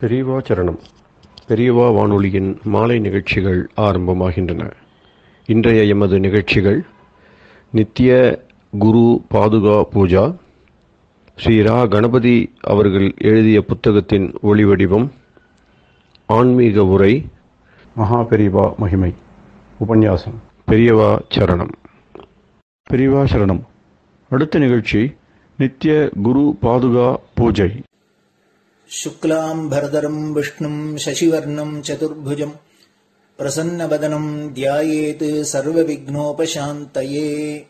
பெரியவா சரணம் பெரியவா வானொலியின் மாலை நிகழ்ச்சிகள் ஆரம்பமாகின்றன இன்றைய எமது நிகழ்ச்சிகள் நித்திய குரு பாதுகா பூஜா ஸ்ரீ ரா கணபதி அவர்கள் எழுதிய புத்தகத்தின் ஒளிவடிவம் ஆன்மீக உரை மகா பெரியவா மகிமை உபன்யாசம் பெரியவா சரணம் பெரியவா சரணம் அடுத்த நிகழ்ச்சி நித்திய குரு பாதுகா பூஜை शुक्लाम्भरधरम् विष्णुम् शशिवर्णम् चतुर्भुजम् प्रसन्नवदनम् ध्यायेत् सर्वविघ्नोपशान्तये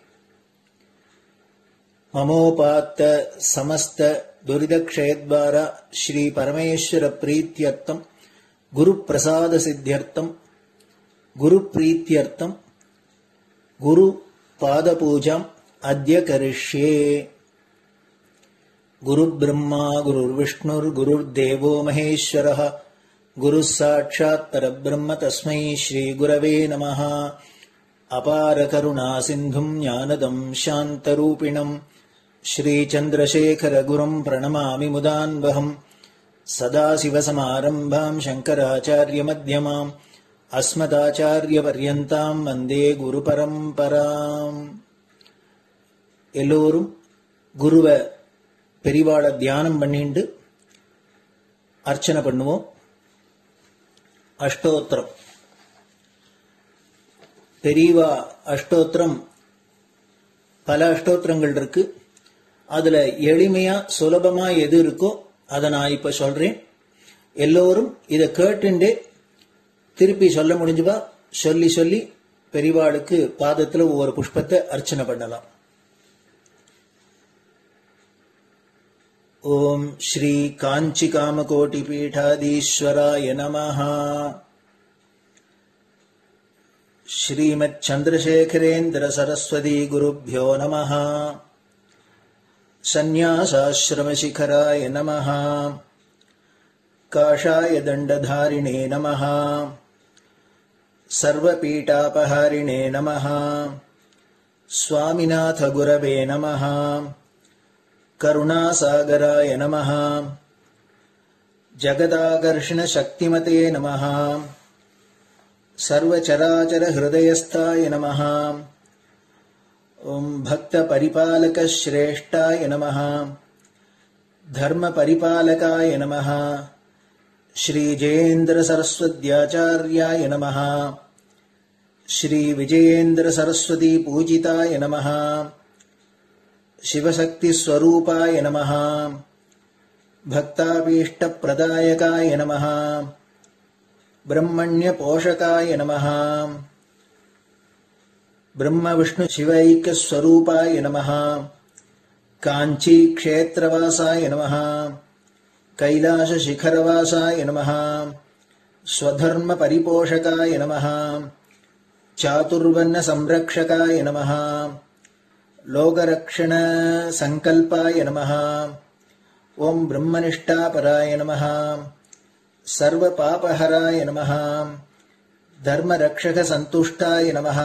ममोपात्त समस्त दुरिदक्षयद्वार श्रीपरमेश्वरप्रीत्यर्थम् गुरुप्रसादसिद्ध्यर्थम् गुरुप्रीत्यर्थम् गुरुपादपूजाम् अद्य करिष्ये गुरुब्रह्मा गुरुर्विष्णुर्गुरुर्देवो महेश्वरः गुरुः साक्षात् परब्रह्म तस्मै श्रीगुरवे नमः अपारकरुणासिन्धुम् ज्ञानदम् शान्तरूपिणम् श्रीचन्द्रशेखरगुरुम् प्रणमामि मुदान्वहम् सदाशिवसमारम्भाम् शङ्कराचार्यमध्यमाम् अस्मदाचार्यपर्यन्ताम् वन्दे குருபரம்பராம் எல்லோரும் குருவை பெரிவாளை தியானம் பண்ணிண்டு அர்ச்சனை பண்ணுவோம் அஷ்டோத்திரம் பெரியவா அஷ்டோத்திரம் பல அஷ்டோத்திரங்கள் இருக்கு அதுல எளிமையா சுலபமா எது இருக்கோ அதை நான் இப்ப சொல்றேன் எல்லோரும் இதை கேட்டுண்டே திருப்பி சொல்ல முடிஞ்சுபா சொல்லி சொல்லி பெரிவாளுக்கு பாதத்துல ஒவ்வொரு புஷ்பத்தை அர்ச்சனை பண்ணலாம் ॐ श्रीकाञ्चिकामकोटिपीठाधीश्वराय नमः श्रीमच्छन्द्रशेखरेन्द्रसरस्वती नमः सन्न्यासाश्रमशिखराय नमः काषाय दण्डधारिणे नमः सर्वपीठापहारिणे नमः स्वामिनाथगुरवे नमः करुणासागराय नमः जगदाकर्षणशक्तिमते नमः सर्वचराचरहृदयस्थाय नमः ॐ भक्तपरिपालकश्रेष्ठाय नमः धर्मपरिपालकाय नमः श्रीजयेन्द्रसरस्वत्याचार्याय नमः श्रीविजयेन्द्रसरस्वतीपूजिताय नमः शिवशक्तिस्वरूपाय नमः भक्ताभीष्टप्रदायकाय नमः ब्रह्मण्यपोषकाय नमः ब्रह्मविष्णुशिवैक्यस्वरूपाय नमः काञ्चीक्षेत्रवासाय नमः कैलासशिखरवासाय नमः स्वधर्मपरिपोषकाय नमः चातुर्वर्णसंरक्षकाय नमः लोकरक्षणसङ्कल्पाय नमः ॐ ब्रह्मनिष्ठापराय नमः सर्वपापहराय नमः धर्मरक्षकसन्तुष्टाय नमः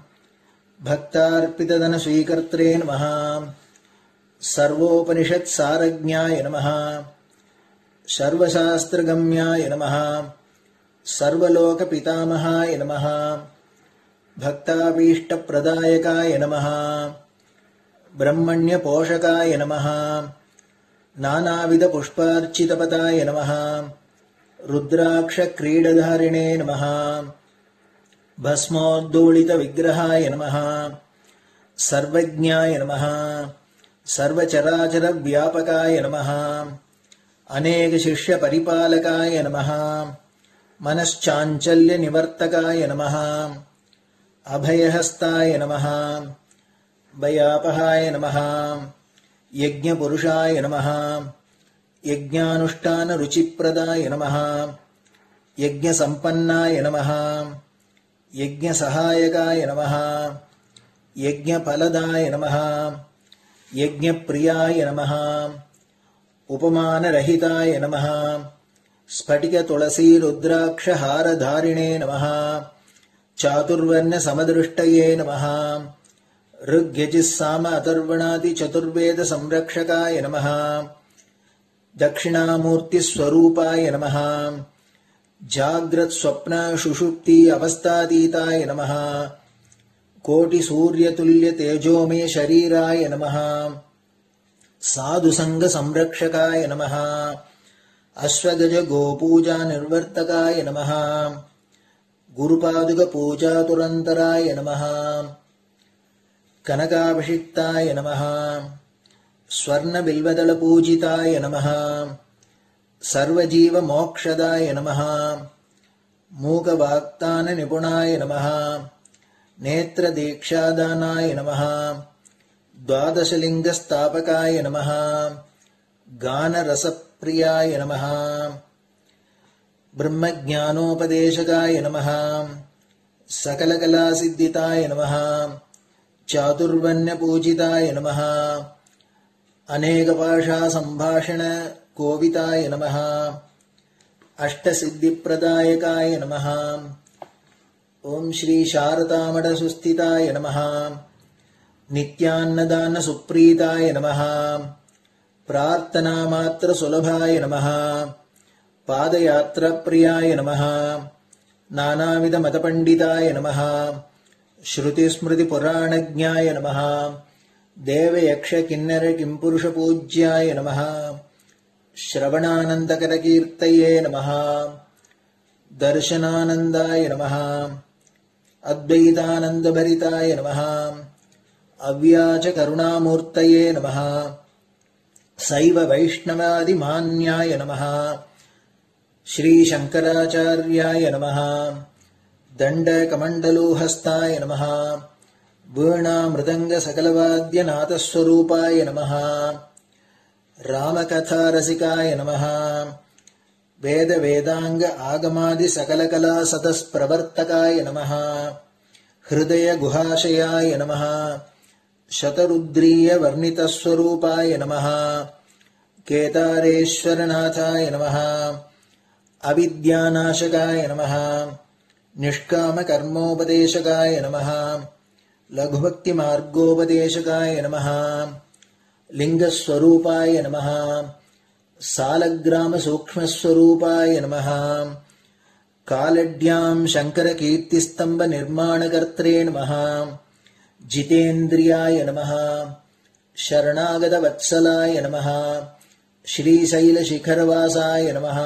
भक्तार्पितधनस्वीकर्त्रे नमः सर्वोपनिषत्सारज्ञाय नमः सर्वशास्त्रगम्याय नमः सर्वलोकपितामहाय नमः भक्ताभीष्टप्रदायकाय नमः ब्रह्मण्यपोषकाय नमः नानाविधपुष्पार्चितपदाय नमः रुद्राक्षक्रीडधारिणे नमः भस्मोद्दोलितविग्रहाय नमः सर्वज्ञाय नमः सर्वचराचरव्यापकाय नमः अनेकशिष्यपरिपालकाय नमः मनश्चाञ्चल्यनिवर्तकाय नमः अभयहस्ताय नमः भयापहाय नमः यज्ञपुरुषाय नमः यज्ञानुष्ठानरुचिप्रदाय नमः यज्ञसम्पन्नाय नमः यज्ञसहायकाय नमः यज्ञफलदाय नमः यज्ञप्रियाय नमः उपमानरहिताय नमः स्फटिकतुलसीरुद्राक्षहारधारिणे नमः चातुर्वर्णसमदृष्टये नमः ऋग्यजिस्साम अथर्वणादिचतुर्वेदसंरक्षकाय नमः दक्षिणामूर्तिस्वरूपाय नमः जाग्रत्स्वप्नशुषुप्ति अवस्थातीताय नमः कोटिसूर्यतुल्यतेजोमे शरीराय नमः साधुसङ्गसंरक्षकाय नमः अश्वगजगोपूजानिर्वर्तकाय नमः गुरुपादुकपूजातुरन्तराय नमः कनकाभिषिक्ताय नमः स्वर्णबिल्वदलपूजिताय नमः सर्वजीवमोक्षदाय नमः मूकवाक्ताननिपुणाय नमः नेत्रदीक्षादानाय नमः द्वादशलिङ्गस्थापकाय नमः गानरसप्रियाय नमः ब्रह्मज्ञानोपदेशकाय नमः सकलकलासिद्धिताय नमः चातुर्वण्यपूजिताय नमः अनेकभाषासम्भाषणकोविताय नमः अष्टसिद्धिप्रदायकाय नमः ॐ श्रीशारदामठसुस्थिताय नमः नित्यान्नदानसुप्रीताय नमः प्रार्थनामात्रसुलभाय नमः पादयात्राप्रियाय नमः नानाविधमतपण्डिताय नमः श्रुतिस्मृतिपुराणज्ञाय नमः देवयक्षकिन्नरकिम्पुरुषपूज्याय नमः श्रवणानन्दकरकीर्तये नमः दर्शनानन्दाय नमः अद्वैतानन्दभरिताय नमः अव्याचकरुणामूर्तये नमः सैव वैष्णवादिमान्याय नमः श्रीशङ्कराचार्याय नमः दण्डकमण्डलोहस्ताय नमः वीणामृदङ्गसकलवाद्यनाथस्वरूपाय नमः रामकथारसिकाय नमः वेदवेदाङ्ग आगमादिसकलकलासतस्प्रवर्तकाय नमः हृदयगुहाशयाय नमः शतरुद्रीयवर्णितस्वरूपाय नमः केदारेश्वरनाथाय नमः अविद्यानाशकाय नमः निष्कामकर्मोपदेशकाय नमः लघुभक्तिमार्गोपदेशकाय नमः लिङ्गस्वरूपाय नमः सालग्रामसूक्ष्मस्वरूपाय नमः कालड्याम् शङ्करकीर्तिस्तम्भनिर्माणकर्त्रे नमः जितेन्द्रियाय नमः शरणागतवत्सलाय नमः श्रीशैलशिखरवासाय नमः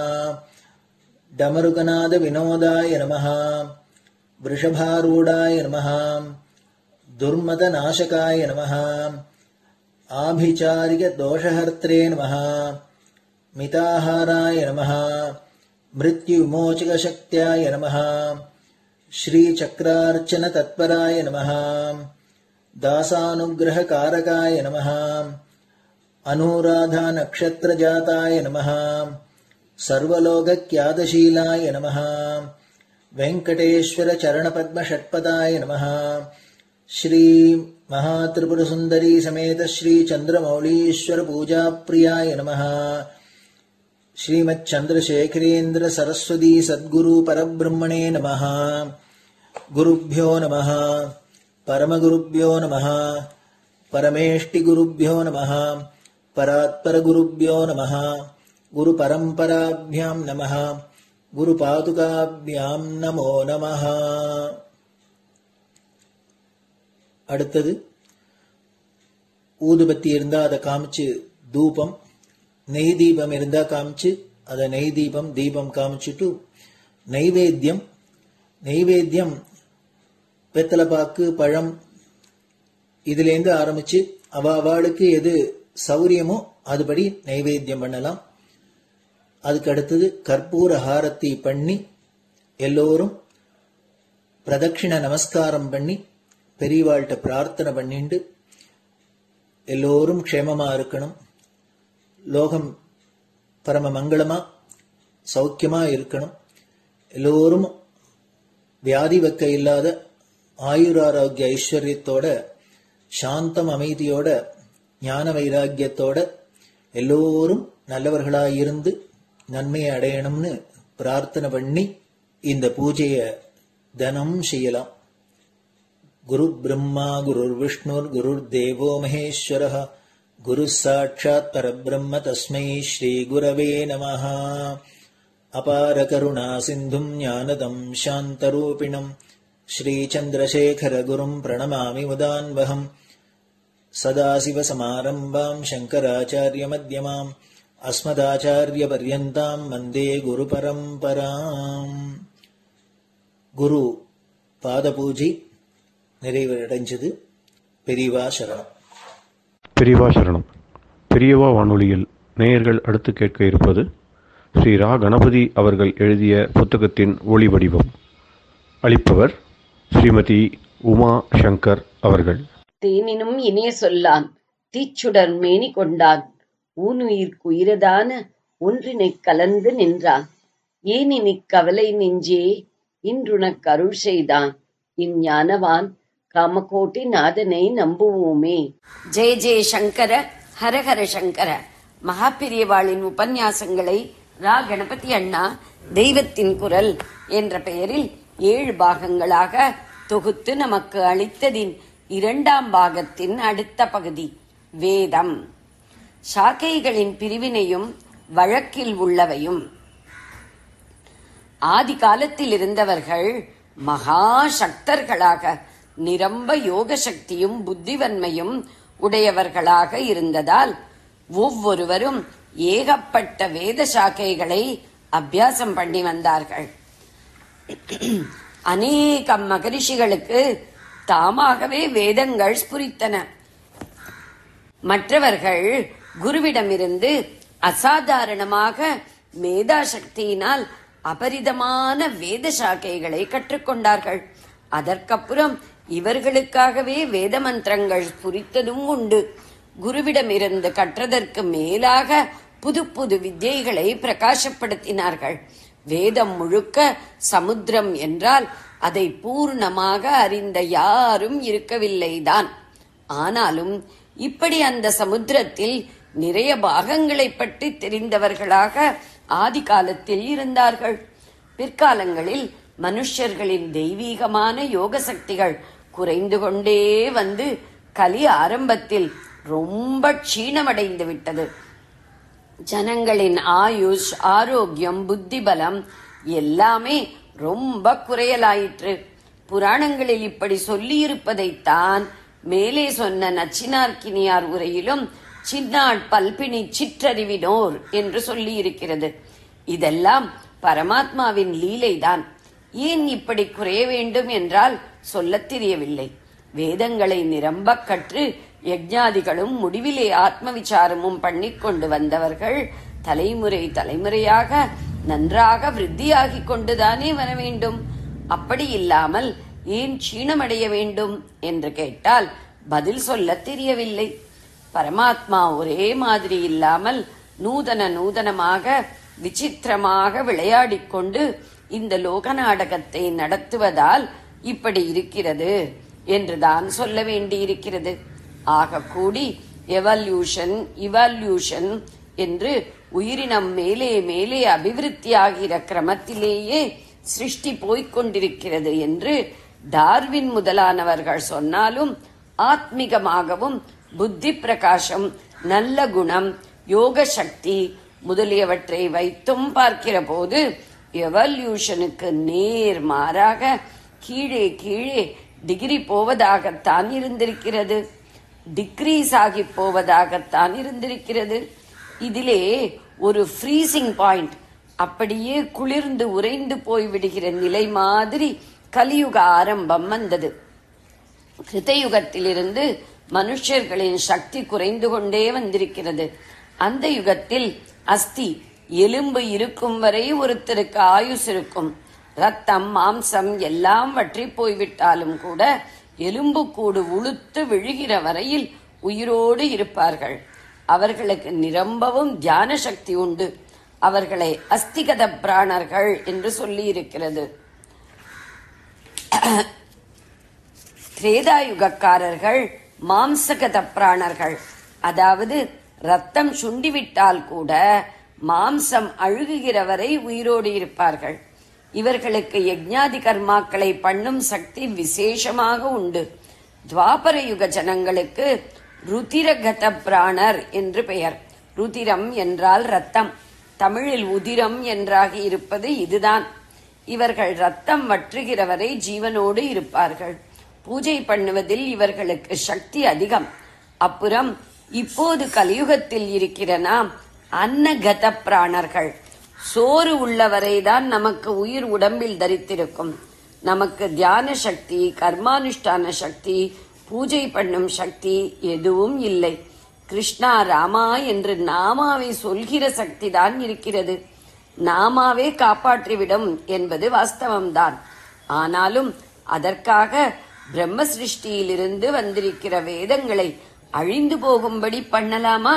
डमरुकनादविनोदाय नमः वृषभारूढाय नमः दुर्मदनाशकाय नमः आभिचारिकदोषहर्त्रे नमः मिताहाराय नमः मृत्युविमोचकशक्त्याय नमः श्रीचक्रार्चनतत्पराय नमः दासानुग्रहकारकाय नमः अनुराधानक्षत्रजाताय नमः सर्वलोकक्यादशीलाय नमः वेङ्कटेश्वरचरणपद्मषट्पदाय नमः श्रीमहात्रिपुरसुन्दरी समेत श्रीचन्द्रमौलीश्वरपूजाप्रियाय नमः श्रीमच्चन्द्रशेखरेन्द्र सरस्वती सद्गुरु परब्रह्मणे नमः गुरुभ्यो नमः परमगुरुभ्यो नमः परमेष्टिगुरुभ्यो नमः परात्परगुरुभ्यो नमः गुरुपरम्पराभ्यां नमः குருபாதுகாபியாம் நமோ நமः அடுத்தது ஊதுபத்தி இருந்தா அதை காமிச்சு தூபம் நெய் தீபம் இருந்தா காமிச்சு அதை நெய் தீபம் தீபம் காமிச்சுட்டு நைவேத்தியம் நைவேத்தியம் வெத்தலைப்பாக்கு பழம் இதுலேருந்து ஆரம்பிச்சு அவ அவளுக்கு எது சௌரியமோ அதுபடி நைவேத்தியம் பண்ணலாம் அதுக்கு அடுத்தது கற்பூர ஹாரத்தி பண்ணி எல்லோரும் பிரதட்சிண நமஸ்காரம் பண்ணி பெரியவாள்கிட்ட பிரார்த்தனை பண்ணிண்டு எல்லோரும் க்ஷேமமா இருக்கணும் லோகம் பரம மங்களமா சௌக்கியமா இருக்கணும் எல்லோரும் வியாதி வெக்க இல்லாத ஆயுராரோக்கிய ஐஸ்வர்யத்தோட சாந்தம் அமைதியோட ஞான வைராக்கியத்தோட எல்லோரும் நல்லவர்களாய் இருந்து நன்மையை அடையணும்னு பிரார்த்தனை பண்ணி இந்த பூஜைய தினம் செய்யலாம் குரு பிரம்மா குருர் விஷ்ணுர் குருர் தேவோ மகேஸ்வர गुरुः साक्षात् परब्रह्म तस्मै श्रीगुरवे नमः अपारकरुणासिन्धुम् ज्ञानदम् शान्तरूपिणम् श्रीचन्द्रशेखरगुरुम् प्रणमामि मुदान्वहम् सदाशिवसमारम्भाम् शङ्कराचार्यमध्यमाम् अस्मदाचार्यपर्यन्ताम् वन्दे गुरुपरम्पराम् குரு பாதபூஜை நிறைவடைஞ்சது பெரியவா சரணம் பெரியவா சரணம் பெரியவா வானொலியில் நேயர்கள் அடுத்து கேட்க இருப்பது ஸ்ரீ ரா கணபதி அவர்கள் எழுதிய புத்தகத்தின் ஒளி வடிவம் அளிப்பவர் ஸ்ரீமதி உமா சங்கர் அவர்கள் தேனினும் இனிய சொல்லான் தீச்சுடர் மேனி கொண்டான் ஊனுயிர்க்கு உயிரதான ஒன்றினைக் கலந்து நின்றான் ஏனினிக் கவலை நெஞ்சே இன்றுனக் அருள் செய்தான் இஞ்ஞானவான் காமகோட்டி நாதனை நம்புவோமே ஜெய ஜெய சங்கர ஹரஹர சங்கர மகாபிரியவாளின் உபன்யாசங்களை ரா கணபதி அண்ணா தெய்வத்தின் குரல் என்ற பெயரில் ஏழு பாகங்களாக தொகுத்து நமக்கு அளித்ததின் இரண்டாம் பாகத்தின் அடுத்த பகுதி வேதம் சாக்கைகளின் பிரிவினையும் வழக்கில் உள்ளவையும் ஆதி காலத்தில் இருந்தவர்கள் மகா சக்தர்களாக நிரம்ப யோக சக்தியும் புத்திவன்மையும் உடையவர்களாக இருந்ததால் ஒவ்வொருவரும் ஏகப்பட்ட வேத சாக்கைகளை அபியாசம் பண்ணி வந்தார்கள் அநேகம் மகரிஷிகளுக்கு தாமாகவே வேதங்கள் ஸ்புரித்தன மற்றவர்கள் குருவிடமிருந்து அசாதாரணமாக மேதா சக்தியினால் அபரிதமான வேத சாக்கைகளை கற்றுக்கொண்டார்கள் அதற்கப்புறம் இவர்களுக்காகவே வேத மந்திரங்கள் புரித்ததும் உண்டு குருவிடமிருந்து கற்றதற்கு மேலாக புது புது வித்யைகளை பிரகாசப்படுத்தினார்கள் வேதம் முழுக்க சமுத்திரம் என்றால் அதை பூர்ணமாக அறிந்த யாரும் இருக்கவில்லைதான் ஆனாலும் இப்படி அந்த சமுத்திரத்தில் நிறைய பாகங்களை பற்றி தெரிந்தவர்களாக ஆதி காலத்தில் இருந்தார்கள் பிற்காலங்களில் மனுஷர்களின் தெய்வீகமான யோக சக்திகள் குறைந்து கொண்டே வந்து கலி ஆரம்பத்தில் ரொம்ப க்ஷீணமடைந்து விட்டது ஜனங்களின் ஆயுஷ் ஆரோக்கியம் புத்தி பலம் எல்லாமே ரொம்ப குறையலாயிற்று புராணங்களில் இப்படி சொல்லியிருப்பதைத்தான் மேலே சொன்ன நச்சினார்க்கினியார் உரையிலும் சின்னாட் பல்பினி சிற்றறிவினோர் என்று சொல்லியிருக்கிறது இதெல்லாம் பரமாத்மாவின் லீலைதான் ஏன் இப்படி குறைய வேண்டும் என்றால் சொல்லத் தெரியவில்லை வேதங்களை நிரம்பக் கற்று யஜ்ஞாதிகளும் முடிவிலே ஆத்ம விசாரமும் பண்ணிக் கொண்டு வந்தவர்கள் தலைமுறை தலைமுறையாக நன்றாக விருத்தியாகிக் கொண்டுதானே வர வேண்டும் அப்படி இல்லாமல் ஏன் க்ஷீணமடைய வேண்டும் என்று கேட்டால் பதில் சொல்லத் தெரியவில்லை பரமாத்மா ஒரே மாதிரி இல்லாமல் நூதன நூதனமாக விசித்திரமாக விளையாடிக் கொண்டு இந்த லோக நாடகத்தை நடத்துவதால் இப்படி இருக்கிறது என்றுதான் சொல்ல வேண்டியிருக்கிறது ஆக கூடி எவல்யூஷன் இவல்யூஷன் என்று உயிரினம் மேலே மேலே அபிவிருத்தியாகிற கிரமத்திலேயே சிருஷ்டி போய்க் கொண்டிருக்கிறது என்று டார்வின் முதலானவர்கள் சொன்னாலும் ஆத்மிகமாகவும் புத்தி பிரகாசம் நல்ல குணம் யோக சக்தி முதலியவற்றை வைத்தும் பார்க்கிற போது எவல்யூஷனுக்கு நேர் மாறாக கீழே கீழே டிகிரி போவதாகத்தான் இருந்திருக்கிறது டிக்ரீஸ் ஆகி போவதாகத்தான் இருந்திருக்கிறது இதிலே ஒரு ஃப்ரீசிங் பாயிண்ட் அப்படியே குளிர்ந்து உறைந்து போய்விடுகிற நிலை மாதிரி கலியுக ஆரம்பம் வந்தது கிருதயுகத்திலிருந்து மனுஷர்களின் சக்தி குறைந்து கொண்டே வந்திருக்கிறது அந்த யுகத்தில் அஸ்தி எலும்பு இருக்கும் வரை ஒருத்தருக்கு ஆயுஸ் இருக்கும் ரத்தம் மாம்சம் எல்லாம் வற்றி போய்விட்டாலும் கூட எலும்பு கூடு உளுத்து விழுகிற வரையில் உயிரோடு இருப்பார்கள் அவர்களுக்கு நிரம்பவும் தியான சக்தி உண்டு அவர்களை அஸ்திகத பிராணர்கள் என்று சொல்லி இருக்கிறது திரேதாயுகக்காரர்கள் மாம்சகத பிராணர்கள் அதாவது ரத்தம் சுண்டிவிட்டால் கூட மாம்சம் அழுகுகிற வரை உயிரோடு இருப்பார்கள் இவர்களுக்கு யஜ்ஞாதி கர்மாக்களை பண்ணும் சக்தி விசேஷமாக உண்டு துவாபர யுக ஜனங்களுக்கு ருதிரகத பிராணர் என்று பெயர் ருதிரம் என்றால் ரத்தம் தமிழில் உதிரம் என்றாகி இருப்பது இதுதான் இவர்கள் ரத்தம் வற்றுகிற வரை ஜீவனோடு இருப்பார்கள் பூஜை பண்ணுவதில் இவர்களுக்கு சக்தி அதிகம் அப்புறம் இப்போது கலியுகத்தில் இருக்கிற நாம் அன்னகத பிராணர்கள் சோறு உள்ளவரைதான் நமக்கு உயிர் உடம்பில் தரித்திருக்கும் நமக்கு தியான சக்தி கர்மானுஷ்டான சக்தி பூஜை பண்ணும் சக்தி எதுவும் இல்லை கிருஷ்ணா ராமா என்று நாமாவை சொல்கிற சக்தி தான் இருக்கிறது நாமாவே காப்பாற்றிவிடும் என்பது வாஸ்தவம்தான் ஆனாலும் அதற்காக பிரம்ம சிருஷ்டியிலிருந்து வந்திருக்கிற வேதங்களை அழிந்து போகும்படி பண்ணலாமா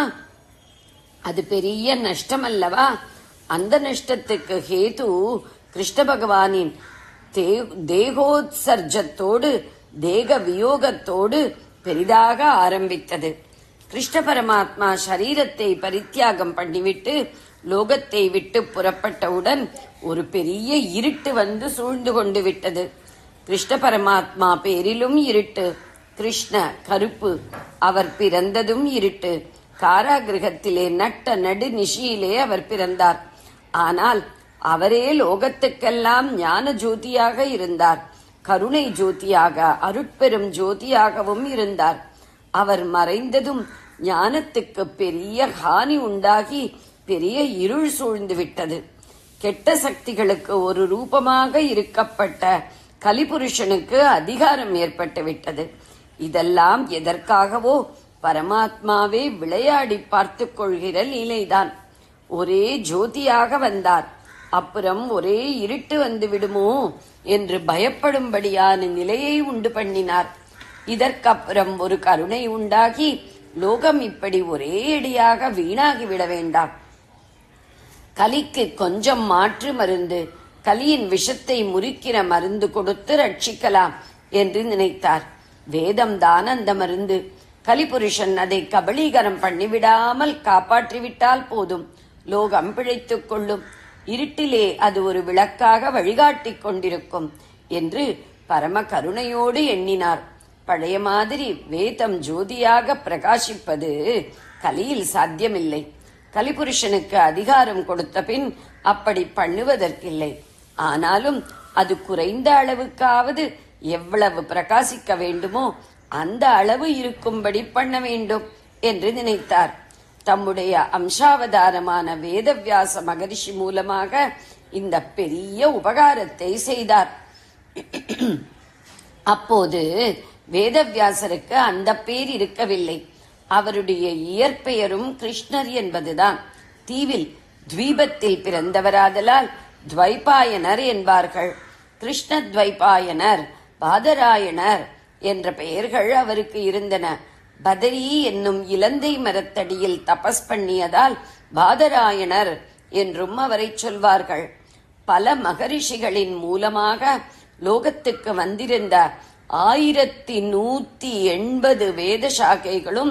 அது பெரிய நஷ்டம் அல்லவா அந்த நஷ்டத்துக்கு ஹேது கிருஷ்ண பகவானின் தே- தேகோத்சர்ஜத்தோடு தேக வியோகத்தோடு பெரிதாக ஆரம்பித்தது கிருஷ்ண பரமாத்மா சரீரத்தை பரித்தியாகம் பண்ணிவிட்டு லோகத்தை விட்டு புறப்பட்டவுடன் ஒரு பெரிய இருட்டு வந்து சூழ்ந்து கொண்டு விட்டது கிருஷ்ண பரமாத்மா பேரிலும் இருட்டு கிருஷ்ண கருப்பு அவர் பிறந்ததும் இருட்டு காராகிரகத்திலே நட்ட நடு நிஷியிலே அவர் பிறந்தார் ஆனால் அவரே லோகத்துக்கெல்லாம் ஞான ஜோதியாக இருந்தார் கருணை ஜோதியாக அருட்பெரும் ஜோதியாகவும் இருந்தார் அவர் மறைந்ததும் ஞானத்துக்கு பெரிய ஹானி உண்டாகி பெரிய இருள் சூழ்ந்து விட்டது கெட்ட சக்திகளுக்கு ஒரு ரூபமாக இருக்கப்பட்ட கலிபுருஷனுக்கு அதிகாரம் ஏற்பட்டு விட்டது இதெல்லாம் எதற்காகவோ பரமாத்மாவே விளையாடி பார்த்துக் கொள்கிற லீலைதான் ஒரே ஜோதியாக வந்தார் அப்புறம் ஒரே இருட்டு வந்து விடுமோ என்று பயப்படும்படியான நிலையை உண்டு பண்ணினார் இதற்கப்புறம் ஒரு கருணை உண்டாகி லோகம் இப்படி ஒரே அடியாக வீணாகி விட வேண்டாம் கலிக்கு கொஞ்சம் மாற்று மருந்து கலியின் விஷத்தை முறிக்கிற மருந்து கொடுத்து ரட்சிக்கலாம் என்று நினைத்தார் வேதம் தான் அந்த மருந்து கலிபுருஷன் அதை கபலீகரம் பண்ணிவிடாமல் காப்பாற்றிவிட்டால் போதும் லோகம் பிழைத்துக் கொள்ளும் இருட்டிலே அது ஒரு விளக்காக வழிகாட்டிக் கொண்டிருக்கும் என்று பரம கருணையோடு எண்ணினார் பழைய மாதிரி வேதம் ஜோதியாக பிரகாசிப்பது கலியில் சாத்தியமில்லை கலிபுருஷனுக்கு அதிகாரம் கொடுத்த பின் அப்படி பண்ணுவதற்கில்லை ஆனாலும் அது குறைந்த அளவுக்காவது எவ்வளவு பிரகாசிக்க வேண்டுமோ அந்த அளவு இருக்கும்படி பண்ண வேண்டும் என்று நினைத்தார் தம்முடைய அம்சாவதாரமான வேதவியாச மகரிஷி மூலமாக இந்த பெரிய உபகாரத்தை செய்தார் அப்போது வேதவியாசருக்கு அந்த பேர் இருக்கவில்லை அவருடைய இயற்பெயரும் கிருஷ்ணர் என்பதுதான் தீவில் துவீபத்தில் பிறந்தவராதலால் துவைபாயனர் என்பார்கள் கிருஷ்ண துவைபாயனர் பாதராயணர் என்ற பெயர்கள் அவருக்கு இருந்தன பதரி என்னும் இலந்தை மரத்தடியில் தபஸ் பண்ணியதால் பாதராயணர் என்றும் அவரை சொல்வார்கள் பல மகரிஷிகளின் மூலமாக லோகத்துக்கு வந்திருந்த ஆயிரத்தி நூத்தி எண்பது வேத சாக்கைகளும்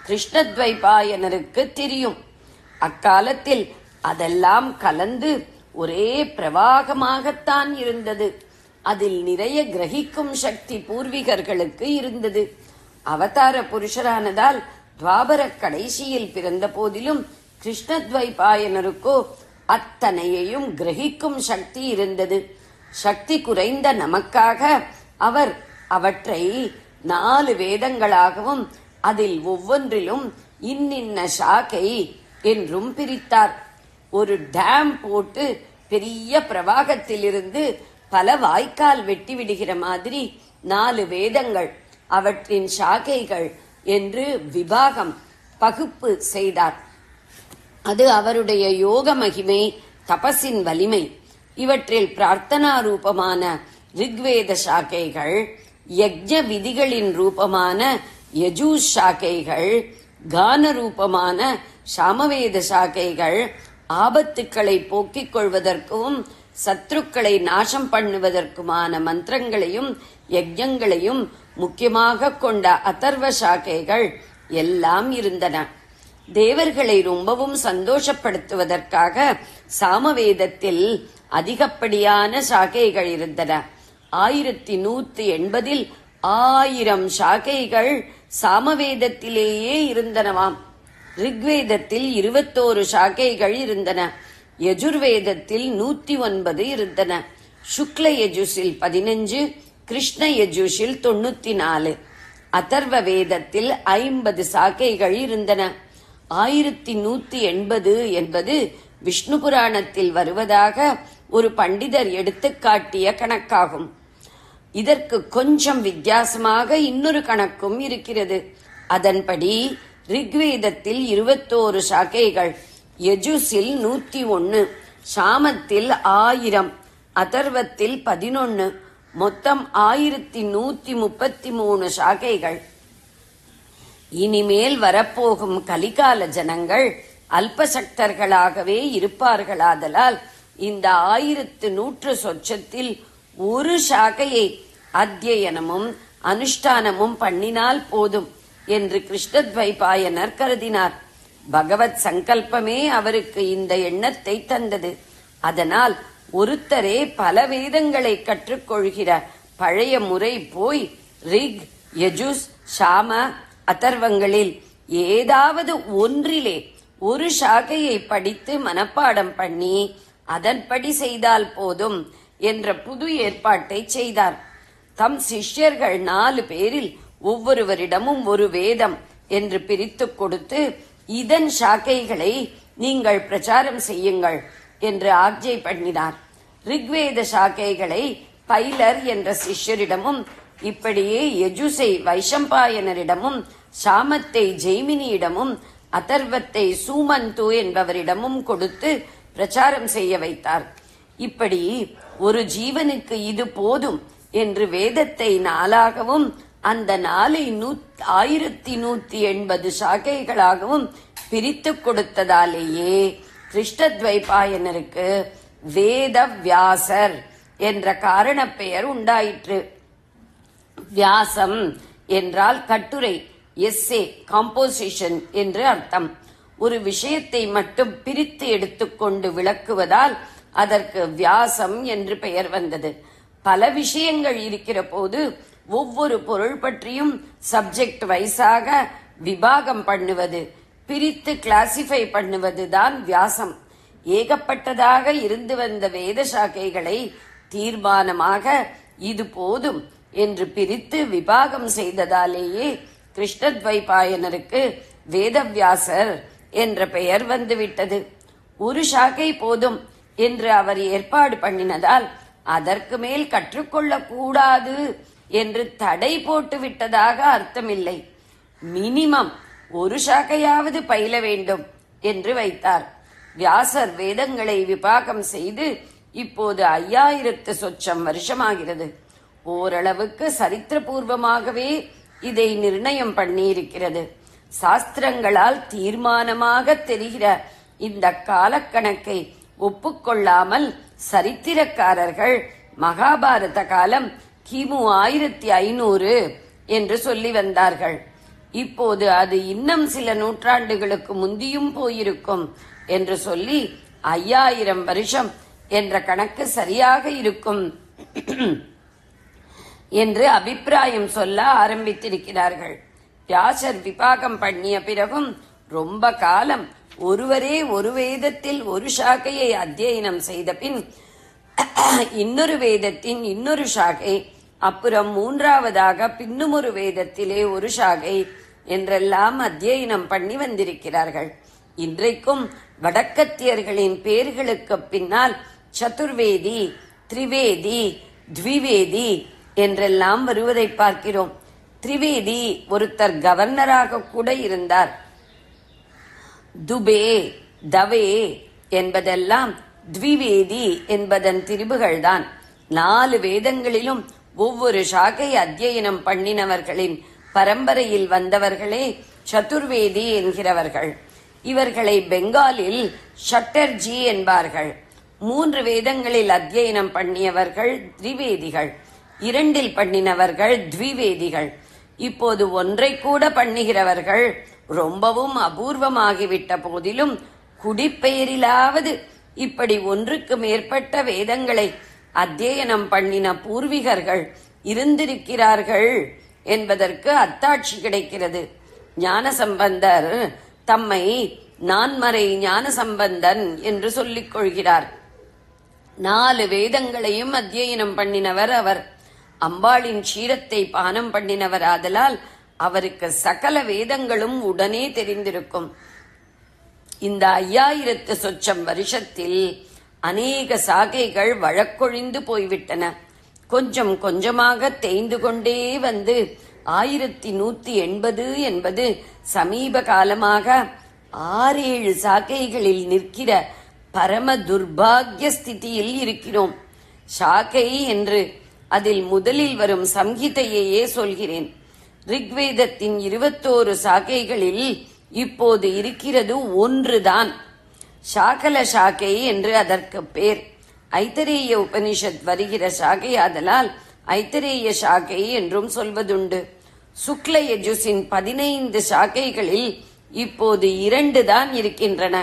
கிருஷ்ணத்வைபாயனருக்கு தெரியும் அக்காலத்தில் அதெல்லாம் கலந்து ஒரே பிரவாகமாகத்தான் இருந்தது அதில் நிறைய கிரகிக்கும் சக்தி பூர்வீகர்களுக்கு இருந்தது அவதார புருஷரானதால் துவாபர கடைசியில் பிறந்த போதிலும் கிருஷ்ணத்வைபாயனருக்கோ அத்தனையையும் கிரகிக்கும் சக்தி இருந்தது சக்தி குறைந்த நமக்காக அவர் அவற்றை நாலு வேதங்களாகவும் அதில் ஒவ்வொன்றிலும் இன்னின்ன சாக்கை என்றும் பிரித்தார் ஒரு டேம் போட்டு பெரிய பிரவாகத்திலிருந்து பல வாய்க்கால் வெட்டி விடுகிற மாதிரி நாலு வேதங்கள் அவற்றின் சாக்கைகள் என்று விபாகம் பகுப்பு செய்தார் அது அவருடைய யோக மகிமை தபசின் வலிமை இவற்றில் பிரார்த்தனா ரூபமான ரிக்வேத சாக்கைகள் யஜ்ஞ விதிகளின் ரூபமான யஜூஸ் சாக்கைகள் கான ரூபமான சாமவேத சாக்கைகள் ஆபத்துக்களை போக்கிக் கொள்வதற்கும் சத்ருக்களை நாசம் பண்ணுவதற்குமான மந்திரங்களையும் யஜ்ஞங்களையும் முக்கியமாக கொண்ட அதர்வ சாக்கைகள் எல்லாம் இருந்தன தேவர்களை ரொம்பவும் சந்தோஷப்படுத்துவதற்காக சாமவேதத்தில் அதிகப்படியான சாக்கைகள் இருந்தன ஆயிரத்தி நூத்தி எண்பதில் ஆயிரம் சாக்கைகள் சாமவேதத்திலேயே இருந்தனவாம் ரிக்வேதத்தில் இருபத்தோரு சாக்கைகள் இருந்தன யஜுர்வேதத்தில் நூத்தி ஒன்பது இருந்தன சுக்ல யஜுஸில் பதினஞ்சு கிருஷ்ண யஜுஷில் தொண்ணூத்தி நாலு அதர்வ வேதத்தில் ஐம்பது சாக்கைகள் இருந்தன ஆயிரத்தி நூத்தி எண்பது என்பது விஷ்ணு புராணத்தில் வருவதாக ஒரு பண்டிதர் எடுத்துக் காட்டிய கணக்காகும் இதற்கு கொஞ்சம் வித்தியாசமாக இன்னொரு கணக்கும் இருக்கிறது அதன்படி ரிக்வேதத்தில் இருபத்தோரு சாக்கைகள் யஜுஸில் நூத்தி ஒன்னு சாமத்தில் ஆயிரம் அதர்வத்தில் பதினொன்னு மொத்தம் ஆயிரத்தி நூத்தி முப்பத்தி மூணு சாக்கைகள் இனிமேல் வரப்போகும் கலிகால ஜனங்கள் அல்பசக்தர்களாகவே இருப்பார்களாதலால் இந்த ஆயிரத்து நூற்று சொச்சத்தில் ஒரு சாகையை அத்தியனமும் அனுஷ்டானமும் பண்ணினால் போதும் என்று கிருஷ்ணத்வைபாயனர் கருதினார் பகவத் சங்கல்பமே அவருக்கு இந்த எண்ணத்தை தந்தது அதனால் ஒருத்தரே பல வேதங்களை கற்றுக்கொள்கிற பழைய முறை போய் ரிக் யஜுஸ் சாம அதர்வங்களில் ஏதாவது ஒன்றிலே ஒரு சாகையை படித்து மனப்பாடம் பண்ணி அதன்படி செய்தால் போதும் என்ற புது ஏற்பாட்டை செய்தார் தம் சிஷ்யர்கள் நாலு பேரில் ஒவ்வொருவரிடமும் ஒரு வேதம் என்று பிரித்துக் கொடுத்து இதன் சாக்கைகளை நீங்கள் பிரச்சாரம் செய்யுங்கள் என்று ஆக்ஞை பண்ணினார் ரிக்வேத சாக்கைகளை பைலர் என்ற சிஷ்யரிடமும் இப்படியே யஜுசை வைஷம்பாயனரிடமும் சாமத்தை ஜெய்மினியிடமும் அதர்வத்தை சூமந்து என்பவரிடமும் கொடுத்து பிரச்சாரம் செய்ய வைத்தார் இப்படி ஒரு ஜீவனுக்கு இது போதும் என்று வேதத்தை நாளாகவும் அந்த நாளை நூத் ஆயிரத்தி நூத்தி எண்பது சாக்கைகளாகவும் பிரித்துக் கொடுத்ததாலேயே கிருஷ்ணத்வைபாயனருக்கு வேத வியாசர் என்ற காரணப் பெயர் உண்டாயிற்று வியாசம் என்றால் கட்டுரை எஸ்ஸே காம்போசிஷன் என்று அர்த்தம் ஒரு விஷயத்தை மட்டும் பிரித்து எடுத்துக்கொண்டு விளக்குவதால் அதற்கு வியாசம் என்று பெயர் வந்தது பல விஷயங்கள் இருக்கிற போது ஒவ்வொரு பொருள் பற்றியும் சப்ஜெக்ட் வைஸாக விபாகம் பண்ணுவது பிரித்து கிளாசிஃபை பண்ணுவது தான் வியாசம் ஏகப்பட்டதாக இருந்து வந்த வேத சாக்கைகளை தீர்மானமாக இது போதும் என்று பிரித்து விபாகம் செய்ததாலேயே கிருஷ்ணத்வைபாயனருக்கு வேதவியாசர் என்ற பெயர் வந்துவிட்டது ஒரு சாக்கை போதும் என்று அவர் ஏற்பாடு பண்ணினதால் அதற்கு மேல் கற்றுக்கொள்ளக் கூடாது என்று தடை போட்டு விட்டதாக அர்த்தமில்லை மினிமம் ஒரு சாக்கையாவது பயில வேண்டும் என்று வைத்தார் வியாசர் வேதங்களை விபாகம் செய்து இப்போது ஐயாயிரத்து சொச்சம் வருஷமாகிறது ஓரளவுக்கு சரித்திரபூர்வமாகவே இதை நிர்ணயம் பண்ணியிருக்கிறது சாஸ்திரங்களால் தீர்மானமாக தெரிகிற இந்த காலக்கணக்கை ஒப்புக்கொள்ளாமல் சரித்திரக்காரர்கள் மகாபாரத காலம் கிமு ஆயிரத்தி ஐநூறு என்று சொல்லி வந்தார்கள் இப்போது அது இன்னும் சில நூற்றாண்டுகளுக்கு முந்தியும் போயிருக்கும் என்று சொல்லி ஐயாயிரம் வருஷம் என்ற கணக்கு சரியாக இருக்கும் என்று அபிப்பிராயம் சொல்ல ஆரம்பித்திருக்கிறார்கள் வியாசர் விபாகம் பண்ணிய பிறகும் ரொம்ப காலம் ஒருவரே ஒரு வேதத்தில் ஒரு சாக்கையை அத்தியனம் செய்த பின் இன்னொரு வேதத்தின் இன்னொரு சாகை அப்புறம் மூன்றாவதாக பின்னும் ஒரு வேதத்திலே ஒரு சாகை என்றெல்லாம் அத்தியனம் பண்ணி வந்திருக்கிறார்கள் இன்றைக்கும் வடக்கத்தியர்களின் பேர்களுக்கு பின்னால் சதுர்வேதி திரிவேதி த்விவேதி என்றெல்லாம் வருவதை பார்க்கிறோம் திரிவேதி ஒருத்தர் கவர்னராக கூட இருந்தார் துபே தவே என்பதெல்லாம் த்விவேதி என்பதன் திரிபுகள்தான் நாலு வேதங்களிலும் ஒவ்வொரு சாகை அத்தியனம் பண்ணினவர்களின் பரம்பரையில் வந்தவர்களே சதுர்வேதி என்கிறவர்கள் இவர்களை பெங்காலில் ஷட்டர்ஜி என்பார்கள் மூன்று வேதங்களில் அத்தியனம் பண்ணியவர்கள் திரிவேதிகள் இரண்டில் பண்ணினவர்கள் த்விவேதிகள் இப்போது ஒன்றை கூட பண்ணுகிறவர்கள் ரொம்பவும் அபூர்வமாகிவிட்ட போதிலும் குடிப்பெயரிலாவது இப்படி ஒன்றுக்கு மேற்பட்ட வேதங்களை அத்தியனம் பண்ணின பூர்விகர்கள் இருந்திருக்கிறார்கள் என்பதற்கு அத்தாட்சி கிடைக்கிறது ஞானசம்பந்தர் தம்மை நான்மறை ஞானசம்பந்தன் என்று சொல்லிக் கொள்கிறார் நாலு வேதங்களையும் அத்தியனம் பண்ணினவர் அவர் அம்பாளின் க்ஷீரத்தை பானம் பண்ணினவர் ஆதலால் அவருக்கு சகல வேதங்களும் உடனே தெரிந்திருக்கும் இந்த ஐயாயிரத்து சொச்சம் வருஷத்தில் அநேக சாகைகள் வழக்கொழிந்து போய்விட்டன கொஞ்சம் கொஞ்சமாக தேய்ந்து கொண்டே வந்து ஆயிரத்தி நூத்தி எண்பது என்பது சமீப காலமாக ஆறேழு சாக்கைகளில் நிற்கிற பரம துர்பாகிய ஸ்திதியில் இருக்கிறோம் சாக்கை என்று அதில் முதலில் வரும் சம்ஹிதையையே சொல்கிறேன் ரிக்வேதத்தின் இருபத்தோரு சாக்கைகளில் இப்போது இருக்கிறது ஒன்றுதான் சாகல சாக்கை என்று அதற்கு பேர் ஐத்தரேய உபனிஷத் வருகிற சாகை ஆதலால் ஐத்தரேய சாக்கை என்றும் சொல்வதுண்டு சுக்ல யஜுசின் பதினைந்து சாக்கைகளில் இப்போது இரண்டு தான் இருக்கின்றன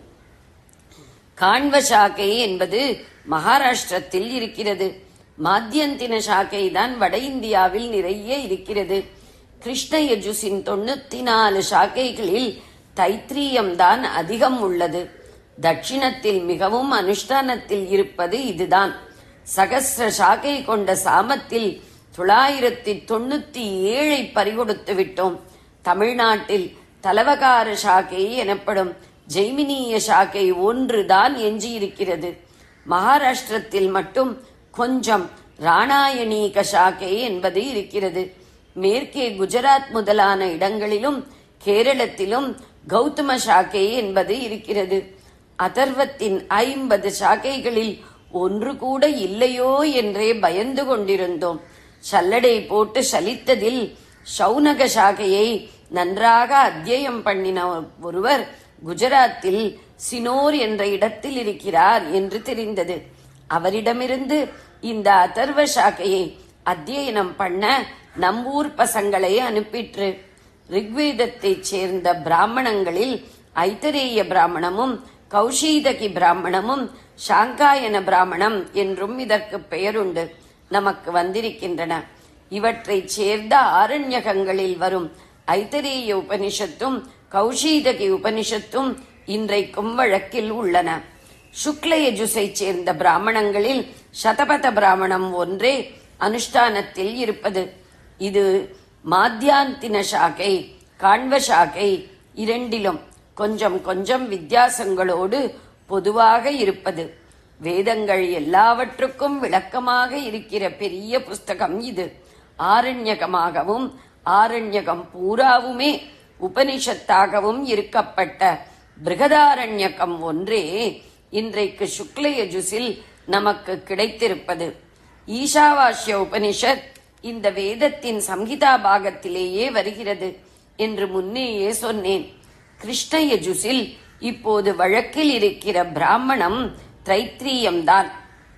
காண்வ சாக்கை என்பது மகாராஷ்டிரத்தில் இருக்கிறது மாத்தியந்தின சாக்கை தான் வட இந்தியாவில் நிறைய இருக்கிறது கிருஷ்ண யஜுசின் தொண்ணூத்தி நாலு சாக்கைகளில் தைத்திரியம் தான் அதிகம் உள்ளது தட்சிணத்தில் மிகவும் அனுஷ்டானத்தில் இருப்பது இதுதான் சகஸ்ர சாக்கை கொண்ட சாமத்தில் தொள்ளாயிரத்தி தொண்ணூத்தி ஏழை பறிகொடுத்து விட்டோம் தமிழ்நாட்டில் தலவகார சாக்கை எனப்படும் ஜெய்மினிய சாக்கை ஒன்றுதான் எஞ்சியிருக்கிறது மகாராஷ்டிரத்தில் மட்டும் கொஞ்சம் ராணாயணீக சாக்கை என்பது இருக்கிறது மேற்கே குஜராத் முதலான இடங்களிலும் கேரளத்திலும் கௌதம சாக்கை என்பது இருக்கிறது அதர்வத்தின் ஐம்பது சாக்கைகளில் ஒன்று கூட இல்லையோ என்றே பயந்து கொண்டிருந்தோம் சல்லடை போட்டு சலித்ததில் சௌனக சாகையை நன்றாக அத்தியனம் பண்ணின ஒருவர் குஜராத்தில் சினோர் என்ற இடத்தில் இருக்கிறார் என்று தெரிந்தது அவரிடமிருந்து இந்த அதர்வ சாக்கையை அத்தியனம் பண்ண நம்பூர் பசங்களை அனுப்பிற்று ரிக்வேதத்தைச் சேர்ந்த பிராமணங்களில் ஐத்தரேய பிராமணமும் கௌஷீதகி பிராமணமும் சாங்காயன பிராமணம் என்றும் இதற்கு பெயருண்டு நமக்கு வந்திருக்கின்றன இவற்றைச் சேர்ந்த ஆரண்யகங்களில் வரும் ஐத்தரேய உபனிஷத்தும் கௌஷீதகி உபனிஷத்தும் இன்றைக்கும் வழக்கில் உள்ளன சுக்ல யஜுசைச் சேர்ந்த பிராமணங்களில் சதபத பிராமணம் ஒன்றே அனுஷ்டானத்தில் இருப்பது இது மாத்தியாந்தின சாகை காண்வ சாகை இரண்டிலும் கொஞ்சம் கொஞ்சம் வித்தியாசங்களோடு பொதுவாக இருப்பது வேதங்கள் எல்லாவற்றுக்கும் விளக்கமாக இருக்கிற பெரிய புஸ்தகம் இது ஆரண்யகமாகவும் ஆரண்யகம் பூராவுமே உபனிஷத்தாகவும் இருக்கப்பட்ட பிருகதாரண்யகம் ஒன்றே இன்றைக்கு சுக்ல யஜுசில் நமக்கு கிடைத்திருப்பது ஈஷாவாஸ்ய உபனிஷத் இந்த வேதத்தின் சம்ஹிதா பாகத்திலேயே வருகிறது என்று முன்னேயே சொன்னேன் கிருஷ்ண யஜுசில் இப்போது வழக்கில் இருக்கிற பிராமணம் தைத்திரியம்தான்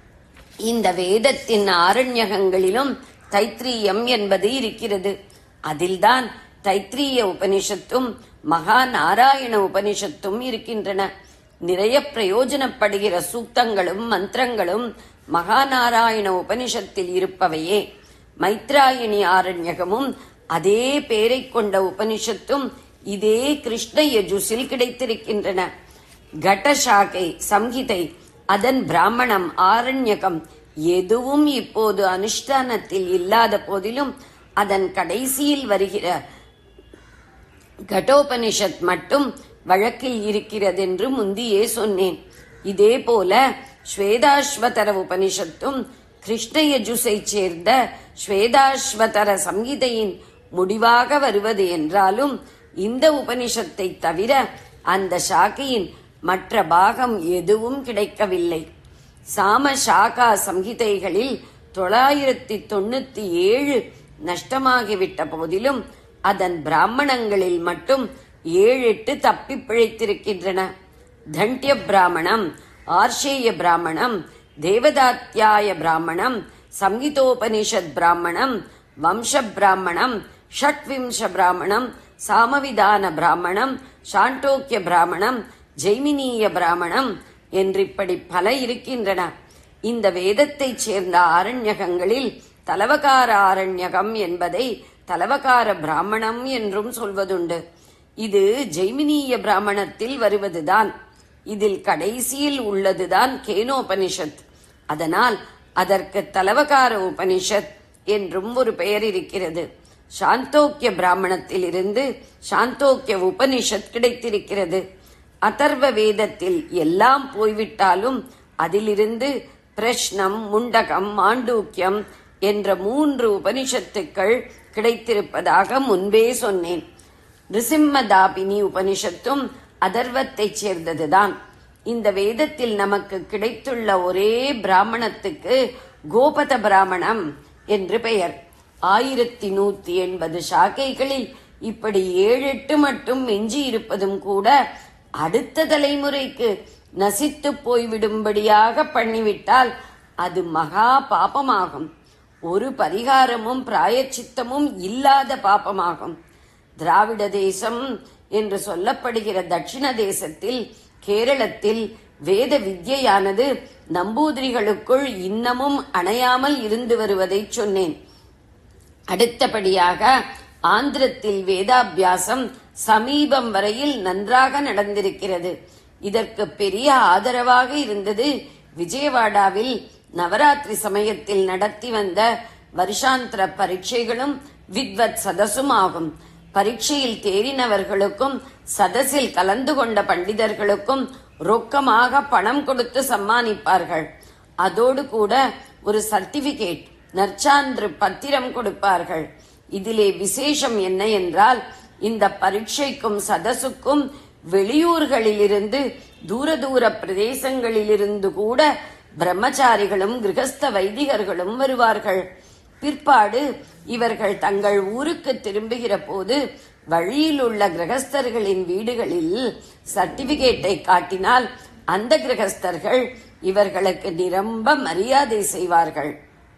இந்த வேதத்தின் ஆரண்யகங்களிலும் தைத்திரியம் என்பது இருக்கிறது அதில்தான் தைத்திரிய உபனிஷத்தும் மகா நாராயண உபனிஷத்தும் இருக்கின்றன நிறைய பிரயோஜனப்படுகிற சூக்தங்களும் மந்திரங்களும் மகாநாராயண உபனிஷத்தில் இருப்பவையே மைத்ராயணி ஆரண்யகமும் அதே பேரைக் கொண்ட உபனிஷத்தும் இதே கிருஷ்ண யஜுசில் கிடைத்திருக்கின்றன கடசாகை சம்ஹிதை அதன் பிராமணம் ஆரண்யகம் எதுவும் இப்போது அனுஷ்டானத்தில் இல்லாத போதிலும் அதன் கடைசியில் வருகிற கடோபனிஷத் மட்டும் வழக்கில் இருக்கிறதென்று முந்தியே சொன்னேன் இதே போல ஸ்வேதாஸ்வதர உபனிஷத்தும் கிருஷ்ண யஜுசைச் சேர்ந்த ஸ்வேதாஸ்வதர சம்ஹிதையின் முடிவாக வருவது என்றாலும் இந்த உபனிஷத்தை தவிர அந்த சாக்கையின் மற்ற பாகம் எதுவும் கிடைக்கவில்லை சாம சாகா சம்ஹிதைகளில் தொள்ளாயிரத்தி தொண்ணூத்தி ஏழு நஷ்டமாகிவிட்ட போதிலும் அதன் பிராமணங்களில் மட்டும் ஏழு எட்டு தப்பி பிழைத்திருக்கின்றன தண்டிய பிராமணம் ஆர்ஷேய பிராமணம் தேவதாத்தியாய பிராமணம் சங்கீதோபனிஷத் பிராமணம் வம்ச பிராமணம் ஷட்விம்ச பிராமணம் சாமவிதான பிராமணம் சாண்டோக்கிய பிராமணம் ஜெய்மினிய பிராமணம் என்றிப்படி பல இருக்கின்றன இந்த வேதத்தைச் சேர்ந்த ஆரண்யகங்களில் தலவகார ஆரண்யகம் என்பதை தலவகார பிராமணம் என்றும் சொல்வதுண்டு இது ஜெய்மினிய பிராமணத்தில் வருவதுதான் இதில் கடைசியில் உள்ளதுதான் கேனோபனிஷத் அதனால் அதற்கு தலவகார உபனிஷத் என்றும் ஒரு பெயர் இருக்கிறது சாந்தோக்கிய பிராமணத்தில் இருந்து சாந்தோக்கிய உபனிஷத் கிடைத்திருக்கிறது அதர்வ வேதத்தில் எல்லாம் போய்விட்டாலும் அதிலிருந்து பிரஷ்னம் முண்டகம் மாண்டூக்கியம் என்ற மூன்று உபனிஷத்துக்கள் கிடைத்திருப்பதாக முன்பே சொன்னேன் நிருசிம்மதாபினி உபனிஷத்தும் அதர்வத்தைச் சேர்ந்ததுதான் இந்த வேதத்தில் நமக்கு கிடைத்துள்ள ஒரே பிராமணத்துக்கு கோபத பிராமணம் என்று பெயர் ஆயிரத்தி நூத்தி எண்பது சாக்கைகளில் இப்படி ஏழெட்டு மட்டும் எஞ்சி இருப்பதும் கூட அடுத்த தலைமுறைக்கு நசித்து போய்விடும்படியாக பண்ணிவிட்டால் அது மகா பாபமாகும் ஒரு பரிகாரமும் பிராயச்சித்தமும் இல்லாத பாபமாகும் திராவிட தேசம் என்று சொல்லப்படுகிற தட்சிண தேசத்தில் கேரளத்தில் வேத வித்யானது நம்பூதிரிகளுக்குள் இன்னமும் அணையாமல் இருந்து வருவதை சொன்னேன் அடுத்தபடியாக ஆந்திரத்தில் வேதாபியாசம் சமீபம் வரையில் நன்றாக நடந்திருக்கிறது இதற்கு பெரிய ஆதரவாக இருந்தது விஜயவாடாவில் நவராத்திரி சமயத்தில் நடத்தி வந்த வருஷாந்திர பரீட்சைகளும் வித்வத் சதசும் ஆகும் பரீட்சையில் தேறினவர்களுக்கும் சதசில் கலந்து கொண்ட பண்டிதர்களுக்கும் ரொக்கமாக பணம் கொடுத்து சம்மானிப்பார்கள் அதோடு கூட ஒரு சர்டிபிகேட் நற்சான்று பத்திரம் கொடுப்பார்கள் இதிலே விசேஷம் என்ன என்றால் இந்த பரீட்சைக்கும் சதசுக்கும் வெளியூர்களிலிருந்து தூர தூர பிரதேசங்களிலிருந்து கூட பிரம்மச்சாரிகளும் கிரகஸ்த வைதிகர்களும் வருவார்கள் பிற்பாடு இவர்கள் தங்கள் ஊருக்கு திரும்புகிற போது வழியில் உள்ள கிரகஸ்தர்களின் வீடுகளில் சர்டிபிகேட்டை காட்டினால் அந்த கிரகஸ்தர்கள் இவர்களுக்கு நிரம்ப மரியாதை செய்வார்கள்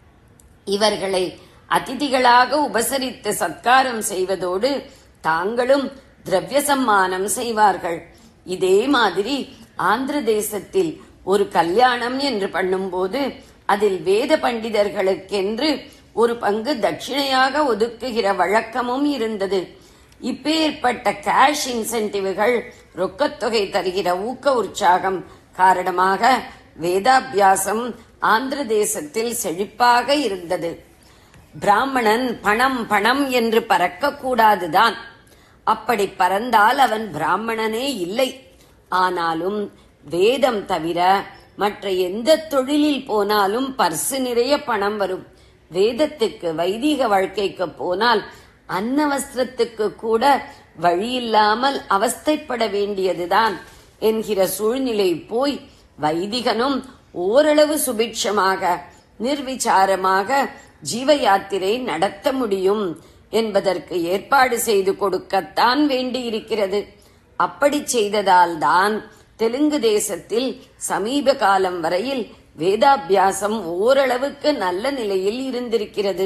இவர்களை அதிதிகளாக உபசரித்து சத்காரம் செய்வதோடு தாங்களும் திரவிய சம்மானம் செய்வார்கள் இதே மாதிரி ஆந்திர தேசத்தில் ஒரு கல்யாணம் என்று பண்ணும்போது அதில் வேத பண்டிதர்களுக்கென்று ஒரு பங்கு தட்சிணையாக ஒதுக்குகிற வழக்கமும் இருந்தது இப்பேற்பட்ட கேஷ் இன்சென்டிவ்கள் ரொக்கத்தொகை தருகிற ஊக்க உற்சாகம் காரணமாக வேதாபியாசம் ஆந்திர தேசத்தில் செழிப்பாக இருந்தது பிராமணன் பணம் பணம் என்று பறக்க கூடாதுதான் அப்படி பறந்தால் அவன் பிராமணனே இல்லை ஆனாலும் வேதம் தவிர மற்ற எந்த தொழிலில் போனாலும் பர்சு நிறைய பணம் வரும் வேதத்துக்கு வைதிக வாழ்க்கைக்கு போனால் அன்ன வஸ்திரத்துக்கு கூட வழியில்லாமல் அவஸ்தைப்பட வேண்டியதுதான் என்கிற சூழ்நிலை போய் வைதிகனும் ஓரளவு சுபிட்சமாக நிர்விசாரமாக ஜீவ யாத்திரை நடத்த முடியும் என்பதற்கு ஏற்பாடு செய்து கொடுக்கத்தான் வேண்டியிருக்கிறது அப்படி செய்ததால் தான் தெலுங்கு தேசத்தில் சமீப காலம் வரையில் வேதாபியாசம் ஓரளவுக்கு நல்ல நிலையில் இருந்திருக்கிறது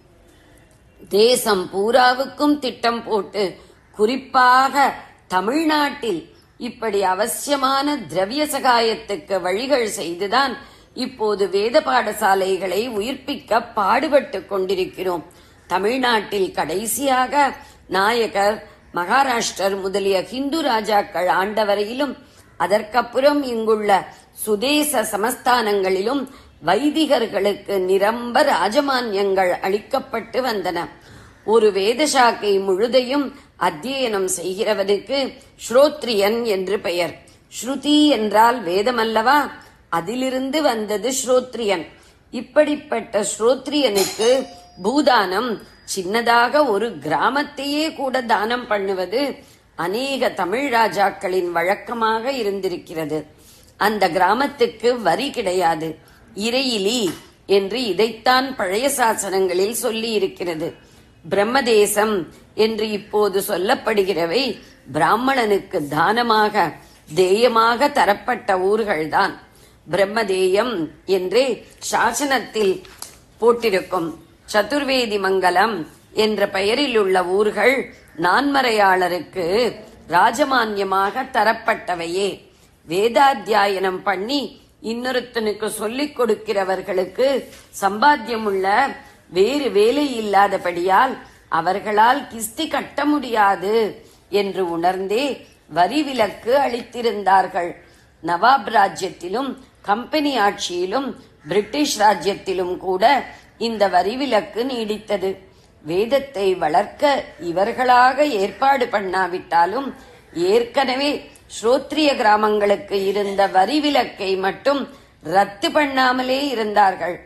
தேசம் பூராவுக்கும் திட்டம் போட்டு குறிப்பாக தமிழ்நாட்டில் இப்படி அவசியமான திரவிய சகாயத்துக்கு வழிகள் செய்துதான் இப்போது வேத பாடசாலைகளை உயிர்ப்பிக்க பாடுபட்டு கொண்டிருக்கிறோம் தமிழ்நாட்டில் கடைசியாக நாயகர் மகாராஷ்டிரர் முதலிய ஹிந்து ராஜாக்கள் ஆண்டவரையிலும் அதற்கப்புறம் இங்குள்ள சுதேச சமஸ்தானங்களிலும் வைதிகர்களுக்கு நிரம்ப ராஜமான்யங்கள் அளிக்கப்பட்டு வந்தன ஒரு வேதசாக்கை முழுதையும் அத்தியனம் செய்கிறவனுக்கு ஸ்ரோத்ரியன் என்று பெயர் ஸ்ருதி என்றால் வேதமல்லவா அதிலிருந்து வந்தது ஸ்ரோத்ரியன் இப்படிப்பட்ட ஸ்ரோத்ரியனுக்கு பூதானம் சின்னதாக ஒரு கிராமத்தையே கூட தானம் பண்ணுவது அநேக தமிழ் ராஜாக்களின் வழக்கமாக இருந்திருக்கிறது அந்த கிராமத்துக்கு வரி கிடையாது இறையிலி என்று இதைத்தான் பழைய சாசனங்களில் சொல்லி இருக்கிறது பிரம்மதேசம் என்று இப்போது சொல்லப்படுகிறவை பிராமணனுக்கு தானமாக தேயமாக தரப்பட்ட ஊர்கள்தான் பிரம்மதேயம் என்றே சாசனத்தில் போட்டிருக்கும் சதுர்வேதி மங்கலம் என்ற பெயரில் உள்ள ஊர்கள் நான்மறையாளருக்கு ராஜமான்யமாக தரப்பட்டவையே வேதாத்தியாயனம் பண்ணி இன்னொருத்தனுக்கு சொல்லிக் கொடுக்கிறவர்களுக்கு சம்பாத்தியமுள்ள வேறு வேலை இல்லாதபடியால் அவர்களால் கிஸ்தி கட்ட முடியாது என்று உணர்ந்தே வரி விலக்கு அளித்திருந்தார்கள் நவாப் ராஜ்யத்திலும் கம்பெனி ஆட்சியிலும் பிரிட்டிஷ் ராஜ்யத்திலும் கூட இந்த வரி விலக்கு நீடித்தது வேதத்தை வளர்க்க இவர்களாக ஏற்பாடு பண்ணாவிட்டாலும் ஏற்கனவே ஸ்ரோத்ரிய கிராமங்களுக்கு இருந்த வரி விலக்கை மட்டும் ரத்து பண்ணாமலே இருந்தார்கள்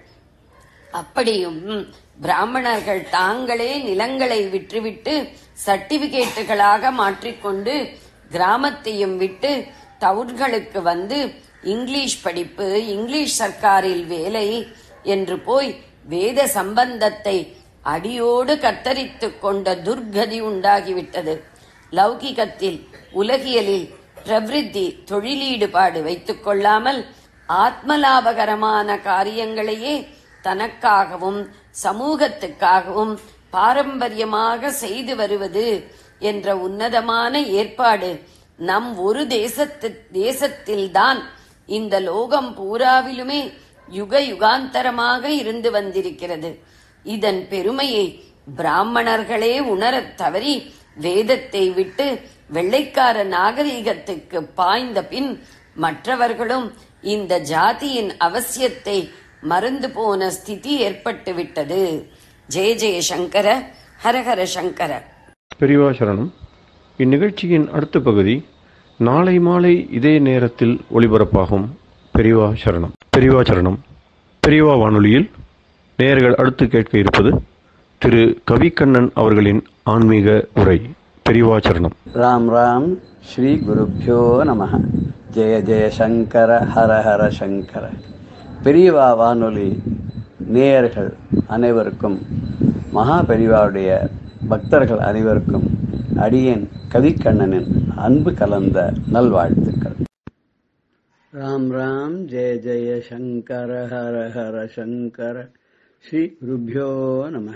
அப்படியும் பிராமணர்கள் தாங்களே நிலங்களை விற்றுவிட்டு சர்டிபிகேட்டுகளாக மாற்றிக்கொண்டு கிராமத்தையும் விட்டு டவுன்களுக்கு வந்து இங்கிலீஷ் படிப்பு இங்கிலீஷ் சர்க்காரில் வேலை என்று போய் வேத சம்பந்தத்தை அடியோடு கத்தரித்துக் கொண்ட துர்கதி உண்டாகிவிட்டது லௌகிகத்தில் உலகியலில் பிரவிருத்தி தொழிலீடுபாடு வைத்துக் கொள்ளாமல் ஆத்மலாபகரமான காரியங்களையே தனக்காகவும் சமூகத்துக்காகவும் பாரம்பரியமாக செய்து வருவது என்ற உன்னதமான ஏற்பாடு நம் ஒரு தேசத்து தேசத்தில்தான் இந்த லோகம் பூராவிலுமே யுக யுகாந்தரமாக இருந்து வந்திருக்கிறது இதன் பெருமையை பிராமணர்களே உணரத் தவறி வேதத்தை விட்டு வெள்ளைக்கார நாகரீகத்துக்கு பாய்ந்த பின் மற்றவர்களும் இந்த ஜாதியின் அவசியத்தை மறந்து போன ஸ்திதி ஏற்பட்டு விட்டது ஜெய ஜெய சங்கர ஹரஹர சங்கர பெரியவா சரணம் இந்நிகழ்ச்சியின் அடுத்த பகுதி நாளை மாலை இதே நேரத்தில் ஒளிபரப்பாகும் பெரியவா சரணம் பெரியவா சரணம் பெரியவா வானொலியில் நேயர்கள் அடுத்து கேட்க இருப்பது திரு கவிக்கண்ணன் அவர்களின் ஆன்மீக உரை பெரியவா சரணம் ராம் ராம் ஸ்ரீ குருப்பியோ நம ஜெய ஜெய சங்கர ஹர ஹர சங்கர பெரியவா வானொலி நேயர்கள் அனைவருக்கும் மகா பெரியவாவுடைய பக்தர்கள் அனைவருக்கும் அடியேன் கவிக்கண்ணனின் அன்பு கலந்த நல்வாழ்த்துக்கள் ராம் ராம் ஜெய ஜெய சங்கர ஹர ஹர சங்கர ஸ்ரீ குருப்பியோ நம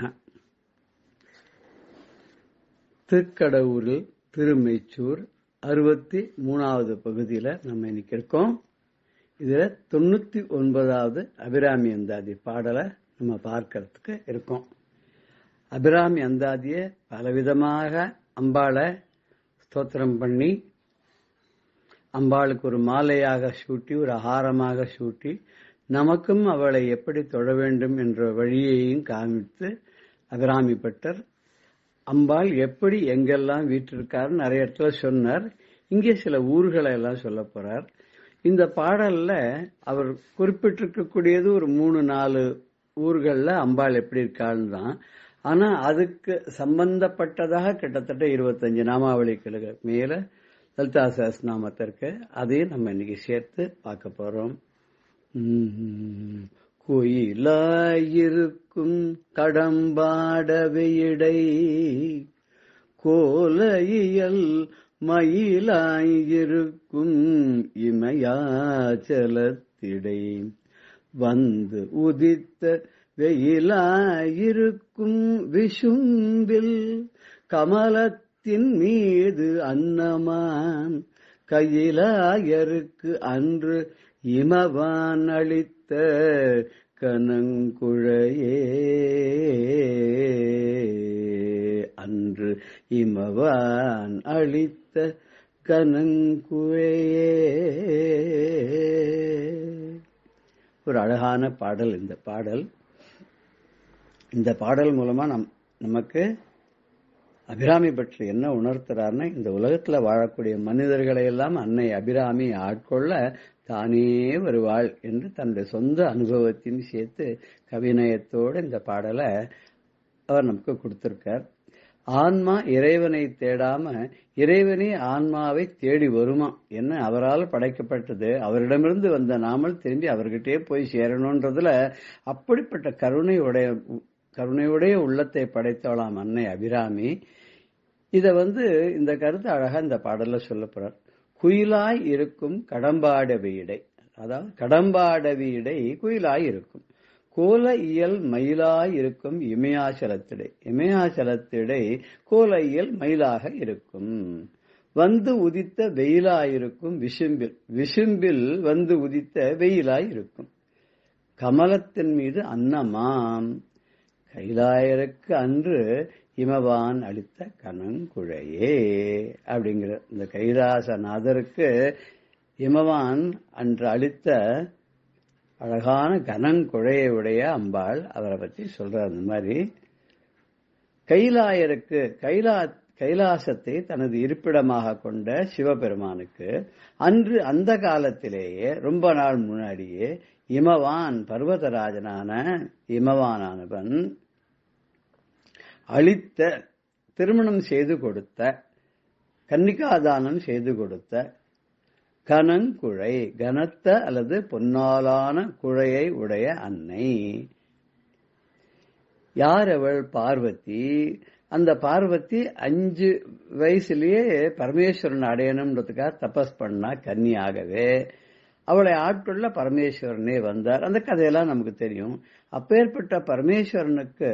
திருக்கடவுரில் திருமெச்சூர் அறுபத்தி மூணாவது பகுதியில் நம்ம இன்னைக்கு இருக்கோம் இதில் தொண்ணூற்றி ஒன்பதாவது அபிராமி அந்தாதி பாடலை நம்ம பார்க்கறதுக்கு இருக்கோம் அபிராமி அந்தாதியை பலவிதமாக அம்பாளை ஸ்தோத்திரம் பண்ணி அம்பாளுக்கு ஒரு மாலையாக சூட்டி ஒரு ஆகாரமாக சூட்டி நமக்கும் அவளை எப்படி தொழ வேண்டும் என்ற வழியையும் காமித்து அபிராமி பட்டர் அம்பாள் எப்படி எங்கெல்லாம் வீற்றிருக்காரு நிறைய இடத்துல சொன்னார் இங்கே சில ஊர்களை எல்லாம் சொல்ல போறார் இந்த பாடல்ல அவர் குறிப்பிட்டிருக்கக்கூடியது ஒரு மூணு நாலு ஊர்கள்ல அம்பாள் எப்படி இருக்கான்னு தான் ஆனா அதுக்கு சம்பந்தப்பட்டதாக கிட்டத்தட்ட இருபத்தஞ்சு நாமாவளிகளுக்கு மேல லலிதா சஹஸ்நாமத்திற்கு அதையும் நம்ம இன்னைக்கு சேர்த்து பார்க்க போறோம் உம் கோயிலாயிருக்கும் கடம்பாடவையிடை கோலையியல் மயிலாயிருக்கும் இமயாச்சலத்திடை வந்து உதித்த வெயிலாயிருக்கும் விஷும்பில் கமலத்தின் மீது அன்னமான் கையிலாயருக்கு அன்று இமவான் அளித்த கனங்குழையே அன்று இமவான் அளித்த கனங்குழையே ஒரு அழகான பாடல் இந்த பாடல் இந்த பாடல் மூலமா நம் நமக்கு அபிராமி பற்றி என்ன உணர்த்துறாருன்னா இந்த உலகத்துல வாழக்கூடிய மனிதர்களை எல்லாம் அன்னை அபிராமி ஆட்கொள்ள தானே வருவாள் என்று தன்னுடைய சொந்த அனுபவத்தையும் சேர்த்து கவிநயத்தோடு இந்த பாடலை அவர் நமக்கு கொடுத்திருக்கார் ஆன்மா இறைவனை தேடாம இறைவனே ஆன்மாவை தேடி வருமா என்ன அவரால் படைக்கப்பட்டது அவரிடமிருந்து வந்த நாமல் திரும்பி அவர்கிட்டயே போய் சேரணுன்றதுல அப்படிப்பட்ட கருணையுடைய கருணையுடைய உள்ளத்தை படைத்தவளாம் அன்னை அபிராமி இத வந்து இந்த கருத்து அழகா இந்த பாடல்ல சொல்ல போறார் குயிலாய் இருக்கும் கடம்பாடவியடை அதாவது கடம்பாடவியடை குயிலாய் இருக்கும் கோல இயல் மயிலாய் இருக்கும் இமயாச்சலத்திடை இமயாச்சலத்திடை கோல இயல் மயிலாக இருக்கும் வந்து உதித்த வெயிலாயிருக்கும் விசும்பில் விசும்பில் வந்து உதித்த வெயிலாய் இருக்கும் கமலத்தின் மீது அன்னமாம் கைலாயருக்கு அன்று இமவான் அளித்த கனங்குழையே அப்படிங்கிற இந்த கைலாசநாதருக்கு இமவான் அன்று அளித்த அழகான கனங்குழையை உடைய அம்பாள் அவரை பற்றி சொல்றார் அந்த மாதிரி கைலாயருக்கு கைலா கைலாசத்தை தனது இருப்பிடமாக கொண்ட சிவபெருமானுக்கு அன்று அந்த காலத்திலேயே ரொம்ப நாள் முன்னாடியே இமவான் பர்வதராஜனான இமவானானவன் அளித்த திருமணம் செய்து கொடுத்த கன்னிகாதானம் செய்து கொடுத்த கனங்குழை கனத்த அல்லது பொன்னாலான குழையை உடைய அன்னை யார் அவள் பார்வதி அந்த பார்வதி அஞ்சு வயசுலயே பரமேஸ்வரன் அடையணும்ன்றதுக்காக தபஸ் பண்ணா கன்னியாகவே அவளை ஆட்கொள்ள பரமேஸ்வரனே வந்தார் அந்த கதையெல்லாம் நமக்கு தெரியும் அப்பேற்பட்ட பரமேஸ்வரனுக்கு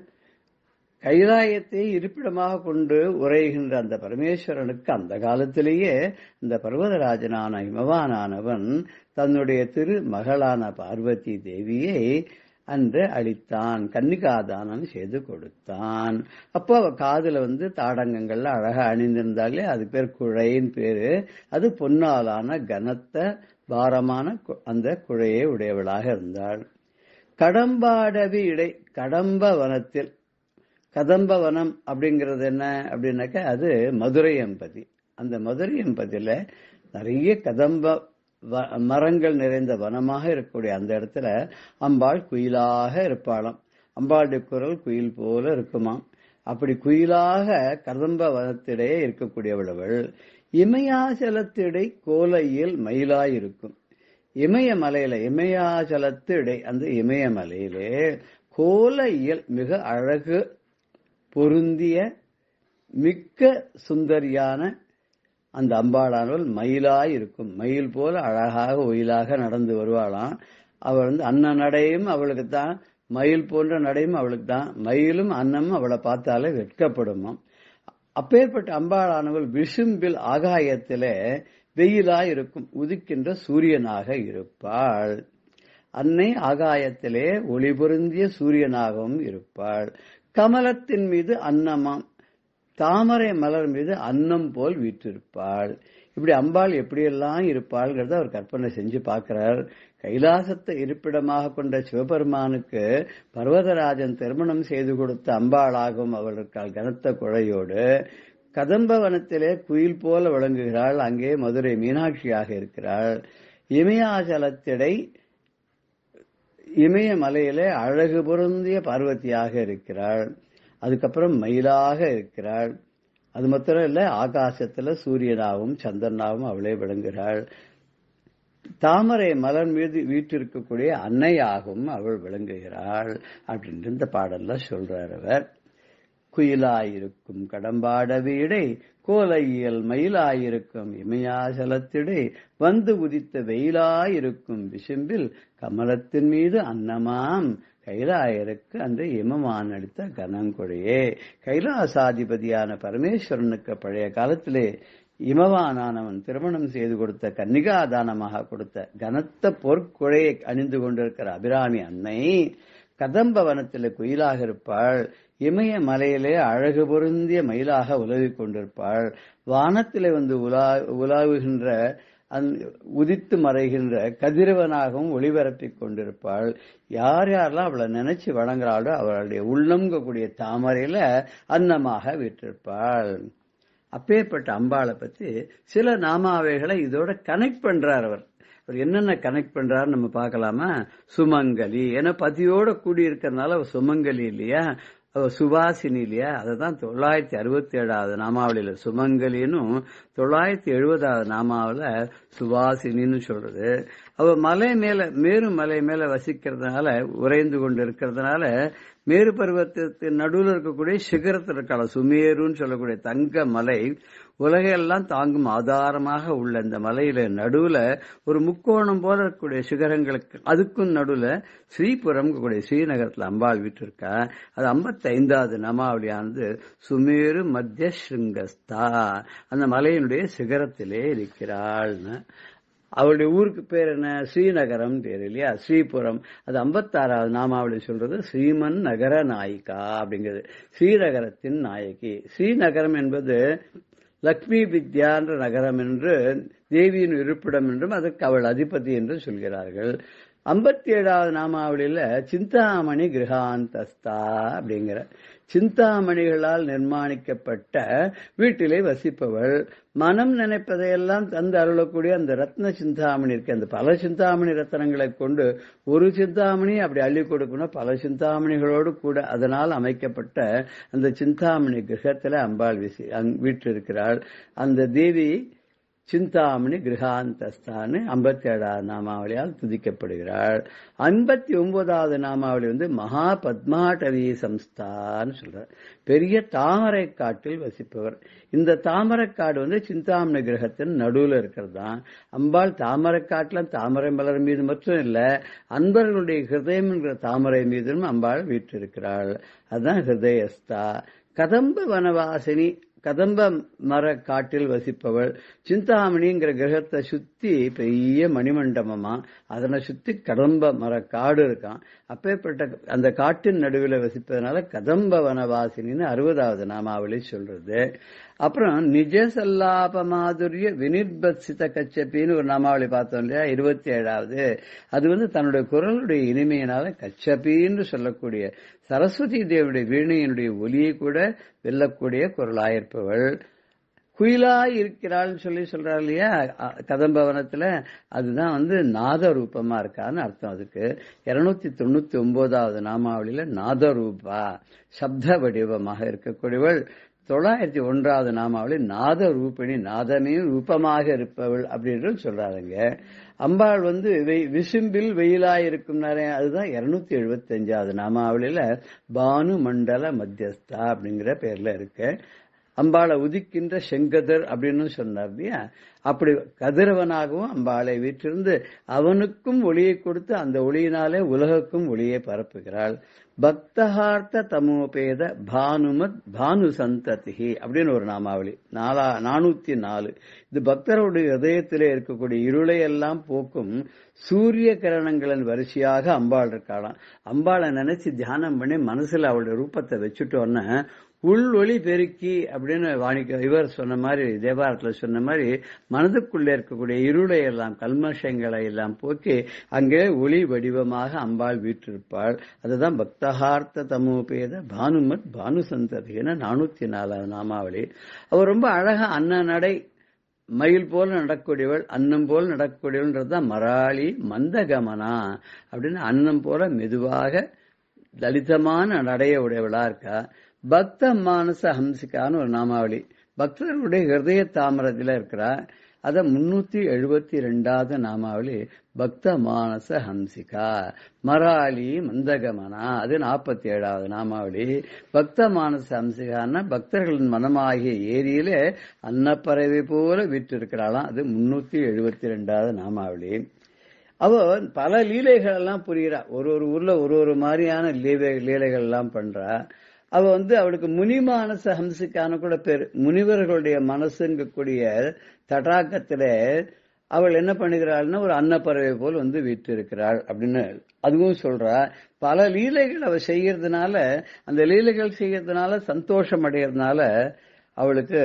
கைலாயத்தை இருப்பிடமாக கொண்டு உரைகின்ற அந்த பரமேஸ்வரனுக்கு அந்த காலத்திலேயே இந்த பர்வதராஜனான இமவானானவன் தன்னுடைய திரு மகளான பார்வதி தேவியை அன்று அளித்தான் கன்னிகாதானம் செய்து கொடுத்தான் அப்போ அவ காதுல வந்து தாடங்கங்கள்ல அழகா அணிந்திருந்தாலே அது பேர் குழையின் பேரு அது பொன்னாலான கனத்த பாரமான கு- அந்த குழையை உடையவளாக இருந்தாள் கடம்பாடவி இடை கடம்ப வனத்தில் கதம்ப வனம் அப்படிங்கிறது என்ன அப்படின்னாக்கா அது மதுரை எம்பதி அந்த மதுரை எம்பதியில நிறைய கதம்ப வ- மரங்கள் நிறைந்த வனமாக இருக்கக்கூடிய அந்த இடத்துல அம்பாள் குயிலாக இருப்பாளாம் அம்பாளுடைய குரல் குயில் போல இருக்குமாம் அப்படி குயிலாக கதம்ப வனத்திடையே இருக்கக்கூடியவள் அவள் இமயாசலத்திடை கோலையில் மயிலாயிருக்கும் இமயமலையில இமயாச்சலத்து இடை அந்த இமயமலையிலே கோலையில் மிக அழகு பொருந்திய மிக்க சுந்தரியான அந்த அம்பாளானவள் மயிலாய் இருக்கும் மயில் போல அழகாக ஒயிலாக நடந்து வருவாளாம் அவள் வந்து அன்ன நடையும் அவளுக்கு தான் மயில் போன்ற நடையும் அவளுக்கு தான் மயிலும் அன்னமும் அவளை பார்த்தாலே வெட்கப்படுமாம் அப்பேற்பட்ட அம்பாளானவள் விசும்பில் ஆகாயத்திலே வெயிலாய் இருக்கும் உதிக்கின்ற சூரியனாக இருப்பாள் அன்னை ஆகாயத்திலே ஒளி பொருந்திய சூரியனாகவும் இருப்பாள் கமலத்தின் மீது அன்னமாம் தாமரை மலர் மீது அன்னம் போல் வீற்றிருப்பாள் இப்படி அம்பாள் எப்படியெல்லாம் இருப்பாள்ங்கிறத அவர் கற்பனை செஞ்சு பார்க்கிறார் கைலாசத்தை இருப்பிடமாக கொண்ட சிவபெருமானுக்கு பர்வதராஜன் திருமணம் செய்து கொடுத்த அம்பாளாகும் அவளுக்கு கனத்த குழையோடு கதம்பவனத்திலே குயில் போல விளங்குகிறாள் அங்கே மதுரை மீனாட்சியாக இருக்கிறாள் இமயாச்சலத்திடை இமயமலையிலே அழகு பொருந்திய பார்வதியாக இருக்கிறாள் அதுக்கப்புறம் மயிலாக இருக்கிறாள் அது மாத்திரம் இல்ல ஆகாசத்துல சூரியனாகவும் சந்திரனாகவும் அவளே விளங்குகிறாள் தாமரை மலர் மீது வீற்றிருக்கக்கூடிய அன்னையாகவும் அவள் விளங்குகிறாள் அப்படின்னு இந்த பாடல்ல சொல்றார் அவர் குயிலாயிருக்கும் கடம்பாட வீடை கோலையியல் மயிலாயிருக்கும் இமயாசலத்திடை வந்து உதித்த வெயிலாயிருக்கும் விசும்பில் கமலத்தின் மீது அன்னமாம் கைலாயருக்கு அந்த இமமான் அளித்த கனங்கொழியே கைலாசாதிபதியான பரமேஸ்வரனுக்கு பழைய காலத்திலே இமவானானவன் திருமணம் செய்து கொடுத்த கன்னிகாதானமாக கொடுத்த கனத்த பொற்குழையை அணிந்து கொண்டிருக்கிற அபிராமி அன்னை கதம்ப வனத்திலே குயிலாக இருப்பாள் இமய மலையிலே அழகு பொருந்திய மயிலாக உலவிக் கொண்டிருப்பாள் வானத்திலே வந்து உலா உலாவுகின்ற அந்த உதித்து மறைகின்ற கதிரவனாகவும் ஒளிபரப்பிக் கொண்டிருப்பாள் யார் யாரெல்லாம் அவளை நினைச்சு வணங்குறாளோ அவளுடைய உள்ளம்கக்கூடிய தாமரையில அன்னமாக விட்டிருப்பாள் அப்பேற்பட்ட அம்பாளை பத்தி சில நாமாவைகளை இதோட கனெக்ட் பண்றார் அவர் அவர் என்னென்ன கனெக்ட் பண்றாரு நம்ம பார்க்கலாமா சுமங்கலி ஏன்னா பதியோட கூடி இருக்கிறதுனால அவ சுமங்கலி இல்லையா அவ சுபாசினி இல்லையா அதை தான் தொள்ளாயிரத்தி அறுபத்தி ஏழாவது நாமாவளியில சுமங்கலின்னும் தொள்ளாயிரத்தி எழுபதாவது நாமாவில சுபாசினின்னு சொல்றது அவ மலை மேல மேரு மலை மேல வசிக்கிறதுனால உறைந்து கொண்டு இருக்கிறதுனால மேரு பருவத்தின் நடுவில் இருக்கக்கூடிய சிகரத்தில் இருக்காள சுமேருன்னு சொல்லக்கூடிய தங்க மலை உலகையெல்லாம் தாங்கும் ஆதாரமாக உள்ள இந்த மலையில நடுவுல ஒரு முக்கோணம் போல இருக்கக்கூடிய சிகரங்களுக்கு அதுக்கும் நடுவுல ஸ்ரீபுரம் கூடிய ஸ்ரீநகரத்துல அம்பாள் வீட்டிருக்கா அது ஐம்பத்தி ஐந்தாவது நமாவளியானது சுமேரு மத்திய ஸ்ருங்கஸ்தா அந்த மலையினுடைய சிகரத்திலே இருக்கிறாள்னு அவளுடைய ஊருக்கு பேர் என்ன ஸ்ரீநகரம் பேர் இல்லையா ஸ்ரீபுரம் அது ஐம்பத்தாறாவது நாமாவளி சொல்றது ஸ்ரீமன் நகர நாயிகா அப்படிங்கிறது ஸ்ரீநகரத்தின் நாயகி ஸ்ரீநகரம் என்பது லக்ஷ்மி வித்யா என்ற நகரம் என்று தேவியின் இருப்பிடம் என்றும் அதற்கு அவள் அதிபதி என்று சொல்கிறார்கள் ஐம்பத்தி ஏழாவது நாமாவளியில சிந்தாமணி கிரகாந்தஸ்தா அப்படிங்கிற சிந்தாமணிகளால் நிர்மாணிக்கப்பட்ட வீட்டிலே வசிப்பவள் மனம் நினைப்பதையெல்லாம் தந்து அருளக்கூடிய அந்த ரத்ன சிந்தாமணி இருக்கு அந்த பல சிந்தாமணி ரத்தனங்களை கொண்டு ஒரு சிந்தாமணி அப்படி அள்ளி கொடுக்கணும் பல சிந்தாமணிகளோடு கூட அதனால் அமைக்கப்பட்ட அந்த சிந்தாமணி கிரகத்துல அம்பாள் விசி வீற்றிருக்கிறாள் அந்த தேவி சிந்தாமணி கிரகாந்தஸ்தான்னு ஐம்பத்தி ஏழாவது நாமாவளியால் துதிக்கப்படுகிறாள் ஐம்பத்தி ஒன்பதாவது நாமாவளி வந்து மகா பத்மாட்டவி சம்ஸ்தான்னு சொல்றார் பெரிய தாமரை காட்டில் வசிப்பவர் இந்த தாமரைக்காடு வந்து சிந்தாமணி கிரகத்தின் நடுவுல இருக்கிறது தான் அம்பாள் தாமரைக்காட்டுல தாமரை மலர் மீது மட்டும் இல்ல அன்பர்களுடைய ஹிருதயம் என்கிற தாமரை மீதும் அம்பாள் வீற்றிருக்கிறாள் அதுதான் ஹிருதயஸ்தா கதம்ப வனவாசினி கதம்ப மர காட்டில் வசிப்பவள் சிந்தாமணிங்கிற கிரகத்தை சுத்தி பெரிய மணிமண்டபமா அதனை சுத்தி கதம்ப மர காடு இருக்கான் அப்பேற்பட்ட அந்த காட்டின் நடுவில் வசிப்பதனால கதம்ப வனவாசினின்னு அறுபதாவது நாமாவளி சொல்றது அப்புறம் நிஜ சல்லாப மாதுரிய வினிர்பத்சித கச்சப்பின்னு ஒரு நாமாவளி பார்த்தோம் இல்லையா இருபத்தி ஏழாவது அது வந்து தன்னுடைய குரலுடைய இனிமையினால கச்சப்பின்னு சொல்லக்கூடிய சரஸ்வதி தேவனுடைய வீணையினுடைய ஒலியை கூட வெல்லக்கூடிய குரலாயிருப்பவள் குயிலாய் இருக்கிறாள்னு சொல்லி சொல்றாரு இல்லையா கதம்பவனத்துல அதுதான் வந்து நாத ரூபமா இருக்கான்னு அர்த்தம் அதுக்கு இருநூத்தி தொண்ணூத்தி ஒன்பதாவது நாமாவளியில நாத ரூபா சப்த வடிவமாக இருக்கக்கூடியவள் தொள்ளாயிரத்தி ஒன்றாவது நாமாவளி நாத ரூபிணி நாதமே ரூபமாக இருப்பவள் அப்படின்னு சொல்றாருங்க அம்பாள் வந்து விசும்பில் வெயிலாய் இருக்கும் அதுதான் இருநூத்தி எழுபத்தி அஞ்சாவது நாமாவளியில பானு மண்டல மத்தியஸ்தா அப்படிங்கிற பேர்ல இருக்கு அம்பாளை உதிக்கின்ற செங்கதர் அப்படின்னு சொன்னார் இல்லையா அப்படி கதிரவனாகவும் அம்பாளை வீற்றிருந்து அவனுக்கும் ஒளியை கொடுத்து அந்த ஒளியினாலே உலகுக்கும் ஒளியை பரப்புகிறாள் பக்தஹார்த்த தமோபேத பானுமத் பானு சந்ததி அப்படின்னு ஒரு நாமாவளி நாலா நானூத்தி நாலு இது பக்தருடைய இதயத்திலே இருக்கக்கூடிய இருளை எல்லாம் போக்கும் சூரிய கிரணங்களின் வரிசையாக அம்பாள் இருக்காளாம் அம்பாளை நினைச்சு தியானம் பண்ணி மனசுல அவளுடைய ரூபத்தை வச்சுட்டோன்னா உள் ஒளி பெருக்கி அப்படின்னு வாணிக்க இவர் சொன்ன மாதிரி தேவாரத்தில் சொன்ன மாதிரி மனதுக்குள்ளே இருக்கக்கூடிய இருளை எல்லாம் கல்மஷங்களை எல்லாம் போக்கி அங்கே ஒளி வடிவமாக அம்பாள் வீற்றிருப்பாள் அதுதான் பக்தஹார்த்த தமோபேத பானுமத் பானு சந்ததின்னு நானூத்தி நாலாவது நாமாவளி அவர் ரொம்ப அழகா அன்ன நடை மயில் போல நடக்கூடியவள் அன்னம் போல நடக்கூடியவள்ன்றதுதான் மராளி மந்தகமனா அப்படின்னு அன்னம் போல மெதுவாக தலிதமான நடைய உடையவளா இருக்கா பக்த மானச ஹம்சிகான்னு ஒரு நாமாவளி பக்தர்களுடைய ஹிருதய தாமரத்தில் இருக்கிறா அத முன்னூத்தி எழுபத்தி ரெண்டாவது நாமாவளி பக்த மானச ஹம்சிகா மராளி மந்தகமனா அது நாற்பத்தி ஏழாவது நாமாவளி பக்த மானச ஹம்சிகான்னா பக்தர்களின் மனமாகிய ஏரியில அன்னப்பறவை போல விட்டிருக்கிறாளாம் அது முன்னூத்தி எழுபத்தி ரெண்டாவது நாமாவளி அவ பல லீலைகள் எல்லாம் புரிகிறா ஒரு ஒரு ஊர்ல ஒரு ஒரு மாதிரியான லீலை லீலைகள் எல்லாம் பண்றா அவ வந்து அவளுக்கு முனிமானச ஹம்சிக்கான கூட பேர் முனிவர்களுடைய மனசுங்கக்கூடிய தடாக்கத்துல அவள் என்ன பண்ணுகிறாள்னா ஒரு அன்னப்பறவை போல் வந்து வீற்றிருக்கிறாள் அப்படின்னு அதுவும் சொல்றா பல லீலைகள் அவ செய்யறதுனால அந்த லீலைகள் செய்யறதுனால சந்தோஷம் அடைகிறதுனால அவளுக்கு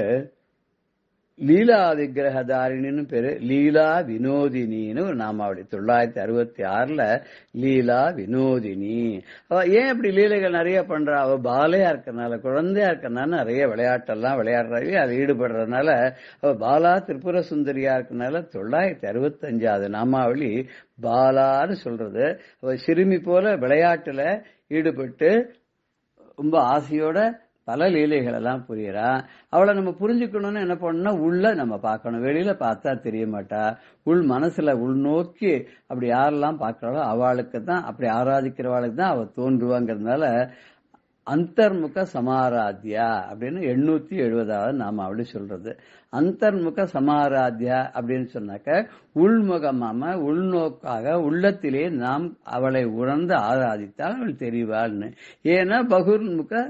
லீலா விக்கிரகதாரிணின்னு பேரு லீலா வினோதினின்னு ஒரு நாமாவளி தொள்ளாயிரத்தி அறுபத்தி ஆறுல லீலா வினோதினி அவ ஏன் அப்படி லீலைகள் நிறைய பண்றா அவ பாலையா இருக்கறனால குழந்தையா இருக்கறனால நிறைய விளையாட்டெல்லாம் விளையாடுறாங்க அது ஈடுபடுறதுனால அவ பாலா திரிபுர சுந்தரியா இருக்கறனால தொள்ளாயிரத்தி அறுபத்தி அஞ்சாவது நாமாவளி பாலான்னு சொல்றது அவ சிறுமி போல விளையாட்டுல ஈடுபட்டு ரொம்ப ஆசையோட பல லீலைகள் எல்லாம் புரியறா அவளை நம்ம புரிஞ்சுக்கணும்னு என்ன பண்ணணும்னா உள்ள நம்ம பார்க்கணும் வெளியில பார்த்தா தெரிய மாட்டா உள் மனசுல உள்நோக்கி அப்படி யாரெல்லாம் பார்க்கறாளோ அவளுக்கு தான் அப்படி ஆராதிக்கிறவாளுக்கு தான் அவ தோன்றுவாங்கிறதுனால அந்தர்முக சமாராத்யா அப்படின்னு எண்ணூத்தி எழுபதாவது நாம அப்படி சொல்றது அந்தர்முக சமாராத்யா அப்படின்னு சொன்னாக்க உள்முகமாம உள்நோக்காக உள்ளத்திலே நாம் அவளை உணர்ந்து ஆராதித்தால் அவள் தெரிவாள்னு ஏன்னா பகுர்முக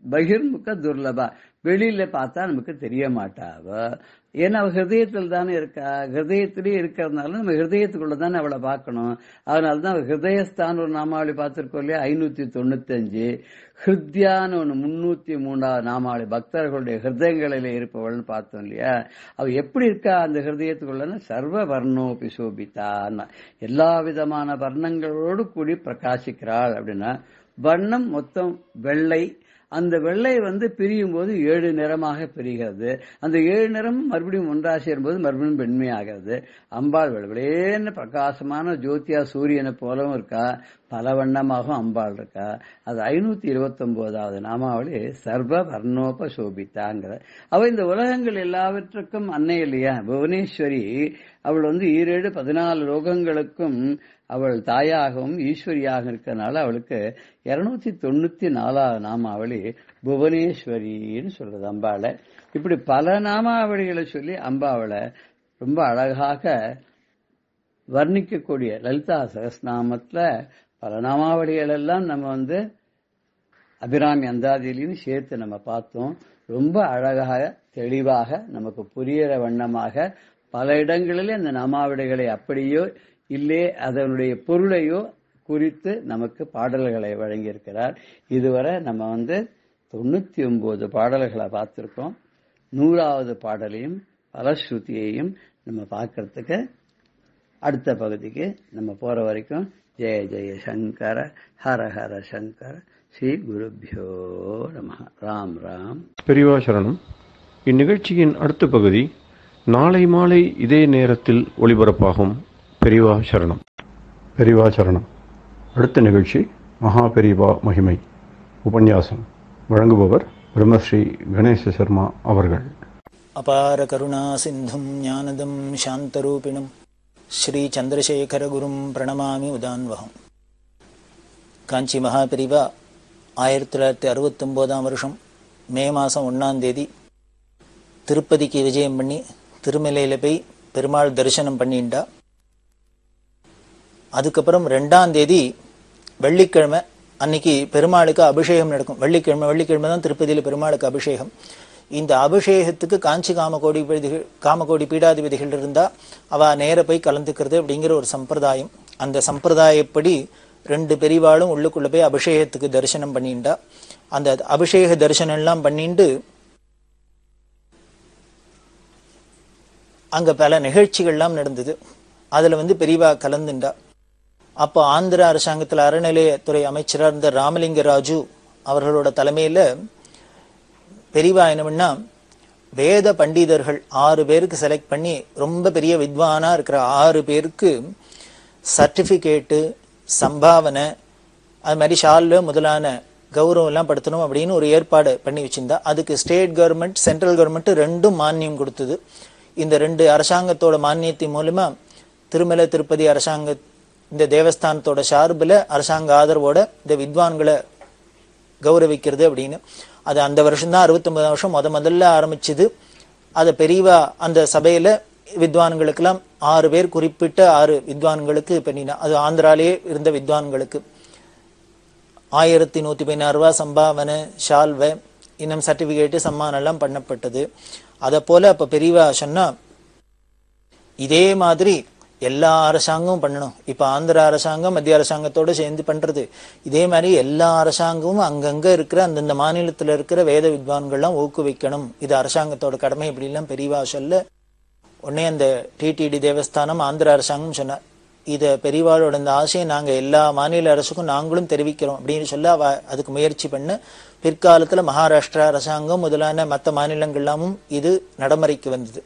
பகிர்முக துர்லபா வெளியில பார்த்தா நமக்கு தெரிய மாட்டாவ ஏன்னா அவ ஹிருதயத்தில் தானே இருக்கா ஹிருதயத்திலேயே இருக்கிறதுனால நம்ம ஹிருதயத்துக்குள்ள தானே அவளை பார்க்கணும் அதனாலதான் அவ ஹிருதயஸ்தான் ஒரு நாமாவளி பார்த்திருக்கோம் இல்லையா ஐநூத்தி தொண்ணூத்தஞ்சு ஹிருத்யான்னு ஒண்ணு முன்னூத்தி மூணாவது நாமாவளி பக்தர்களுடைய ஹிருதயங்களில இருப்பவள்னு பார்த்தோம் இல்லையா அவ எப்படி இருக்கா அந்த ஹிருதயத்துக்குள்ளன்னு சர்வ வர்ணோபி சோபிதா எல்லா விதமான வர்ணங்களோடு கூடி பிரகாசிக்கிறாள் அப்படின்னா வண்ணம் மொத்தம் வெள்ளை அந்த வெள்ளை வந்து பிரியும் போது ஏழு நிறமாக பிரிகிறது அந்த ஏழு நிறமும் மறுபடியும் ஒன்றா சேரும்போது மறுபடியும் வெண்மையாகிறது அம்பாள் வெள்ளேன்னு பிரகாசமான ஜோதியா சூரியனை போலவும் இருக்கா பல வண்ணமாகவும் அம்பாள் இருக்கா அது ஐநூத்தி இருபத்தி ஒன்பதாவது நாமாவளி சர்வ வர்ணோப சோபித்தாங்கிற அவ இந்த உலகங்கள் எல்லாவற்றுக்கும் அன்னை இல்லையா புவனேஸ்வரி அவள் வந்து ஈரேழு பதினாலு லோகங்களுக்கும் அவள் தாயாகவும் ஈஸ்வரியாக இருக்கிறனால அவளுக்கு இருநூத்தி தொண்ணூத்தி நாலாவது நாமாவளி புவனேஸ்வரின்னு சொல்றது அம்பாளை இப்படி பல நாமாவளிகளை சொல்லி அம்பாவளை ரொம்ப அழகாக வர்ணிக்கக்கூடிய லலிதா சகஸ்நாமத்துல பல நாமாவளிகள் எல்லாம் நம்ம வந்து அபிராமி அந்தாதியிலையும் சேர்த்து நம்ம பார்த்தோம் ரொம்ப அழகாக தெளிவாக நமக்கு புரியிற வண்ணமாக பல இடங்களிலே அந்த நாமாவளிகளை அப்படியோ இல்லே அதனுடைய பொருளையோ குறித்து நமக்கு பாடல்களை வழங்கியிருக்கிறார் இதுவரை நம்ம வந்து தொண்ணூத்தி ஒன்பது பாடல்களை பார்த்திருக்கோம் நூறாவது பாடலையும் பலஸ்ருதியையும் நம்ம பார்க்கறதுக்கு அடுத்த பகுதிக்கு நம்ம போற வரைக்கும் ஜெய ஜெய சங்கர ஹர ஹர சங்கர ஸ்ரீ குருபியோ நம ராம் ராம் பெரியவா சரணம் இந்நிகழ்ச்சியின் அடுத்த பகுதி நாளை மாலை இதே நேரத்தில் ஒளிபரப்பாகும் பெரியவா சரணம் பெரியவா சரணம் அடுத்த நிகழ்ச்சி மகா பெரியவா மகிமை உபன்யாசம் வழங்குபவர் பிரம்மஸ்ரீ கணேச சர்மா அவர்கள் அபார கருணா சிந்தும் ஞானதம் சாந்தரூபிணம் ஸ்ரீ சந்திரசேகரகுரும் பிரணமாமி உதான்வகம் காஞ்சி மகாபிரிவா ஆயிரத்தி தொள்ளாயிரத்தி அறுபத்தொம்போதாம் வருஷம் மே மாதம் ஒன்றாம் தேதி திருப்பதிக்கு விஜயம் பண்ணி திருமலையில் போய் பெருமாள் தரிசனம் பண்ணிண்டா அதுக்கப்புறம் ரெண்டாம் தேதி வெள்ளிக்கிழமை அன்னைக்கு பெருமாளுக்கு அபிஷேகம் நடக்கும் வெள்ளிக்கிழமை வெள்ளிக்கிழமை தான் திருப்பதியில் பெருமாளுக்கு அபிஷேகம் இந்த அபிஷேகத்துக்கு காஞ்சி காமகோடி விதிகள் காமகோடி பீடாதிபதிகள் இருந்தா அவ நேர போய் கலந்துக்கிறது அப்படிங்கிற ஒரு சம்பிரதாயம் அந்த சம்பிரதாயப்படி ரெண்டு பெரிவாளும் உள்ளுக்குள்ள போய் அபிஷேகத்துக்கு தரிசனம் பண்ணிண்டா அந்த அபிஷேக தரிசனம் எல்லாம் பண்ணிண்டு அங்க பல நிகழ்ச்சிகள்லாம் நடந்தது அதுல வந்து பெரியவா கலந்துண்டா அப்போ ஆந்திர அரசாங்கத்தில் அறநிலையத்துறை அமைச்சராக இருந்த ராமலிங்க ராஜு அவர்களோட தலைமையில பெரியவா என்ன பண்ணா வேத பண்டிதர்கள் ஆறு பேருக்கு செலக்ட் பண்ணி ரொம்ப பெரிய வித்வானா இருக்கிற ஆறு பேருக்கு சர்டிபிகேட்டு சம்பாவனை அது மாதிரி ஷால்ல முதலான கௌரவம் எல்லாம் படுத்தணும் அப்படின்னு ஒரு ஏற்பாடு பண்ணி வச்சிருந்தா அதுக்கு ஸ்டேட் கவர்மெண்ட் சென்ட்ரல் கவர்மெண்ட் ரெண்டும் மானியம் கொடுத்தது இந்த ரெண்டு அரசாங்கத்தோட மானியத்தின் மூலமா திருமலை திருப்பதி அரசாங்க இந்த தேவஸ்தானத்தோட சார்பில் அரசாங்க ஆதரவோட இந்த வித்வான்களை கௌரவிக்கிறது அப்படின்னு அது அந்த வருஷம் தான் அறுபத்தொன்பதாம் வருஷம் முத முதல்ல ஆரம்பிச்சது அதை பெரியவா அந்த சபையில வித்வான்களுக்கெல்லாம் ஆறு பேர் குறிப்பிட்ட ஆறு வித்வான்களுக்கு பண்ணினா அது ஆந்திராலேயே இருந்த வித்வான்களுக்கு ஆயிரத்தி நூத்தி பதினாறு ரூபாய் சம்பாவனை ஷால்வை இன்னும் சர்டிபிகேட்டு சம்மானம் எல்லாம் பண்ணப்பட்டது அதை போல அப்ப பெரியவா சொன்னா இதே மாதிரி எல்லா அரசாங்கமும் பண்ணணும் இப்ப ஆந்திர அரசாங்கம் மத்திய அரசாங்கத்தோட சேர்ந்து பண்றது இதே மாதிரி எல்லா அரசாங்கமும் அங்கங்க இருக்கிற அந்தந்த மாநிலத்துல இருக்கிற வேத வித்வான்கள்லாம் ஊக்குவிக்கணும் இது அரசாங்கத்தோட கடமை இப்படி எல்லாம் பெரியவா சொல்ல உடனே அந்த டிடிடி தேவஸ்தானம் ஆந்திர அரசாங்கம் சொன்னார் இத பெரியவாளோட இந்த ஆசையை நாங்க எல்லா மாநில அரசுக்கும் நாங்களும் தெரிவிக்கிறோம் அப்படின்னு சொல்ல அவ அதுக்கு முயற்சி பண்ண பிற்காலத்துல மகாராஷ்டிரா அரசாங்கம் முதலான மற்ற மாநிலங்கள்லாமும் இது நடைமுறைக்கு வந்தது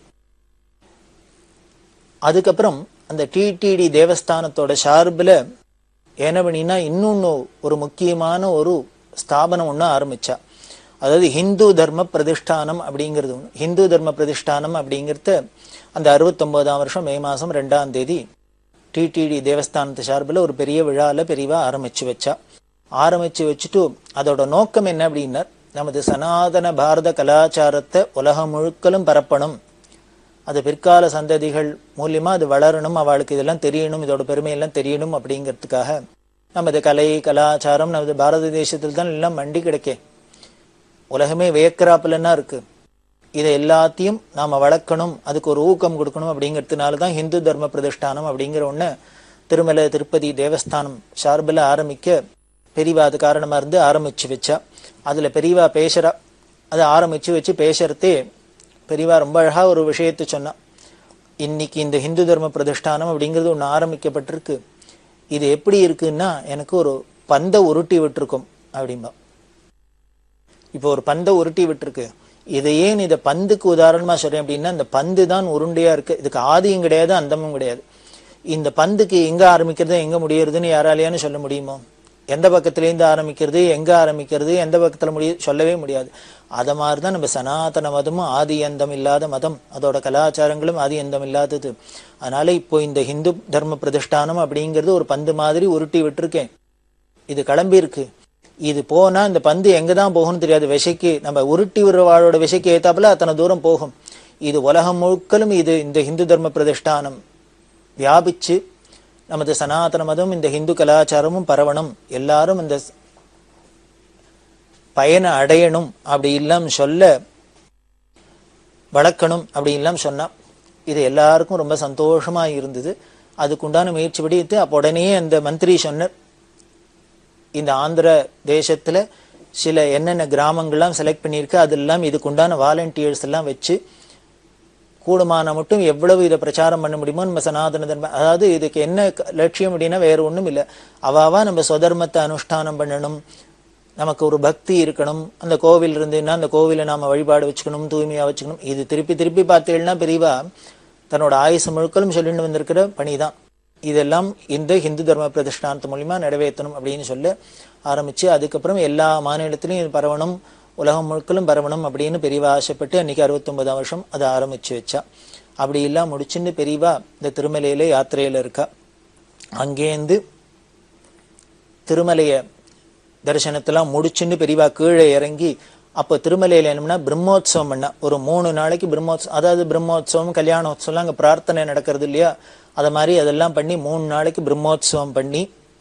அதுக்கப்புறம் அந்த டிடிடி தேவஸ்தானத்தோட சார்புல என்ன பண்ணினா இன்னொன்னு ஒரு முக்கியமான ஒரு ஸ்தாபனம் ஒண்ணு ஆரம்பிச்சா அதாவது ஹிந்து தர்ம பிரதிஷ்டானம் அப்படிங்கிறது ஒண்ணு ஹிந்து தர்ம பிரதிஷ்டானம் அப்படிங்கிறது அந்த அறுபத்தொன்பதாம் வருஷம் மே மாசம் ரெண்டாம் தேதி டிடிடி தேவஸ்தானத்து சார்பில் ஒரு பெரிய விழால பெரியவா ஆரம்பிச்சு வச்சா ஆரம்பிச்சு வச்சுட்டு அதோட நோக்கம் என்ன அப்படின்னா நமது சனாதன பாரத கலாச்சாரத்தை உலகம் முழுக்கலும் பரப்பணும் அது பிற்கால சந்ததிகள் மூலியமா அது வளரணும் அவளுக்கு இதெல்லாம் தெரியணும் இதோட பெருமையெல்லாம் தெரியணும் அப்படிங்கிறதுக்காக நமது கலை கலாச்சாரம் நமது பாரத தேசத்தில் தான் எல்லாம் மண்டி கிடக்கே உலகமே வியக்கிறாப்புலன்னா இருக்கு இதை எல்லாத்தையும் நாம வளர்க்கணும் அதுக்கு ஒரு ஊக்கம் கொடுக்கணும் அப்படிங்கிறதுனால தான் ஹிந்து தர்ம பிரதிஷ்டானம் அப்படிங்கிற ஒண்ணு திருமலை திருப்பதி தேவஸ்தானம் சார்பில் ஆரம்பிக்க பெரியவா அது காரணமா இருந்து ஆரம்பிச்சு வச்சா அதுல பெரியவா பேசுறா அதை ஆரம்பிச்சு வச்சு பேசுறதே பெரியவா ரொம்ப அழகா ஒரு விஷயத்தை சொன்னா இன்னைக்கு இந்த ஹிந்து தர்ம பிரதிஷ்டானம் அப்படிங்கிறது ஒன்று ஆரம்பிக்கப்பட்டிருக்கு இது எப்படி இருக்குன்னா எனக்கு ஒரு பந்தை உருட்டி விட்டுருக்கும் அப்படிம்பா இப்போ ஒரு பந்தை உருட்டி விட்டுருக்கு இதை ஏன் இதை பந்துக்கு உதாரணமா சொல்றேன் அப்படின்னா இந்த பந்து தான் உருண்டையா இருக்கு இதுக்கு ஆதியும் கிடையாது அந்தமும் கிடையாது இந்த பந்துக்கு எங்க ஆரம்பிக்கிறது எங்க முடியறதுன்னு யாராலையானு சொல்ல முடியுமோ எந்த பக்கத்துலேருந்து ஆரம்பிக்கிறது எங்க ஆரம்பிக்கிறது எந்த பக்கத்துல முடிய சொல்லவே முடியாது அத மாதிரி தான் நம்ம சனாதன மதமும் ஆதி அந்தம் இல்லாத மதம் அதோட கலாச்சாரங்களும் ஆதி அந்தம் இல்லாதது அதனால இப்போ இந்த ஹிந்து தர்ம பிரதிஷ்டானம் அப்படிங்கிறது ஒரு பந்து மாதிரி உருட்டி விட்டுருக்கேன் இது கிளம்பி இருக்கு இது போனா இந்த பந்து எங்க தான் போகும்னு தெரியாது விசைக்கு நம்ம உருட்டி விடுறவாளோட விசைக்கு ஏத்தாப்புல அத்தனை தூரம் போகும் இது உலகம் முழுக்கலும் இது இந்த ஹிந்து தர்ம பிரதிஷ்டானம் வியாபிச்சு நமது சனாதன மதம் இந்த ஹிந்து கலாச்சாரமும் பரவணும் எல்லாரும் இந்த பயனை அடையணும் அப்படி இல்லாம சொல்ல வளர்க்கணும் அப்படி இல்லாம சொன்னா இது எல்லாருக்கும் ரொம்ப சந்தோஷமா இருந்தது அதுக்குண்டான முயற்சி படித்து அப்போ உடனே அந்த மந்திரி சொன்னார் இந்த ஆந்திர தேசத்துல சில என்னென்ன கிராமங்கள்லாம் செலக்ட் பண்ணியிருக்கு அதெல்லாம் இதுக்குண்டான வாலண்டியர்ஸ் எல்லாம் வச்சு கூடுமான மட்டும் எவ்வளவு இதை பிரச்சாரம் பண்ண முடியுமோ நம்ம சனாதன தர்ம அதாவது இதுக்கு என்ன க- லட்சியம் அப்படின்னா வேற ஒண்ணும் இல்லை அவாவா நம்ம சொதர்மத்தை அனுஷ்டானம் பண்ணணும் நமக்கு ஒரு பக்தி இருக்கணும் அந்த கோவில் இருந்துன்னா அந்த கோவிலை நாம வழிபாடு வச்சுக்கணும் தூய்மையா வச்சுக்கணும் இது திருப்பி திருப்பி பார்த்தீங்கன்னா பெரியவா தன்னோட ஆயுசு முழுக்களும் சொல்லிட்டு வந்திருக்கிற பணிதான் இதெல்லாம் இந்த ஹிந்து தர்ம பிரதிஷ்டானத்து மூலியமா நிறைவேற்றணும் அப்படின்னு சொல்ல ஆரம்பிச்சு அதுக்கப்புறம் எல்லா மாநிலத்திலையும் இது பரவணும் உலகம் முழுக்களும் பரவணும் அப்படின்னு பெரியவா ஆசைப்பட்டு அன்னைக்கு அறுபத்தொன்பதாம் வருஷம் அதை ஆரம்பிச்சு வச்சா அப்படி எல்லாம் முடிச்சுன்னு பெரியவா இந்த திருமலையில யாத்திரையில இருக்கா அங்கேருந்து திருமலைய தரிசனத்தெல்லாம் முடிச்சுன்னு பெரியவா கீழே இறங்கி அப்போ திருமலையில என்னம்னா பிரம்மோத்சவம் பண்ணா ஒரு மூணு நாளைக்கு பிரம்மோத்சவம் அதாவது பிரம்மோத்சவம் கல்யாணோத்சவம் அங்க பிரார்த்தனை நடக்கிறது இல்லையா அத மாதிரி அதெல்லாம் பண்ணி மூணு நாளைக்கு பிரம்மோத்சவம் பண்ணி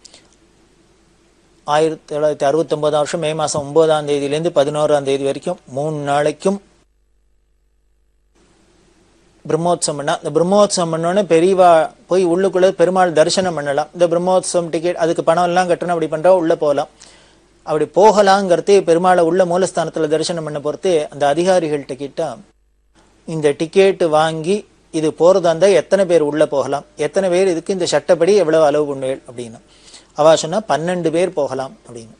ஆயிரத்தி தொள்ளாயிரத்தி அறுபத்தி ஒன்பதாம் வருஷம் மே மாசம் ஒன்பதாம் தேதியிலேருந்து பதினோராம் தேதி வரைக்கும் மூணு நாளைக்கும் பிரம்மோத்சவம் பண்ணா இந்த பிரம்மோத்சவம் பண்ணோடனே பெரியவா போய் உள்ளுக்குள்ள பெருமாள் தரிசனம் பண்ணலாம் இந்த பிரம்மோத்சவம் டிக்கெட் அதுக்கு பணம் எல்லாம் கட்டணும் அப்படி பண்றா உள்ள போகலாம் அப்படி போகலாங்கிறதே பெருமாளை உள்ள மூலஸ்தானத்துல தரிசனம் பண்ண பொறுத்தே அந்த அதிகாரிகள்கிட்ட கிட்ட இந்த டிக்கெட் வாங்கி இது போறதா இருந்தா எத்தனை பேர் உள்ள போகலாம் எத்தனை பேர் இதுக்கு இந்த சட்டப்படி எவ்வளவு அளவு பண்ணுவேள் அப்படின்னு அவ சொன்னா பன்னெண்டு பேர் போகலாம் அப்படின்னு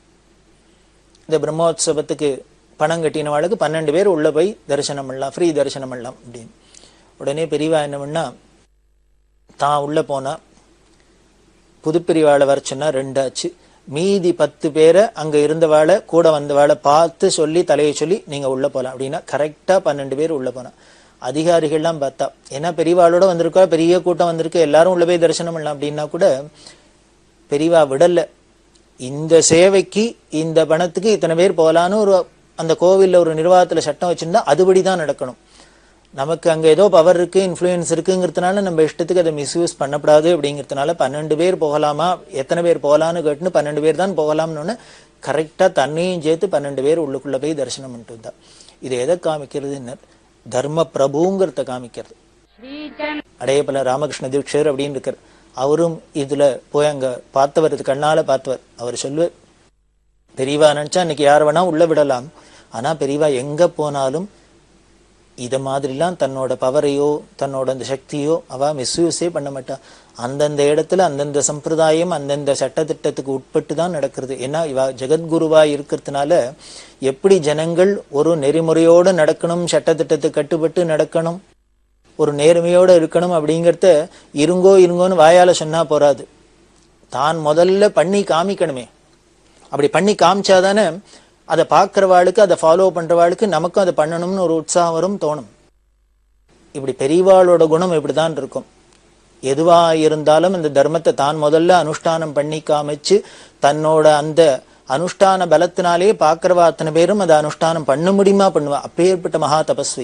இந்த பிரம்மோத்சவத்துக்கு பணம் கட்டினவாளுக்கு பன்னெண்டு பேர் உள்ள போய் தரிசனம் பண்ணலாம் ஃப்ரீ தரிசனம் பண்ணலாம் அப்படின்னு உடனே பெரியவா என்ன பண்ணா தான் உள்ள போனா புதுப்பிரிவாளை வர சொன்னா ரெண்டாச்சு மீதி பத்து பேரை அங்க இருந்தவாளை கூட வந்தவாளை பார்த்து சொல்லி தலையை சொல்லி நீங்க உள்ள போலாம் அப்படின்னா கரெக்டா பன்னெண்டு பேர் உள்ள போனா அதிகாரிகள்லாம் பார்த்தா ஏன்னா பெரியவாளோட வந்திருக்கா பெரிய கூட்டம் வந்திருக்கு எல்லாரும் உள்ள போய் தரிசனம் பண்ணலாம் அப்படின்னா கூட பெரியவா விடல இந்த சேவைக்கு இந்த பணத்துக்கு இத்தனை பேர் போகலான்னு ஒரு அந்த கோவில்ல ஒரு நிர்வாகத்துல சட்டம் வச்சிருந்தா அதுபடி தான் நடக்கணும் நமக்கு அங்க ஏதோ பவர் இருக்கு இன்ஃப்ளூயன்ஸ் இருக்குங்கிறதுனால நம்ம இஷ்டத்துக்கு அதை மிஸ்யூஸ் பண்ணக்கூடாது அப்படிங்கிறதுனால பன்னெண்டு பேர் போகலாமா எத்தனை பேர் போகலான்னு கேட்டுன்னு பன்னெண்டு பேர் தான் போகலாம்னு கரெக்டா தன்னையும் சேர்த்து பன்னெண்டு பேர் உள்ளுக்குள்ள போய் தரிசனம் பண்ணிட்டு வந்தா இது எதை காமிக்கிறதுன்னு தர்ம பிரபுங்கிறத காமிக்கிறது அடையப்பல ராமகிருஷ்ண தீட்சர் அப்படின்னு இருக்கார் அவரும் இதுல போய் அங்க பார்த்தவர் இது கண்ணால பார்த்தவர் அவர் சொல்லுவார் பெரியவா நினைச்சா இன்னைக்கு யார் வேணா உள்ள விடலாம் ஆனா பெரியவா எங்க போனாலும் இத மாதிரிலாம் தன்னோட பவரையோ தன்னோட அந்த சக்தியோ அவ மிஸ்யூஸே பண்ண மாட்டா அந்தந்த இடத்துல அந்தந்த சம்பிரதாயம் அந்தந்த சட்டத்திட்டத்துக்கு உட்பட்டு தான் நடக்கிறது ஏன்னா இவ ஜெகத்குருவா இருக்கிறதுனால எப்படி ஜனங்கள் ஒரு நெறிமுறையோட நடக்கணும் சட்டத்திட்டத்துக்கு கட்டுப்பட்டு நடக்கணும் ஒரு நேர்மையோட இருக்கணும் அப்படிங்கறத இருங்கோ இருங்கோன்னு வாயால சொன்னா போறாது தான் முதல்ல பண்ணி காமிக்கணுமே அப்படி பண்ணி காமிச்சாதானே அதை பார்க்கறவாளுக்கு அதை ஃபாலோ பண்றவாளுக்கு நமக்கும் அதை பண்ணணும்னு ஒரு உற்சாகம் வரும் தோணும் இப்படி பெரியவாளோட குணம் இப்படிதான் இருக்கும் எதுவா இருந்தாலும் இந்த தர்மத்தை தான் முதல்ல அனுஷ்டானம் பண்ணி காமிச்சு தன்னோட அந்த அனுஷ்டான பலத்தினாலே பார்க்கறவா அத்தனை பேரும் அதை அனுஷ்டானம் பண்ண முடியுமா பண்ணுவா அப்பேற்பட்ட மகா தபஸ்வி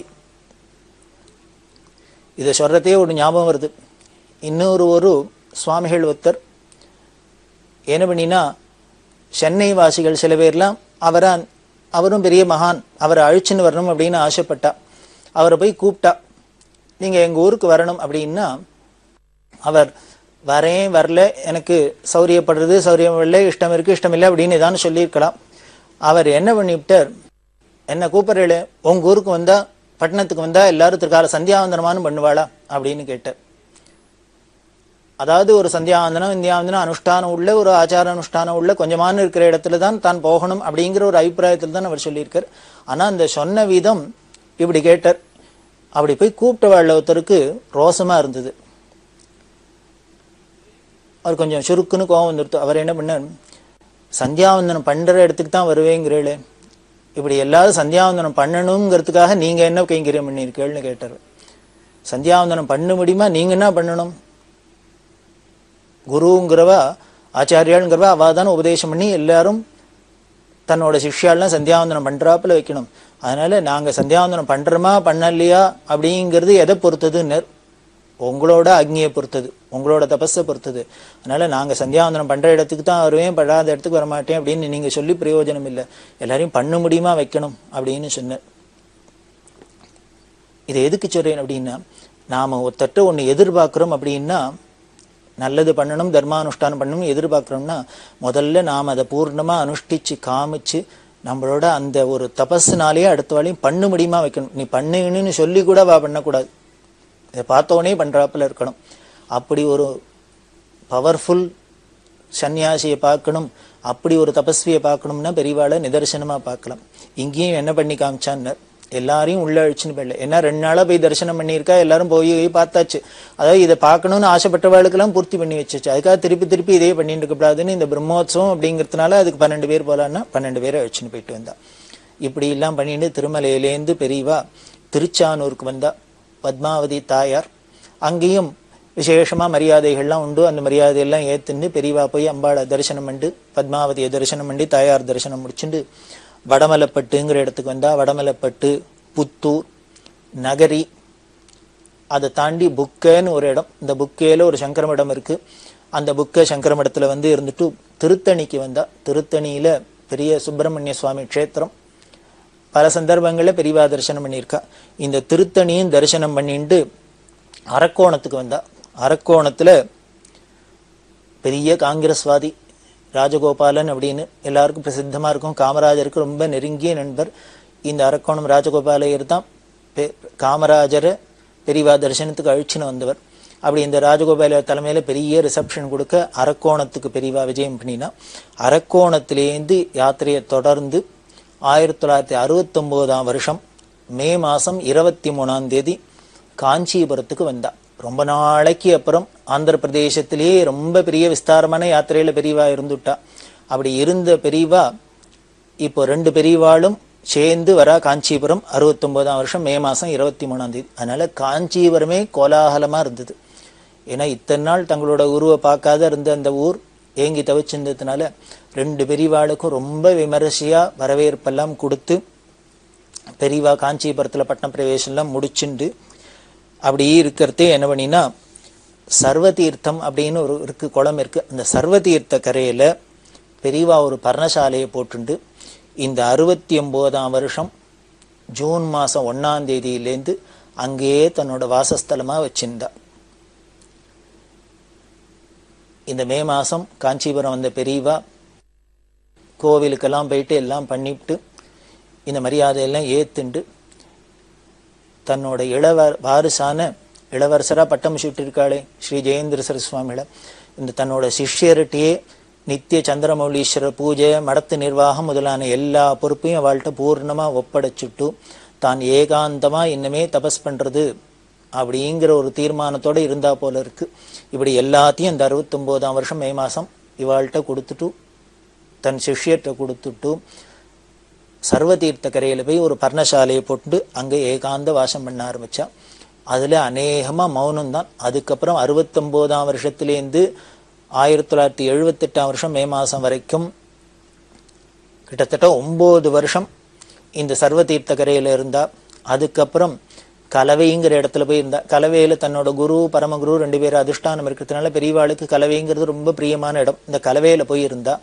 இதை சொல்றதே ஒரு ஞாபகம் வருது இன்னொரு ஒரு சுவாமிகள் ஒருத்தர் என்ன பண்ணினா சென்னை வாசிகள் சில பேர்லாம் அவரை அவரும் பெரிய மகான் அவரை அழிச்சுன்னு வரணும் அப்படின்னு ஆசைப்பட்டா அவரை போய் கூப்பிட்டா நீங்க எங்க ஊருக்கு வரணும் அப்படின்னா அவர் வரேன் வரல எனக்கு சௌரியப்படுறது சௌரியம் இல்லை இஷ்டம் இருக்கு இஷ்டம் இல்லை அப்படின்னு ஏதாவது சொல்லியிருக்கலாம் அவர் என்ன பண்ணிவிட்டார் என்ன கூப்பிடுறீங்களே உங்க ஊருக்கு வந்தா பட்டணத்துக்கு வந்தா எல்லாரும் திருக்கால சந்தியாவந்தனமானு பண்ணுவாளா அப்படின்னு கேட்டார் அதாவது ஒரு சந்தியாவந்தனம் இந்தியாவந்தனம் அனுஷ்டானம் உள்ள ஒரு ஆச்சார அனுஷ்டானம் உள்ள கொஞ்சமான இருக்கிற இடத்துல தான் தான் போகணும் அப்படிங்கிற ஒரு அபிப்பிராயத்தில் தான் அவர் சொல்லியிருக்கார் ஆனா அந்த சொன்ன விதம் இப்படி கேட்டார் அப்படி போய் கூப்பிட்ட வாழ் ஒருத்தருக்கு ரோசமா இருந்தது அவர் கொஞ்சம் சுருக்குன்னு கோவம் வந்துடுத்து அவர் என்ன பண்ணார் சந்தியாவந்தனம் பண்ற இடத்துக்கு தான் வருவேங்கிறீளே இப்படி எல்லாரும் சந்தியாவந்தனம் பண்ணணுங்கிறதுக்காக நீங்க என்ன கைங்கரியம் பண்ணியிருக்கீள்னு கேட்டார் சந்தியாவந்தனம் பண்ண முடியுமா நீங்க என்ன பண்ணணும் குருங்கிறவா ஆச்சாரியாளுங்கிறவா அவ தானே உபதேசம் பண்ணி எல்லாரும் தன்னோட சிஷ்யாலாம் சந்தியாவந்தனம் பண்றாப்புல வைக்கணும் அதனால நாங்க சந்தியாவந்தனம் பண்றோமா பண்ணலையா அப்படிங்கிறது எதை பொறுத்ததுன்னு உங்களோட அக்னியை பொறுத்தது உங்களோட தபஸை பொறுத்தது அதனால நாங்க சந்தியாவந்தனம் பண்ற இடத்துக்கு தான் வருவேன் படாத இடத்துக்கு வரமாட்டேன் அப்படின்னு நீங்க சொல்லி பிரயோஜனம் இல்லை எல்லாரையும் பண்ண முடியுமா வைக்கணும் அப்படின்னு சொன்னார் இதை எதுக்கு சொல்றேன் அப்படின்னா நாம ஒருத்தட்ட ஒண்ணு எதிர்பார்க்கிறோம் அப்படின்னா நல்லது பண்ணணும் தர்மானுஷ்டானம் பண்ணணும் எதிர்பார்க்கிறோம்னா முதல்ல நாம் அதை பூர்ணமா அனுஷ்டிச்சு காமிச்சு நம்மளோட அந்த ஒரு தபஸ்னாலேயே அடுத்த வாழையும் பண்ண முடியுமா வைக்கணும் நீ பண்ணுன்னு சொல்லி கூட வா பண்ணக்கூடாது இதை பார்த்தோன்னே பண்றாப்புல இருக்கணும் அப்படி ஒரு பவர்ஃபுல் சன்னியாசியை பார்க்கணும் அப்படி ஒரு தபஸ்வியை பார்க்கணும்னா பெரியவாளை நிதர்சனமா பார்க்கலாம் இங்கேயும் என்ன பண்ணி காமிச்சான்னு எல்லாரையும் உள்ள அழிச்சுன்னு போயிடல ஏன்னா ரெண்டு நாளா போய் தரிசனம் பண்ணியிருக்கா எல்லாரும் போய் போய் பார்த்தாச்சு அதாவது இதை பார்க்கணும்னு ஆசைப்பட்டவாளுக்கெல்லாம் பூர்த்தி பண்ணி வச்சுச்சு அதுக்காக திருப்பி திருப்பி இதே பண்ணிட்டு இருக்கக்கூடாதுன்னு இந்த பிரம்மோத்சவம் அப்படிங்கிறதுனால அதுக்கு பன்னெண்டு பேர் போலான்னா பன்னெண்டு பேரை அழிச்சுன்னு போயிட்டு வந்தா இப்படி எல்லாம் பண்ணிட்டு திருமலையிலேருந்து பெரியவா திருச்சானூருக்கு வந்தா பத்மாவதி தாயார் அங்கேயும் விசேஷமா மரியாதைகள்லாம் உண்டு அந்த மரியாதையெல்லாம் ஏத்துன்னு பெரியவா போய் அம்பாளை தரிசனம் பண்ணி பத்மாவதியை தரிசனம் பண்ணி தாயார் தரிசனம் முடிச்சுட்டு வடமலைப்பட்டுங்கிற இடத்துக்கு வந்தா வடமலைப்பட்டு புத்தூர் நகரி அதை தாண்டி புக்கேன்னு ஒரு இடம் இந்த புக்கேல ஒரு சங்கரமடம் இருக்கு அந்த புக்கே சங்கரமடத்துல வந்து இருந்துட்டு திருத்தணிக்கு வந்தா திருத்தணியில பெரிய சுப்பிரமணிய சுவாமி க்ஷேத்திரம் பல சந்தர்ப்பங்கள்ல பெரியவா தரிசனம் பண்ணியிருக்கா இந்த திருத்தணியும் தரிசனம் பண்ணிட்டு அரக்கோணத்துக்கு வந்தா அரக்கோணத்துல பெரிய காங்கிரஸ்வாதி ராஜகோபாலன் அப்படின்னு எல்லாருக்கும் பிரசித்தமா இருக்கும் காமராஜருக்கு ரொம்ப நெருங்கிய நண்பர் இந்த அரக்கோணம் ராஜகோபாலையர் தான் பெ- காமராஜரை பெரியவா தரிசனத்துக்கு அழிச்சுன்னு வந்தவர் அப்படி இந்த ராஜகோபால தலைமையில பெரிய ரிசப்ஷன் கொடுக்க அரக்கோணத்துக்கு பெரியவா விஜயம் பண்ணினா அரக்கோணத்திலேருந்து யாத்திரையை தொடர்ந்து ஆயிரத்தி தொள்ளாயிரத்தி அறுபத்தொம்போதாம் வருஷம் மே மாசம் இருபத்தி மூணாம் தேதி காஞ்சிபுரத்துக்கு வந்தா ரொம்ப நாளைக்கு அப்புறம் ஆந்திர பிரதேசத்திலேயே ரொம்ப பெரிய விஸ்தாரமான யாத்திரையில பெரியவா இருந்துட்டா அப்படி இருந்த பெரியவா இப்போ ரெண்டு பெரியவாளும் சேர்ந்து வரா காஞ்சிபுரம் அறுபத்தொன்பதாம் வருஷம் மே மாசம் இருபத்தி மூணாம் தேதி அதனால காஞ்சிபுரமே கோலாகலமா இருந்தது ஏன்னா இத்தனை நாள் தங்களோட உருவை பார்க்காத இருந்த அந்த ஊர் ஏங்கி தவிச்சிருந்ததுனால ரெண்டு பெரியவாளுக்கும் ரொம்ப விமரிசையா வரவேற்பெல்லாம் கொடுத்து பெரியவா காஞ்சிபுரத்துல பட்ன பிரவேசம்லாம் முடிச்சுண்டு அப்படி இருக்கிறதே என்ன பண்ணினா சர்வதீர்த்தம் அப்படின்னு ஒரு இருக்கு குளம் இருக்கு அந்த சர்வதீர்த்த கரையில பெரியவா ஒரு பர்ணசாலையை போட்டுண்டு இந்த அறுபத்தி ஒன்பதாம் வருஷம் ஜூன் மாசம் ஒன்னாம் தேதியிலேருந்து அங்கேயே தன்னோட வாசஸ்தலமா வச்சிருந்தா இந்த மே மாசம் காஞ்சிபுரம் வந்த பெரியவா கோவிலுக்கெல்லாம் போயிட்டு எல்லாம் பண்ணிவிட்டு இந்த மரியாதையெல்லாம் ஏத்துண்டு தன்னோட இளவ வாரிசான இளவரசரா பட்டம் சுட்டிருக்காளே ஸ்ரீ ஜெயேந்திர சரஸ்வாமியில இந்த தன்னோட சிஷ்யர்கிட்டயே நித்திய சந்திரமௌலீஸ்வரர் பூஜை மடத்து நிர்வாகம் முதலான எல்லா பொறுப்பையும் அவள்கிட்ட பூர்ணமா ஒப்படைச்சுட்டு தான் ஏகாந்தமா இன்னமே தபஸ் பண்றது அப்படிங்கிற ஒரு தீர்மானத்தோட இருந்தா போல இருக்கு இப்படி எல்லாத்தையும் இந்த அறுபத்தொன்பதாம் வருஷம் மே மாசம் இவாள்கிட்ட கொடுத்துட்டு தன் சிஷ்யர்கிட்ட கொடுத்துட்டு சர்வதீர்த்த கரையில போய் ஒரு பர்ணசாலையை போட்டு அங்க ஏகாந்த வாசம் பண்ண ஆரம்பிச்சா அதுல அநேகமா மௌனம் தான் அதுக்கப்புறம் அறுபத்தொன்பதாம் வருஷத்திலேருந்து ஆயிரத்தி தொள்ளாயிரத்தி எழுபத்தெட்டாம் வருஷம் மே மாசம் வரைக்கும் கிட்டத்தட்ட ஒன்பது வருஷம் இந்த சர்வதீர்த்த கரையில இருந்தா அதுக்கப்புறம் கலவைங்கிற இடத்துல போய் இருந்தா கலவையில தன்னோட குரு பரமகுரு ரெண்டு பேரும் அதிஷ்டானம் இருக்கிறதுனால பெரியவாளுக்கு கலவைங்கிறது ரொம்ப பிரியமான இடம் இந்த கலவையில போய் இருந்தா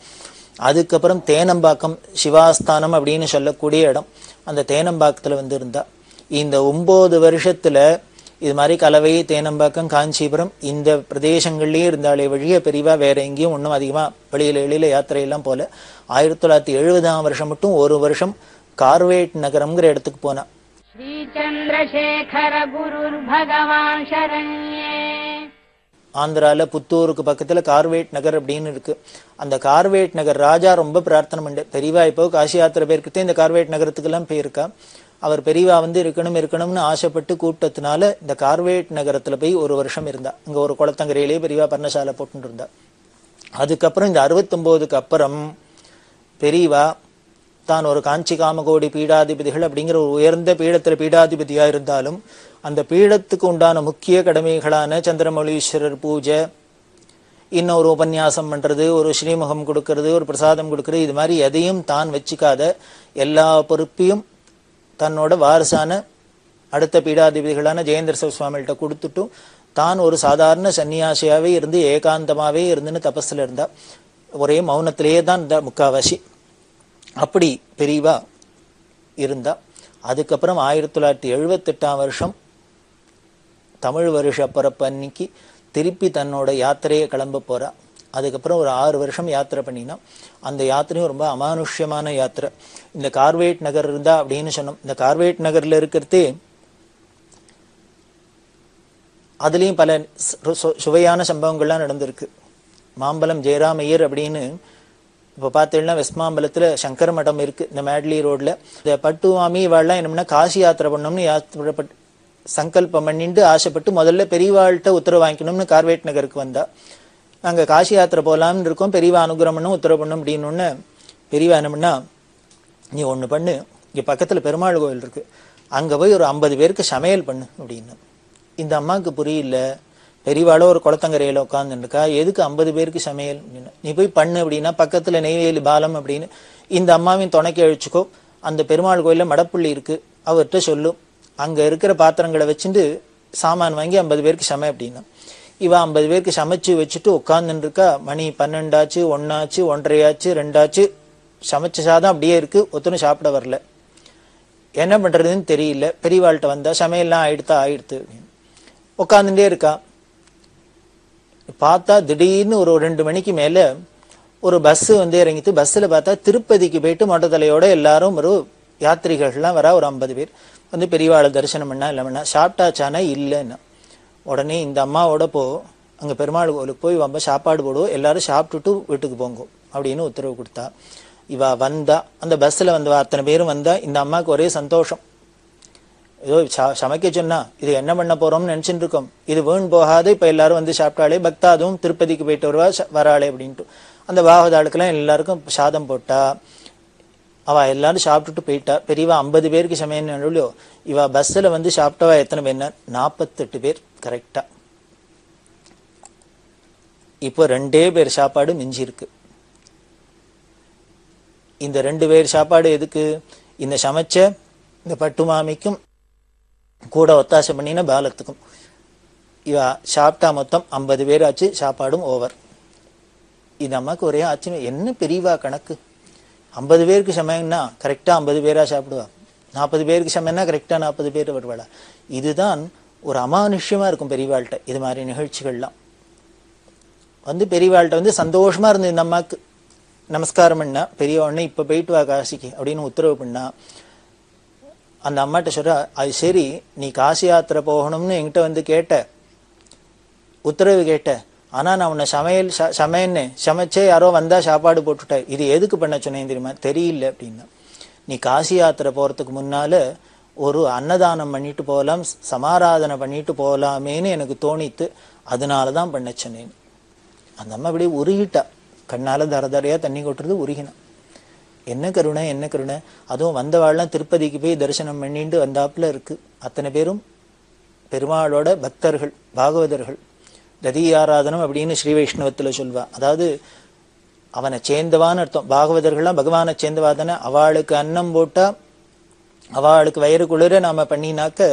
அதுக்கப்புறம் தேனம்பாக்கம் சிவாஸ்தானம் அப்படின்னு சொல்லக்கூடிய இடம் அந்த தேனம்பாக்கத்துல வந்து இருந்தா இந்த ஒன்பது வருஷத்துல இது மாதிரி கலவை தேனம்பாக்கம் காஞ்சிபுரம் இந்த பிரதேசங்கள்லயே இருந்தாலே வழிய பெரியவா வேற எங்கேயும் ஒன்றும் அதிகமா வெளியில வெளியில யாத்திரையெல்லாம் போல ஆயிரத்தி தொள்ளாயிரத்தி எழுபதாம் வருஷம் மட்டும் ஒரு வருஷம் கார்வேட் நகரம்ங்கிற இடத்துக்கு போனா श्रीचन्द्रशेखर गुरुर्भगवान् शरण्ये ஆந்திரால புத்தூருக்கு பக்கத்துல கார்வேட் நகர் அப்படின்னு இருக்கு அந்த கார்வேட் நகர் ராஜா ரொம்ப பிரார்த்தனை பண்ண பெரியவா இப்போ காசி யாத்திரை பேருக்கிட்டே இந்த கார்வேட் நகரத்துக்கெல்லாம் போயிருக்கா அவர் பெரியவா வந்து இருக்கணும் இருக்கணும்னு ஆசைப்பட்டு கூப்பிட்டதுனால இந்த கார்வேட் நகரத்துல போய் ஒரு வருஷம் இருந்தா இங்க ஒரு குளத்தங்கரையிலேயே பெரியவா பர்ணசாலை போட்டுட்டு இருந்தா அதுக்கப்புறம் இந்த அறுபத்தொம்போதுக்கு அப்புறம் பெரியவா தான் ஒரு காஞ்சி காமகோடி பீடாதிபதிகள் அப்படிங்கிற ஒரு உயர்ந்த பீடத்துல பீடாதிபதியா இருந்தாலும் அந்த பீடத்துக்கு உண்டான முக்கிய கடமைகளான சந்திரமௌலீஸ்வரர் பூஜை இன்னொரு உபன்யாசம் பண்றது ஒரு ஸ்ரீமுகம் கொடுக்கறது ஒரு பிரசாதம் கொடுக்கறது இது மாதிரி எதையும் தான் வச்சுக்காத எல்லா பொறுப்பையும் தன்னோட வாரிசான அடுத்த பீடாதிபதிகளான ஜெயேந்திர சிவ சுவாமிகிட்ட கொடுத்துட்டும் தான் ஒரு சாதாரண சன்னியாசியாவே இருந்து ஏகாந்தமாவே இருந்துன்னு தபஸ்ல இருந்தா ஒரே மௌனத்திலேயே தான் இருந்தா முக்காவாசி அப்படி பெரியவா இருந்தா அதுக்கப்புறம் ஆயிரத்தி தொள்ளாயிரத்தி எழுபத்தெட்டாம் வருஷம் தமிழ் வருஷ பிறப்பு அன்னைக்கு திருப்பி தன்னோட யாத்திரையை கிளம்ப போறா அதுக்கப்புறம் ஒரு ஆறு வருஷம் யாத்திரை பண்ணினா அந்த யாத்திரையும் ரொம்ப அமானுஷ்யமான யாத்திரை இந்த கார்வேட் நகர் இருந்தா அப்படின்னு சொன்னோம் இந்த கார்வேட் நகர்ல இருக்கிறதே அதுலயும் பல சு- சு- சுவையான சம்பவங்கள்லாம் நடந்திருக்கு மாம்பலம் ஜெயராமையர் அப்படின்னு இப்போ பார்த்தீங்கன்னா வெஸ்மாம்பலத்துல சங்கர மடம் இருக்கு இந்த மேட்லி ரோட்ல இந்த பட்டு மாமி இவாள்லாம் என்னம்னா காசி யாத்திரை பண்ணணும்னு யாத்திரைப்பட்டு சங்கல்பம் பண்ணிட்டு ஆசைப்பட்டு முதல்ல பெரியவாள்கிட்ட உத்தரவு வாங்கிக்கணும்னு கார்வேட் நகருக்கு வந்தா நாங்க காசி யாத்திரை போகலாம்னு இருக்கோம் பெரியவா அனுகிரகம் பண்ணும் உத்தரவு பண்ணும் அப்படின்னு ஒண்ணு பெரியவா என்ன பண்ணா நீ ஒண்ணு பண்ணு இங்க பக்கத்துல பெருமாள் கோயில் இருக்கு அங்க போய் ஒரு ஐம்பது பேருக்கு சமையல் பண்ணு அப்படின்னு இந்த அம்மாவுக்கு புரியல பெரியவாளோ ஒரு குளத்தங்கரையில உட்காந்துருக்கா எதுக்கு ஐம்பது பேருக்கு சமையல் அப்படின்னு நீ போய் பண்ணு அப்படின்னா பக்கத்துல நெய்வேலி பாலம் அப்படின்னு இந்த அம்மாவையும் துணைக்கி அழிச்சுக்கோ அந்த பெருமாள் கோயில்ல மடப்புள்ளி இருக்கு அவர்கிட்ட சொல்லும் அங்க இருக்கிற பாத்திரங்களை வச்சுட்டு சாமான் வாங்கி ஐம்பது பேருக்கு சமை அப்படின்னா இவ ஐம்பது பேருக்கு சமைச்சு வச்சுட்டு உட்கார்ந்துட்டு இருக்கா மணி பன்னெண்டாச்சு ஒன்னாச்சு ஒன்றரையாச்சு ரெண்டாச்சு சமைச்ச சாதம் அப்படியே இருக்கு ஒத்தனும் சாப்பிட வரல என்ன பண்றதுன்னு தெரியல பெரியவாள்கிட்ட வந்தா சமையல்லாம் ஆயிடுத்தா ஆயிடுத்து அப்படின்னு உட்காந்துட்டே இருக்கா பார்த்தா திடீர்னு ஒரு ரெண்டு மணிக்கு மேல ஒரு பஸ் வந்து இறங்கிட்டு பஸ்ல பார்த்தா திருப்பதிக்கு போயிட்டு மொட்டை தலையோட எல்லாரும் ஒரு யாத்திரிகள்லாம் வரா ஒரு ஐம்பது பேர் வந்து பெரியவாளை தரிசனம் பண்ணா இல்லை பண்ணா சாப்பிட்டாச்சானா இல்லைன்னா உடனே இந்த அம்மாவோட போ அங்க பெருமாள் கோயிலுக்கு போய் வம்ப சாப்பாடு போடுவோம் எல்லாரும் சாப்பிட்டுட்டு வீட்டுக்கு போங்க அப்படின்னு உத்தரவு கொடுத்தா இவ வந்தா அந்த பஸ்ல வந்தவா அத்தனை பேரும் வந்தா இந்த அம்மாவுக்கு ஒரே சந்தோஷம் ஏதோ ச- சமைக்க சொன்னா இது என்ன பண்ண போறோம்னு நினைச்சிட்டு இருக்கோம் இது வீண் போகாது இப்ப எல்லாரும் வந்து சாப்பிட்டாலே பக்தாதும் திருப்பதிக்கு போயிட்டு வருவா ச- வராளே அப்படின்ட்டு அந்த பாகதாளுக்கெல்லாம் எல்லாருக்கும் சாதம் போட்டா அவ எல்லாரும் சாப்பிட்டுட்டு போயிட்டா பெரியவா ஐம்பது பேருக்கு சமையல் இல்லையோ இவ பஸ்ல வந்து சாப்பிட்டவா எத்தனை பேர் நாற்பத்தெட்டு பேர் கரெக்டா இப்போ ரெண்டே பேர் சாப்பாடு மிஞ்சி இருக்கு இந்த ரெண்டு பேர் சாப்பாடு எதுக்கு இந்த சமைச்ச இந்த பட்டு மாமிக்கும் கூட ஒத்தாசை பண்ணின பாலத்துக்கும் இவ சாப்பிட்டா மொத்தம் ஐம்பது பேர் ஆச்சு சாப்பாடும் ஓவர் இது அம்மாக்கு ஒரே ஆச்சரியம் என்ன பெரியவா கணக்கு ஐம்பது பேருக்கு சமையம்னா கரெக்டா ஐம்பது பேரா சாப்பிடுவா நாற்பது பேருக்கு சமையம்னா கரெக்டா நாற்பது பேர் வருவாளா இதுதான் ஒரு அமானுஷ்யமா இருக்கும் பெரியவாள்கிட்ட இது மாதிரி நிகழ்ச்சிகள்லாம் வந்து பெரியவாள்கிட்ட வந்து சந்தோஷமா இருந்தது இந்த அம்மாக்கு நமஸ்காரம் பண்ணா பெரிய உடனே இப்ப போயிட்டு வா காசிக்கு அப்படின்னு உத்தரவு பண்ணா அந்த அம்மாட்ட சொல்றா அது சரி நீ காசி யாத்திரை போகணும்னு என்கிட்ட வந்து கேட்ட உத்தரவு கேட்ட ஆனா நான் உன்னை சமையல் ச- சமையன்னு சமைச்சே யாரோ வந்தா சாப்பாடு போட்டுட்ட இது எதுக்கு பண்ண சொன்னேன் தெரியுமா தெரியல அப்படின்னா நீ காசி யாத்திரை போறதுக்கு முன்னால ஒரு அன்னதானம் பண்ணிட்டு போகலாம் சமாராதனை பண்ணிட்டு போகலாமேன்னு எனக்கு தோணித்து அதனாலதான் பண்ண சொன்னேன் அந்த அம்மா அப்படியே உருகிட்டா கண்ணால தர தரையா தண்ணி கொட்டுறது உருகினா என்ன கருணை என்ன கருணை அதுவும் வந்தவாள்லாம் திருப்பதிக்கு போய் தரிசனம் பண்ணிட்டு வந்தாப்புல இருக்கு அத்தனை பேரும் பெருமாளோட பக்தர்கள் பாகவதர்கள் ததி ஆராதனம் அப்படின்னு ஸ்ரீ வைஷ்ணவத்துல சொல்வா அதாவது அவனை சேர்ந்தவான்னு அர்த்தம் பாகவதர்கள்லாம் பகவானை சேர்ந்தவா தானே அவளுக்கு அன்னம் போட்டா அவளுக்கு வயிறு குளிர நாம பண்ணினாக்க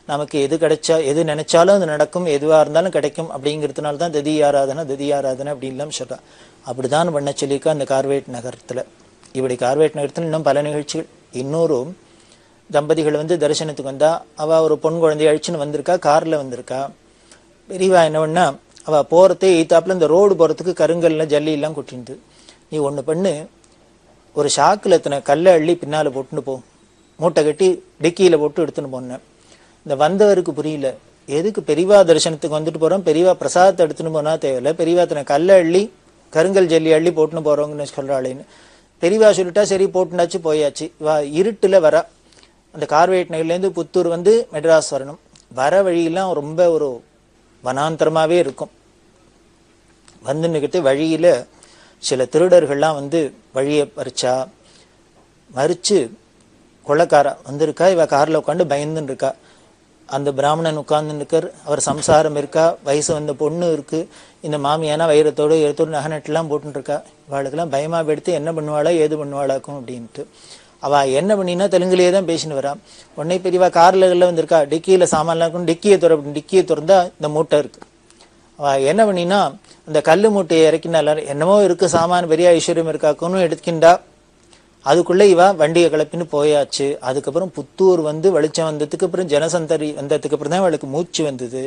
நமக்கு எது கிடைச்சா எது நினைச்சாலும் அது நடக்கும் எதுவா இருந்தாலும் கிடைக்கும் அப்படிங்கிறதுனால தான் ததி ஆராதனை ததி ஆராதனை அப்படின்லாம் சொல்றா அப்படிதான் பண்ண சொல்லியிருக்கா அந்த கார்வேட் நகரத்துல இப்படி கார்வேட் நகரத்துல இன்னும் பல நிகழ்ச்சிகள் இன்னொரு தம்பதிகள் வந்து தரிசனத்துக்கு வந்தா அவ ஒரு பொன் குழந்தைய அழிச்சுன்னு வந்திருக்கா கார்ல வந்திருக்கா பெரியவா என்ன பண்ணா அவ போறதே எய்த்தாப்புல இந்த ரோடு போறதுக்கு கருங்கல்ல ஜல்லி எல்லாம் கொட்டிருந்து நீ ஒண்ணு பண்ணு ஒரு ஷாக்குல எத்தனை கல்லை அள்ளி பின்னால போட்டுன்னு போ மூட்டை கட்டி டிக்கியில போட்டு எடுத்துன்னு போனேன் இந்த வந்தவருக்கு புரியல எதுக்கு பெரியவா தரிசனத்துக்கு வந்துட்டு போறோம் பெரியவா பிரசாதத்தை எடுத்துன்னு போனா தேவையில்ல பெரியவா தன கல்லை அள்ளி கருங்கல் ஜல்லி அள்ளி போட்டுன்னு போறோங்கன்னு சொல்றாளேன்னு பெரியவா சொல்லிட்டா சரி போட்டுனாச்சு போயாச்சு வா இருட்டுல வரா அந்த கார்வேட் நகர்லேருந்து புத்தூர் வந்து மெட்ராஸ் வரணும் வர வழியெல்லாம் ரொம்ப ஒரு வனாந்தரமாவே இருக்கும் வந்து நிக்கிட்டு வழியில சில திருடர்கள்லாம் வந்து வழியை பறிச்சா மறிச்சு கொள்ளக்காரா வந்திருக்கா இவ கார்ல உட்காந்து பயந்துன்னு இருக்கா அந்த பிராமணன் உட்கார்ந்து இருக்கார் அவர் சம்சாரம் இருக்கா வயசு வந்த பொண்ணு இருக்கு இந்த மாமியானா வைரத்தோடு எழுத்தோடு நகநட்டெல்லாம் போட்டுன்னு இருக்கா இவாளுக்கெல்லாம் பயமா எடுத்து என்ன பண்ணுவாளா ஏது பண்ணுவாளாக்கும் அப்படின்ட்டு அவ என்ன பண்ணினா தெலுங்குலயே தான் பேசின்னு வரா உடனே பெரியவா கார்ல எல்லாம் வந்திருக்கா டிக்கியில சாமான்லாம் இருக்கும் டிக்கியை திற டிக்கியை திறந்தா இந்த மூட்டை இருக்கு அவ என்ன பண்ணினா அந்த கல்லு மூட்டையை இறக்கினால என்னமோ இருக்கு சாமான் பெரிய ஐஸ்வர்யம் இருக்காக்குன்னு எடுத்துக்கிண்டா அதுக்குள்ள இவ வண்டியை கிளப்பின்னு போயாச்சு அதுக்கப்புறம் புத்தூர் வந்து வெளிச்சம் வந்ததுக்கு அப்புறம் ஜனசந்தரி வந்ததுக்கு அப்புறம் தான் அவளுக்கு மூச்சு வந்தது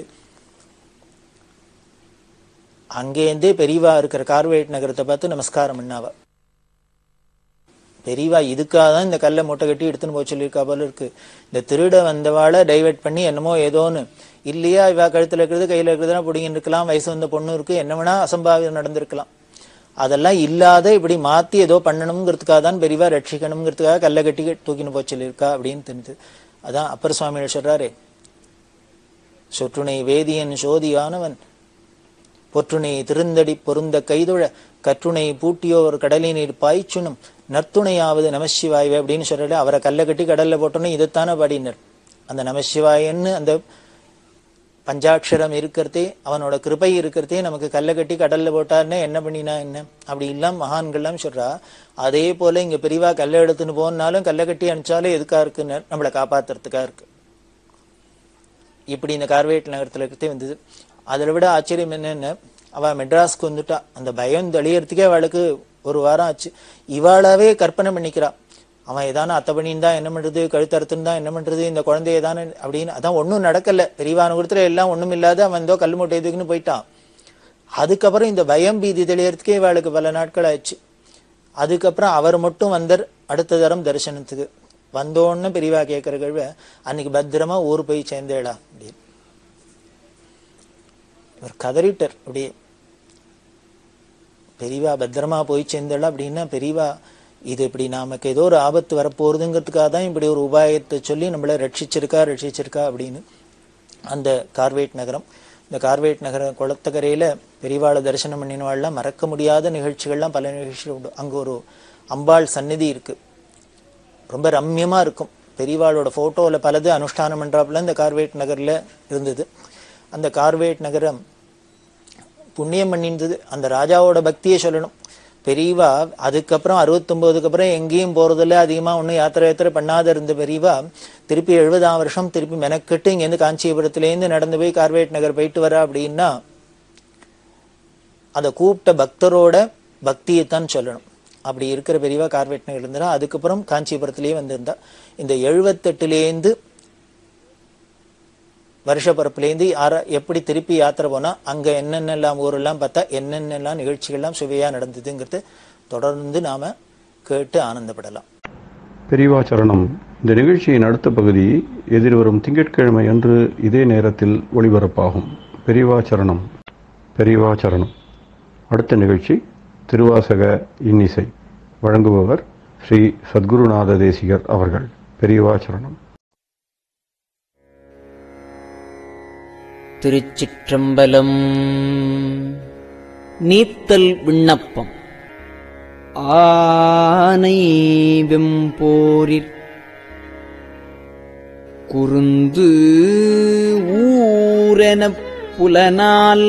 அங்கேருந்தே பெரியவா இருக்கிற கார்வேட் நகரத்தை பார்த்து நமஸ்காரம் பண்ணாவ பெரியவா இதுக்காக தான் இந்த கல்லை மூட்டை கட்டி எடுத்துன்னு போக சொல்லியிருக்கா போல இருக்கு இந்த திருட வந்தவாளை டைவர்ட் பண்ணி என்னமோ ஏதோன்னு இல்லையா இவா கழுத்துல இருக்கிறது கையில இருக்கிறதுனா பிடிங்கின்னு இருக்கலாம் வயசு வந்த பொண்ணு இருக்கு என்ன வேணா அசம்பாவிதம் நடந்திருக்கலாம் அதெல்லாம் இல்லாத இப்படி மாத்தி ஏதோ பண்ணணுங்கிறதுக்காக தான் பெரியவா ரட்சிக்கணுங்கிறதுக்காக கல்லை கட்டி தூக்கின்னு போக சொல்லியிருக்கா அப்படின்னு தெரிஞ்சு அதான் அப்பர் சுவாமிகள் சொல்றாரே சொற்றுணை வேதியன் சோதியானவன் பொற்றுணை திருந்தடி பொருந்த கைதொழ கற்றுணை பூட்டியோர் கடலினீர் பாய்ச்சுனும் நற்துணையாவது நமசிவாய்வே அப்படின்னு சொல்றாரு அவரை கல்லை கட்டி கடல்ல போட்டோன்னு இதைத்தானே பாடினர் அந்த நமசிவாயன்னு அந்த பஞ்சாட்சரம் இருக்கிறதே அவனோட கிருபை இருக்கிறதே நமக்கு கல்லை கட்டி கடல்ல போட்டாருன்னா என்ன பண்ணினா என்ன அப்படி இல்லாம மகான்கள்லாம் சொல்றா அதே போல இங்க பெரியவா கல்லை எடுத்துன்னு போனாலும் கல்லை கட்டி அனுப்பிச்சாலும் எதுக்கா இருக்குன்னு நம்மளை காப்பாத்துறதுக்கா இருக்கு இப்படி இந்த கார்வேட் நகரத்துல இருக்கிறதே வந்தது அதை விட ஆச்சரியம் என்னன்னு அவ மெட்ராஸ்க்கு வந்துட்டா அந்த பயம் தெளியறதுக்கே அவளுக்கு ஒரு வாரம் ஆச்சு இவாளாவே கற்பனை பண்ணிக்கிறா அவன் ஏதான அத்தை பண்ணின்னு தான் என்ன பண்றது கழுத்தறுத்துன்னு தான் என்ன பண்றது இந்த குழந்தைய தானே அப்படின்னு அதான் ஒன்றும் நடக்கல பெரியவானுகுடத்துல எல்லாம் ஒண்ணும் இல்லாத அவன் ஏதோ கல் மூட்டை எதுக்குன்னு போயிட்டான் அதுக்கப்புறம் இந்த பயம் பீதி தெளியறதுக்கே இவாளுக்கு பல நாட்கள் ஆச்சு அதுக்கப்புறம் அவர் மட்டும் வந்தார் அடுத்த தரம் தரிசனத்துக்கு வந்தோன்னு பெரியவா கேட்கிற கேள்வி அன்னைக்கு பத்திரமா ஊர் போய் சேர்ந்தேடா அப்படின்னு இவர் கதறிட்டார் அப்படியே பெரியவா பத்திரமா போய் சேர்ந்தேடா அப்படின்னா பெரியவா இது இப்படி நமக்கு ஏதோ ஒரு ஆபத்து வரப்போகுதுங்கிறதுக்காக தான் இப்படி ஒரு உபாயத்தை சொல்லி நம்மளை ரட்சிச்சிருக்கா ரட்சிச்சிருக்கா அப்படின்னு அந்த கார்வேட் நகரம் இந்த கார்வேட் நகர குளத்தக்கரையில பெரியவாளை தரிசனம் பண்ணினவாள்லாம் மறக்க முடியாத நிகழ்ச்சிகள்லாம் பல நிகழ்ச்சிகள் உண்டு அங்க ஒரு அம்பாள் சந்நிதி இருக்கு ரொம்ப ரம்யமா இருக்கும் பெரியவாளோட போட்டோல பலது அனுஷ்டானம் பண்றாப்புல இந்த கார்வேட் நகர்ல இருந்தது அந்த கார்வேட் நகரம் புண்ணியம் பண்ணியிருந்தது அந்த ராஜாவோட பக்தியை சொல்லணும் பெரியவா அதுக்கப்புறம் அறுபத்தொன்பதுக்கு அப்புறம் எங்கேயும் போறதில்ல அதிகமா ஒன்றும் யாத்திரை யாத்திரை பண்ணாத இருந்த பெரியவா திருப்பி எழுபதாம் வருஷம் திருப்பி மெனக்கெட்டு இங்கேருந்து காஞ்சிபுரத்துலேருந்து நடந்து போய் கார்வேட் நகர் போயிட்டு வரா அப்படின்னா அதை கூப்பிட்ட பக்தரோட பக்தியைத்தான் சொல்லணும் அப்படி இருக்கிற பெரியவா கார்வேட் நகர் இருந்தா அதுக்கப்புறம் காஞ்சிபுரத்திலேயே வந்திருந்தா இந்த எழுபத்தெட்டுலேருந்து வருஷப்பரப்புலேருந்து யார எப்படி திருப்பி யாத்திரை போனா அங்க என்னென்னலாம் ஊரெல்லாம் பார்த்தா என்னென்னலாம் நிகழ்ச்சிகள்லாம் சுவையா நடந்ததுங்கிறது தொடர்ந்து நாம கேட்டு ஆனந்தப்படலாம் பெரியவா சரணம் இந்த நிகழ்ச்சியின் அடுத்த பகுதி எதிர்வரும் திங்கட்கிழமை அன்று இதே நேரத்தில் ஒளிபரப்பாகும் பெரியவா சரணம் பெரியவா சரணம் அடுத்த நிகழ்ச்சி திருவாசக இன்னிசை வழங்குபவர் ஸ்ரீ சத்குருநாத தேசிகர் அவர்கள் பெரியவா சரணம் திருச்சிற்றம்பலம் நீத்தல் விண்ணப்பம் ஆனை வெம்போரிற் குருந்து ஊரெனப் புலனால்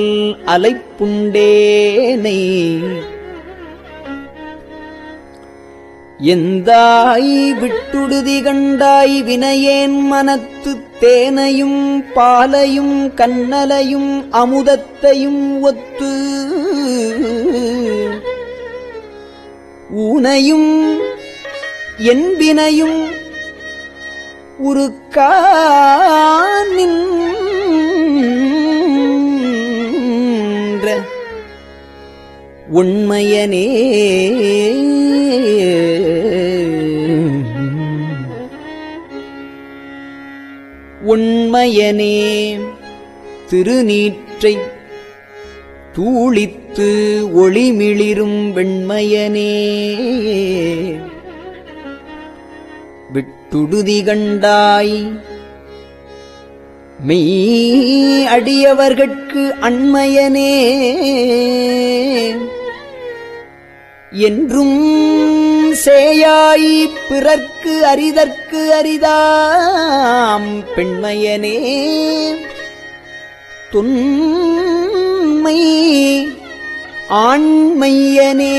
அலைப்புண்டேனை எந்தாய் விட்டுடுதி கண்டாய் வினையேன் மனத்து தேனையும் பாலையும் கண்ணலையும் அமுதத்தையும் ஒத்து ஊனையும் என்பினையும் உருக்கானின்ற உண்மையனே உண்மையனே திருநீற்றை தூளித்து ஒளிமிளிரும் வெண்மையனே விட்டுடுதி கண்டாய் மெய் அடியவர்கட்கு அண்மையனே என்றும் சேயாய் பிறர்க்கு அரிதற்கு அரிதாம் பெண்மையனே துன்மை ஆண்மையனே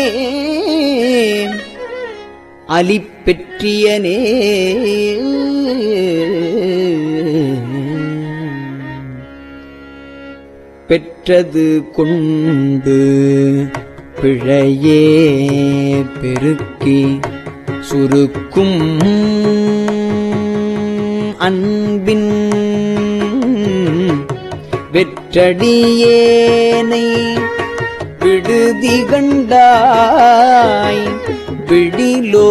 அலிப்பெற்றியனே பெற்றது கொண்டு பிழையே பெருக்கி சுருக்கும் அன்பின் வெற்றடியேனை விடுதி கண்டாய் விடிலோ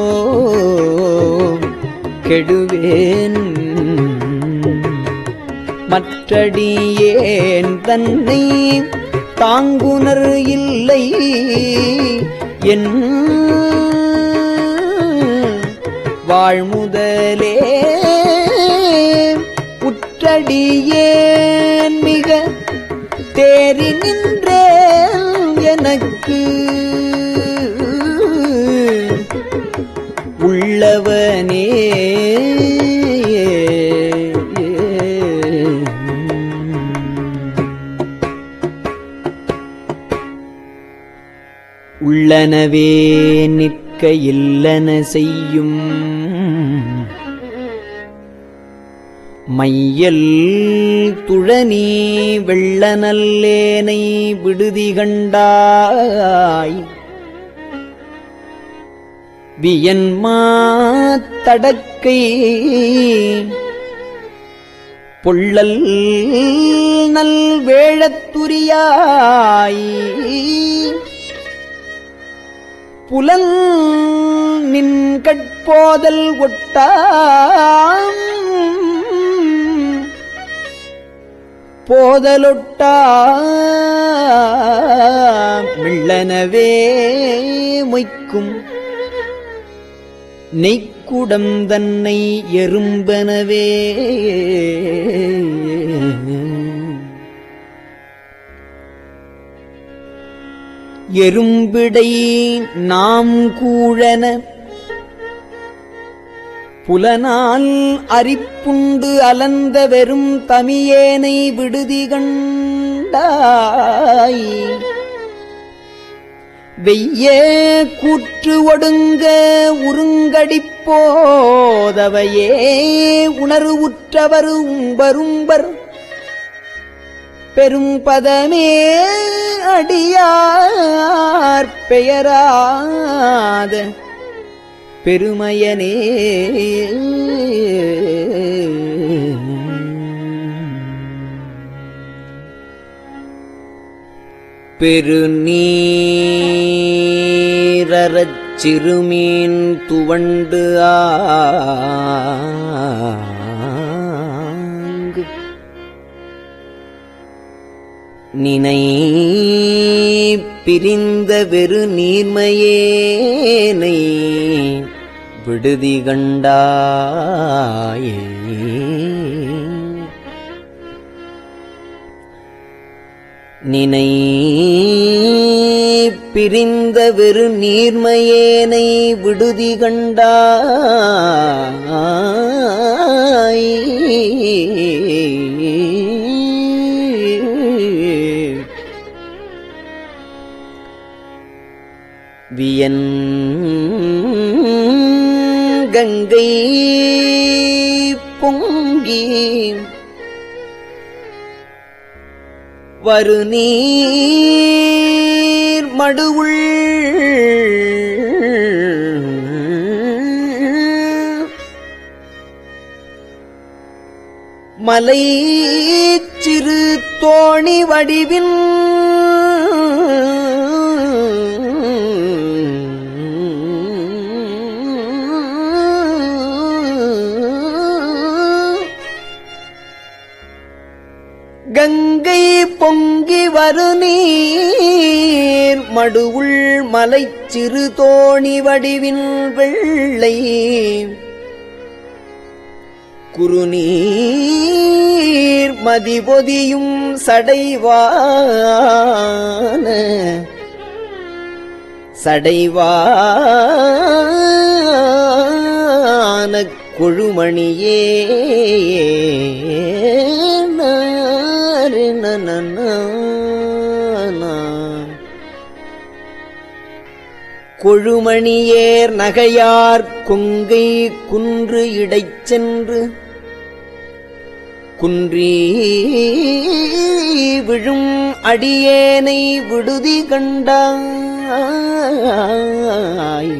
கெடுவேன் மற்றடியேன் தன்னை தாங்குனர் இல்லை என் வாழ்முதலே உற்றடியேன் மிக தேறி நின்றேன் எனக்கு உள்ளவனே உள்ளனவே நிற்க இல்லன செய்யும் மையல் துழனி வெள்ளநல்லேனை விடுதி கண்டாய் வியன்மா தடக்கை பொள்ளல் நல் வேழத்துரியாய் புலன் நின் கட்போதல் ஒட்டாம் போதலொட்டா மிள்ளனவே மொய்க்கும் நெய்க்குடம் தன்னை எறும்பனவே எறும்பிடை நாம் கூழன புலனால் அரிப்புண்டு அலந்த வெறும் தமியேனை விடுதி கண்டாய் வெய்ய கூற்று ஒடுங்க உருங்கடிப் போதவையே உணர்வுற்றவர் உம்பரும்பர் பெரும் பதமே அடியார் பெயராத பெருமையனே பெருநீரறச் சிறுமீன் துவண்டு ஆங்கு நினை பிரிந்த வெறு நீர்மையேனை விடுதி கண்டாயே நினை பிரிந்த வெறு நீர்மையேனை விடுதி கண்டாய் வியன் கங்கை பொங்கி வருநீர் மடுவுள் மலை சிறு தோணி வடிவின் கங்கை பொங்கி வருநீர் மடுவுள் மலைச் சிறு தோணி வடிவின் வெள்ளை குறுநீர் மதிபொதியும் சடைவான சடைவான கொழுமணியே நாரு நனநானா. கொழுமணியேர் நகையார் கொங்கை குன்று இடைச் சென்று குன்றி விழும் அடியேனை விடுதி கண்டாய்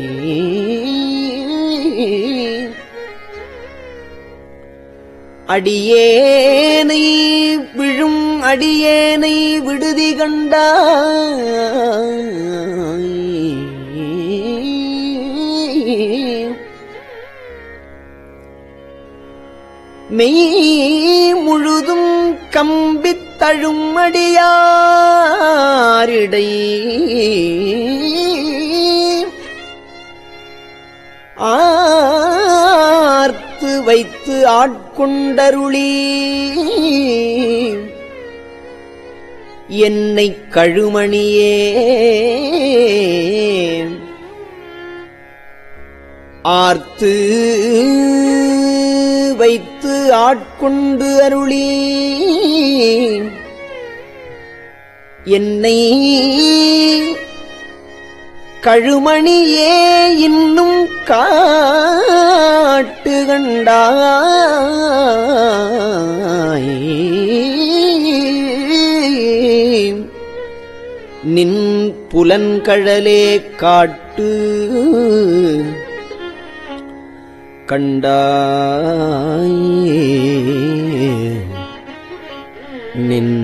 அடியேனை விழும் அடியேனை விடுதி கண்டாய் மெய் முழுதும் கம்பித் தழுமடியாரிடை ஆர்த்து வைத்து ஆட்கொண்டருளி என்னை கழுமணியே ஆர்த்து வைத்து ஆட்கொண்டு அருளி என்னை கழுமணியே இன்னும் காட்டு கண்டாய் நின் புலன்கழலே காட்டு கண்டாய் நின்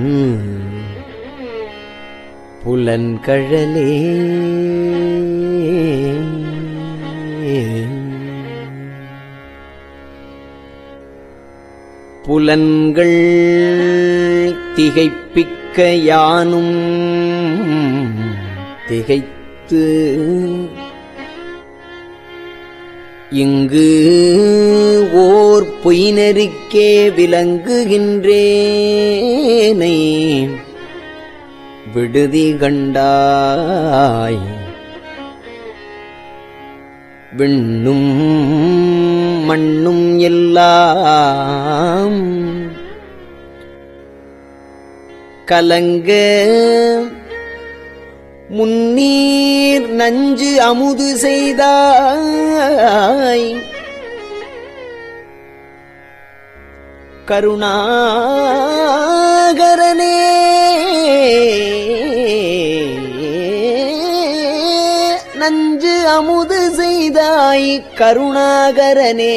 புலன்கழலே புலன்கள் திகைப்பிக்க யானும் திகைத்து இங்கு ஓர் பொய்நெறிக்கே விளங்குகின்றேனை விடுதி கண்டாய் விண்ணும் மண்ணும் எல்லாம் கலங்க முன்னீர் நஞ்சு அமுது செய்தாய் கருணாகரனே நஞ்சு அமுது செய்தாய் கருணாகரனே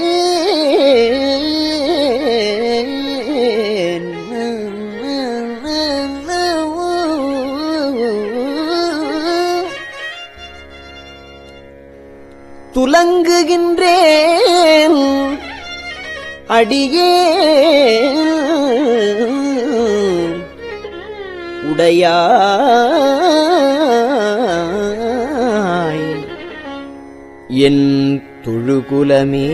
துலங்குகின்றேன் அடியே உடையாய் என் தொழுகுலமே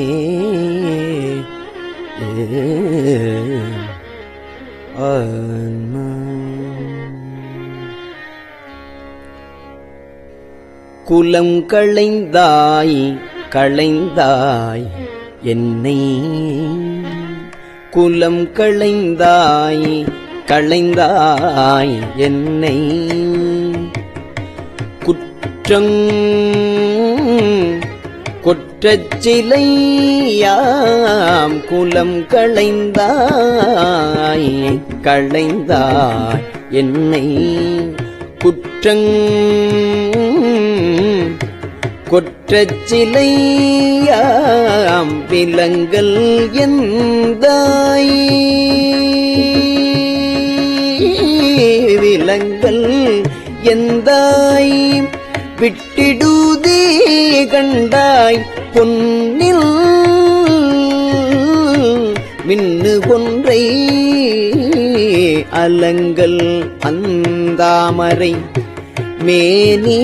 குலம் களைந்தாய் களைந்தாய் என்னை குலம் களைந்தாய் களைந்தாய் என்னை குற்றம் குற்றச் சிலையாம் குலம் களைந்தாய் களைந்தாய் என்னை குற்றங் குற்றச் சிலையாம் விலங்கல் எந்தாய் விலங்கல் எந்தாய் விட்டிடுதே கண்டாய் பொன்னில் மின்னு கொன்றை அலங்கல் அந்தாமரை மேனி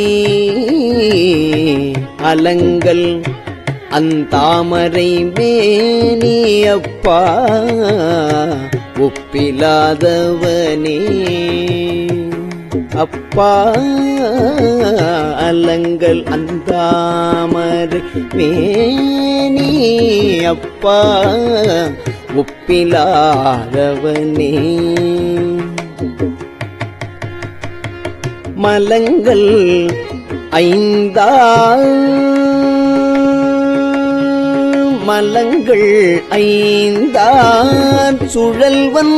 அலங்கல் அந்தாமரை மேனி அப்பா ஒப்பிலாதவனே அப்பா அலங்கல் அந்தாமரை மேனி அப்பா ஒப்பிலாதவனே மலங்கள் ஐந்தா மலங்கள் ஐந்தார் சுழல்வன்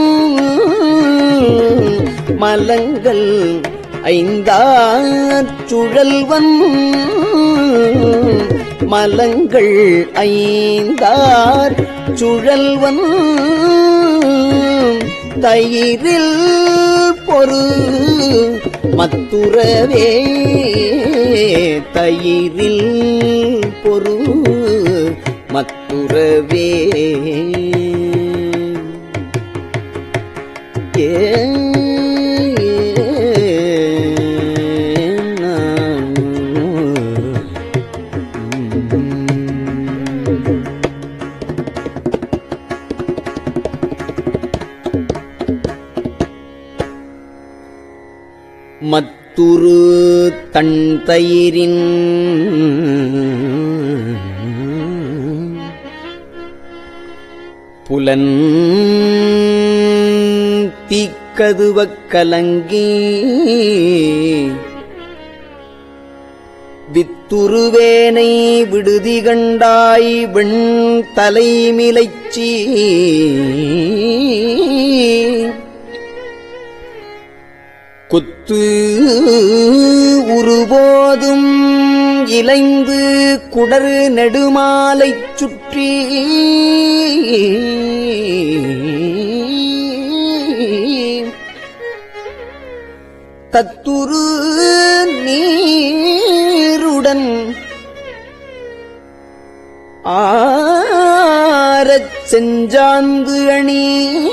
மலங்கள் ஐந்தார் சுழல்வன் மலங்கள் ஐந்தார் சுழல்வன் தயிரில் பொரு மத்துறவே தயிரில் பொரு மத்துறவே ஏ மத்துரு தன் தயிரின் புலன் தீக்கதுவக் கலங்கி வித்துருவேனை விடுதி கண்டாய் வெண் தலைமிலைச்சி குத்து உருபோதும் இலைந்து குடறு நெடுமாலைச் சுற்றி தத்துரு நீருடன் ஆரச் செஞ்சாந்து அணி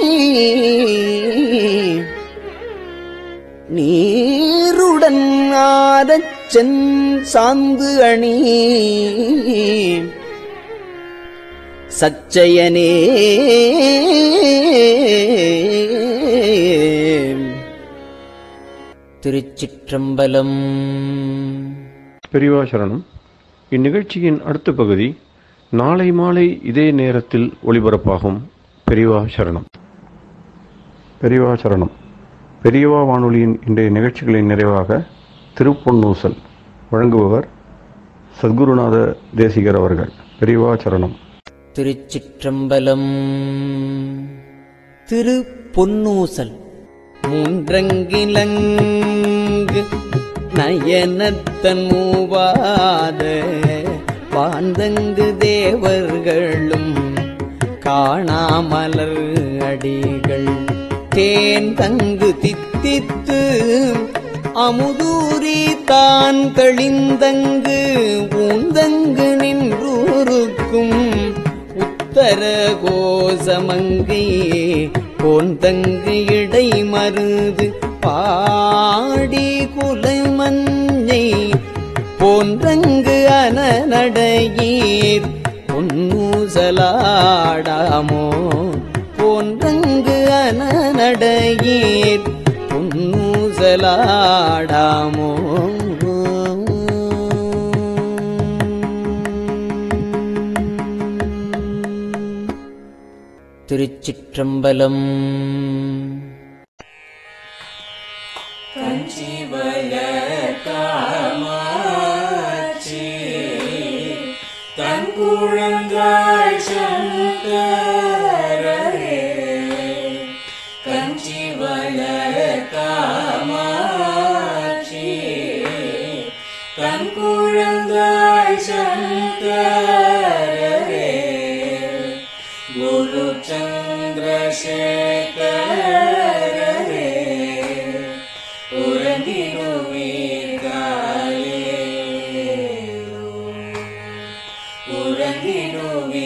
நீருடன் ஆரச் சென் சாந்து அணி சச்சயனே திருச்சிற்றம்பலம் பெரியவா சரணம் இந்நிகழ்ச்சியின் அடுத்த பகுதி நாளை மாலை இதே நேரத்தில் ஒளிபரப்பாகும் பெரியவா சரணம் பெரியவா சரணம் பெரியவா வானொலியின் இன்றைய நிகழ்ச்சிகளின் நிறைவாக திருப்பொன்னூசல் வழங்குபவர் சத்குருநாத தேசிகர் அவர்கள் பெரியவா சரணம் திருச்சிற்றம்பலம் திரு பொன்னூசல் மூன்றங்கிலங்கு நயனத்தன் மூவாத பாந்தங்கு தேவர்களும் காணாமலர் அடிகள் தேன் தங்கு தித்தித்து அமுதூரி தான் தெளிந்தங்கு ஊந்தங்கு நின்றூருக்கும் உத்தர கோசமங்கை போந்தங்கு இடை மருது பாடி குலைமஞ்சை போன்றங்கு அனநடையீர் பொன்னூசலாடாமோ போன்றங்கு அனநடையீர் பொன்னூசலாடாமோ திருச்சிற்றம்பலம் குழந்தாய் சங்கரே கஞ்சி வளர் காமாட்சி கண் குழந்தாய் சங்கரே குரு சந்திரசேகரே உறங்கிடுவீர்களே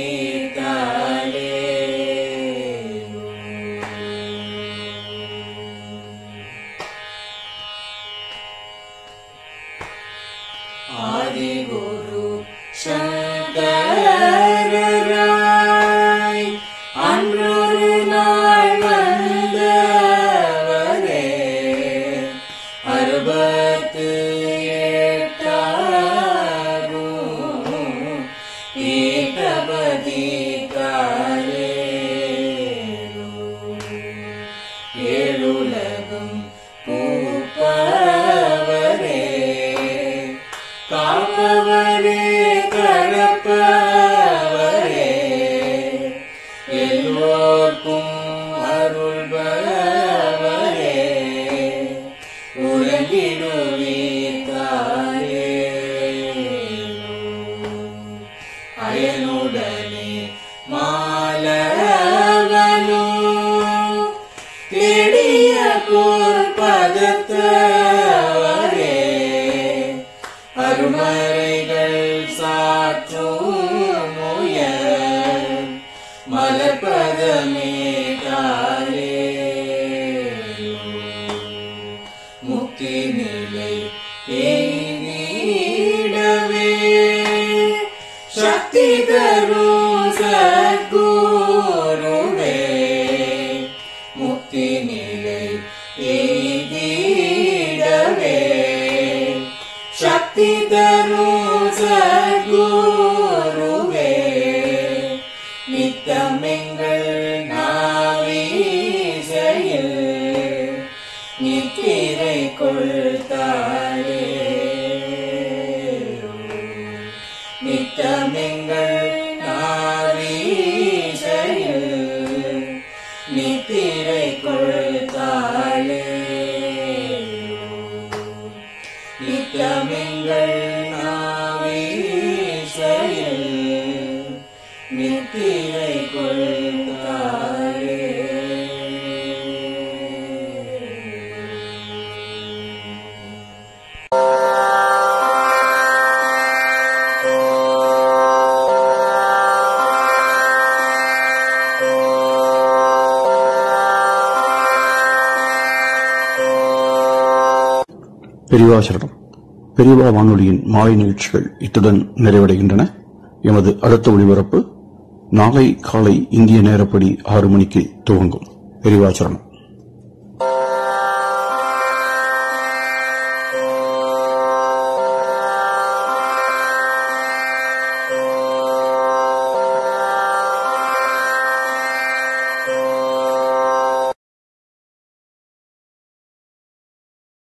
ஆதிகுரு சங்கராய் அன்றொரு நாள் வந்தவரே அறுபத்து எட்டாகும் பீட்டபதி ஏழுலகம் பூப்பவரே காப்பவரே கடப்பவரே எல்லோர்க்கும் அருள்பவரே உறங்கிடுவீர்களே அயனுடனே மாலவனோ தேடிய பொற்பதத்தவரே அருமறைகள் சாற்றும் முயல் மலர்பதமே காலே முக்தி நிலை எய்திடவே சக்தி தரும் சத்குருவே முக்தி நிலை எய்திடவே சக்தி தரும் சத்குருவே நித்தமெங்கள் நாவீசையில் நித்திரை கொள்தாளே நித்தமெங்கள் நாவீசையில் நித்திரை கொள்தாளே நித்தமெங்கள் நாவீசையில் நித்திரை கொள்தாளே பெரியவா சரணம் பெரியவா வானொலியின் மாலை நிகழ்ச்சிகள் இத்துடன் நிறைவடைகின்றன எமது அடுத்த ஒளிபரப்பு நாளை காலை இந்திய நேரப்படி ஆறு மணிக்கு துவங்கும் பெரியவா சரணம்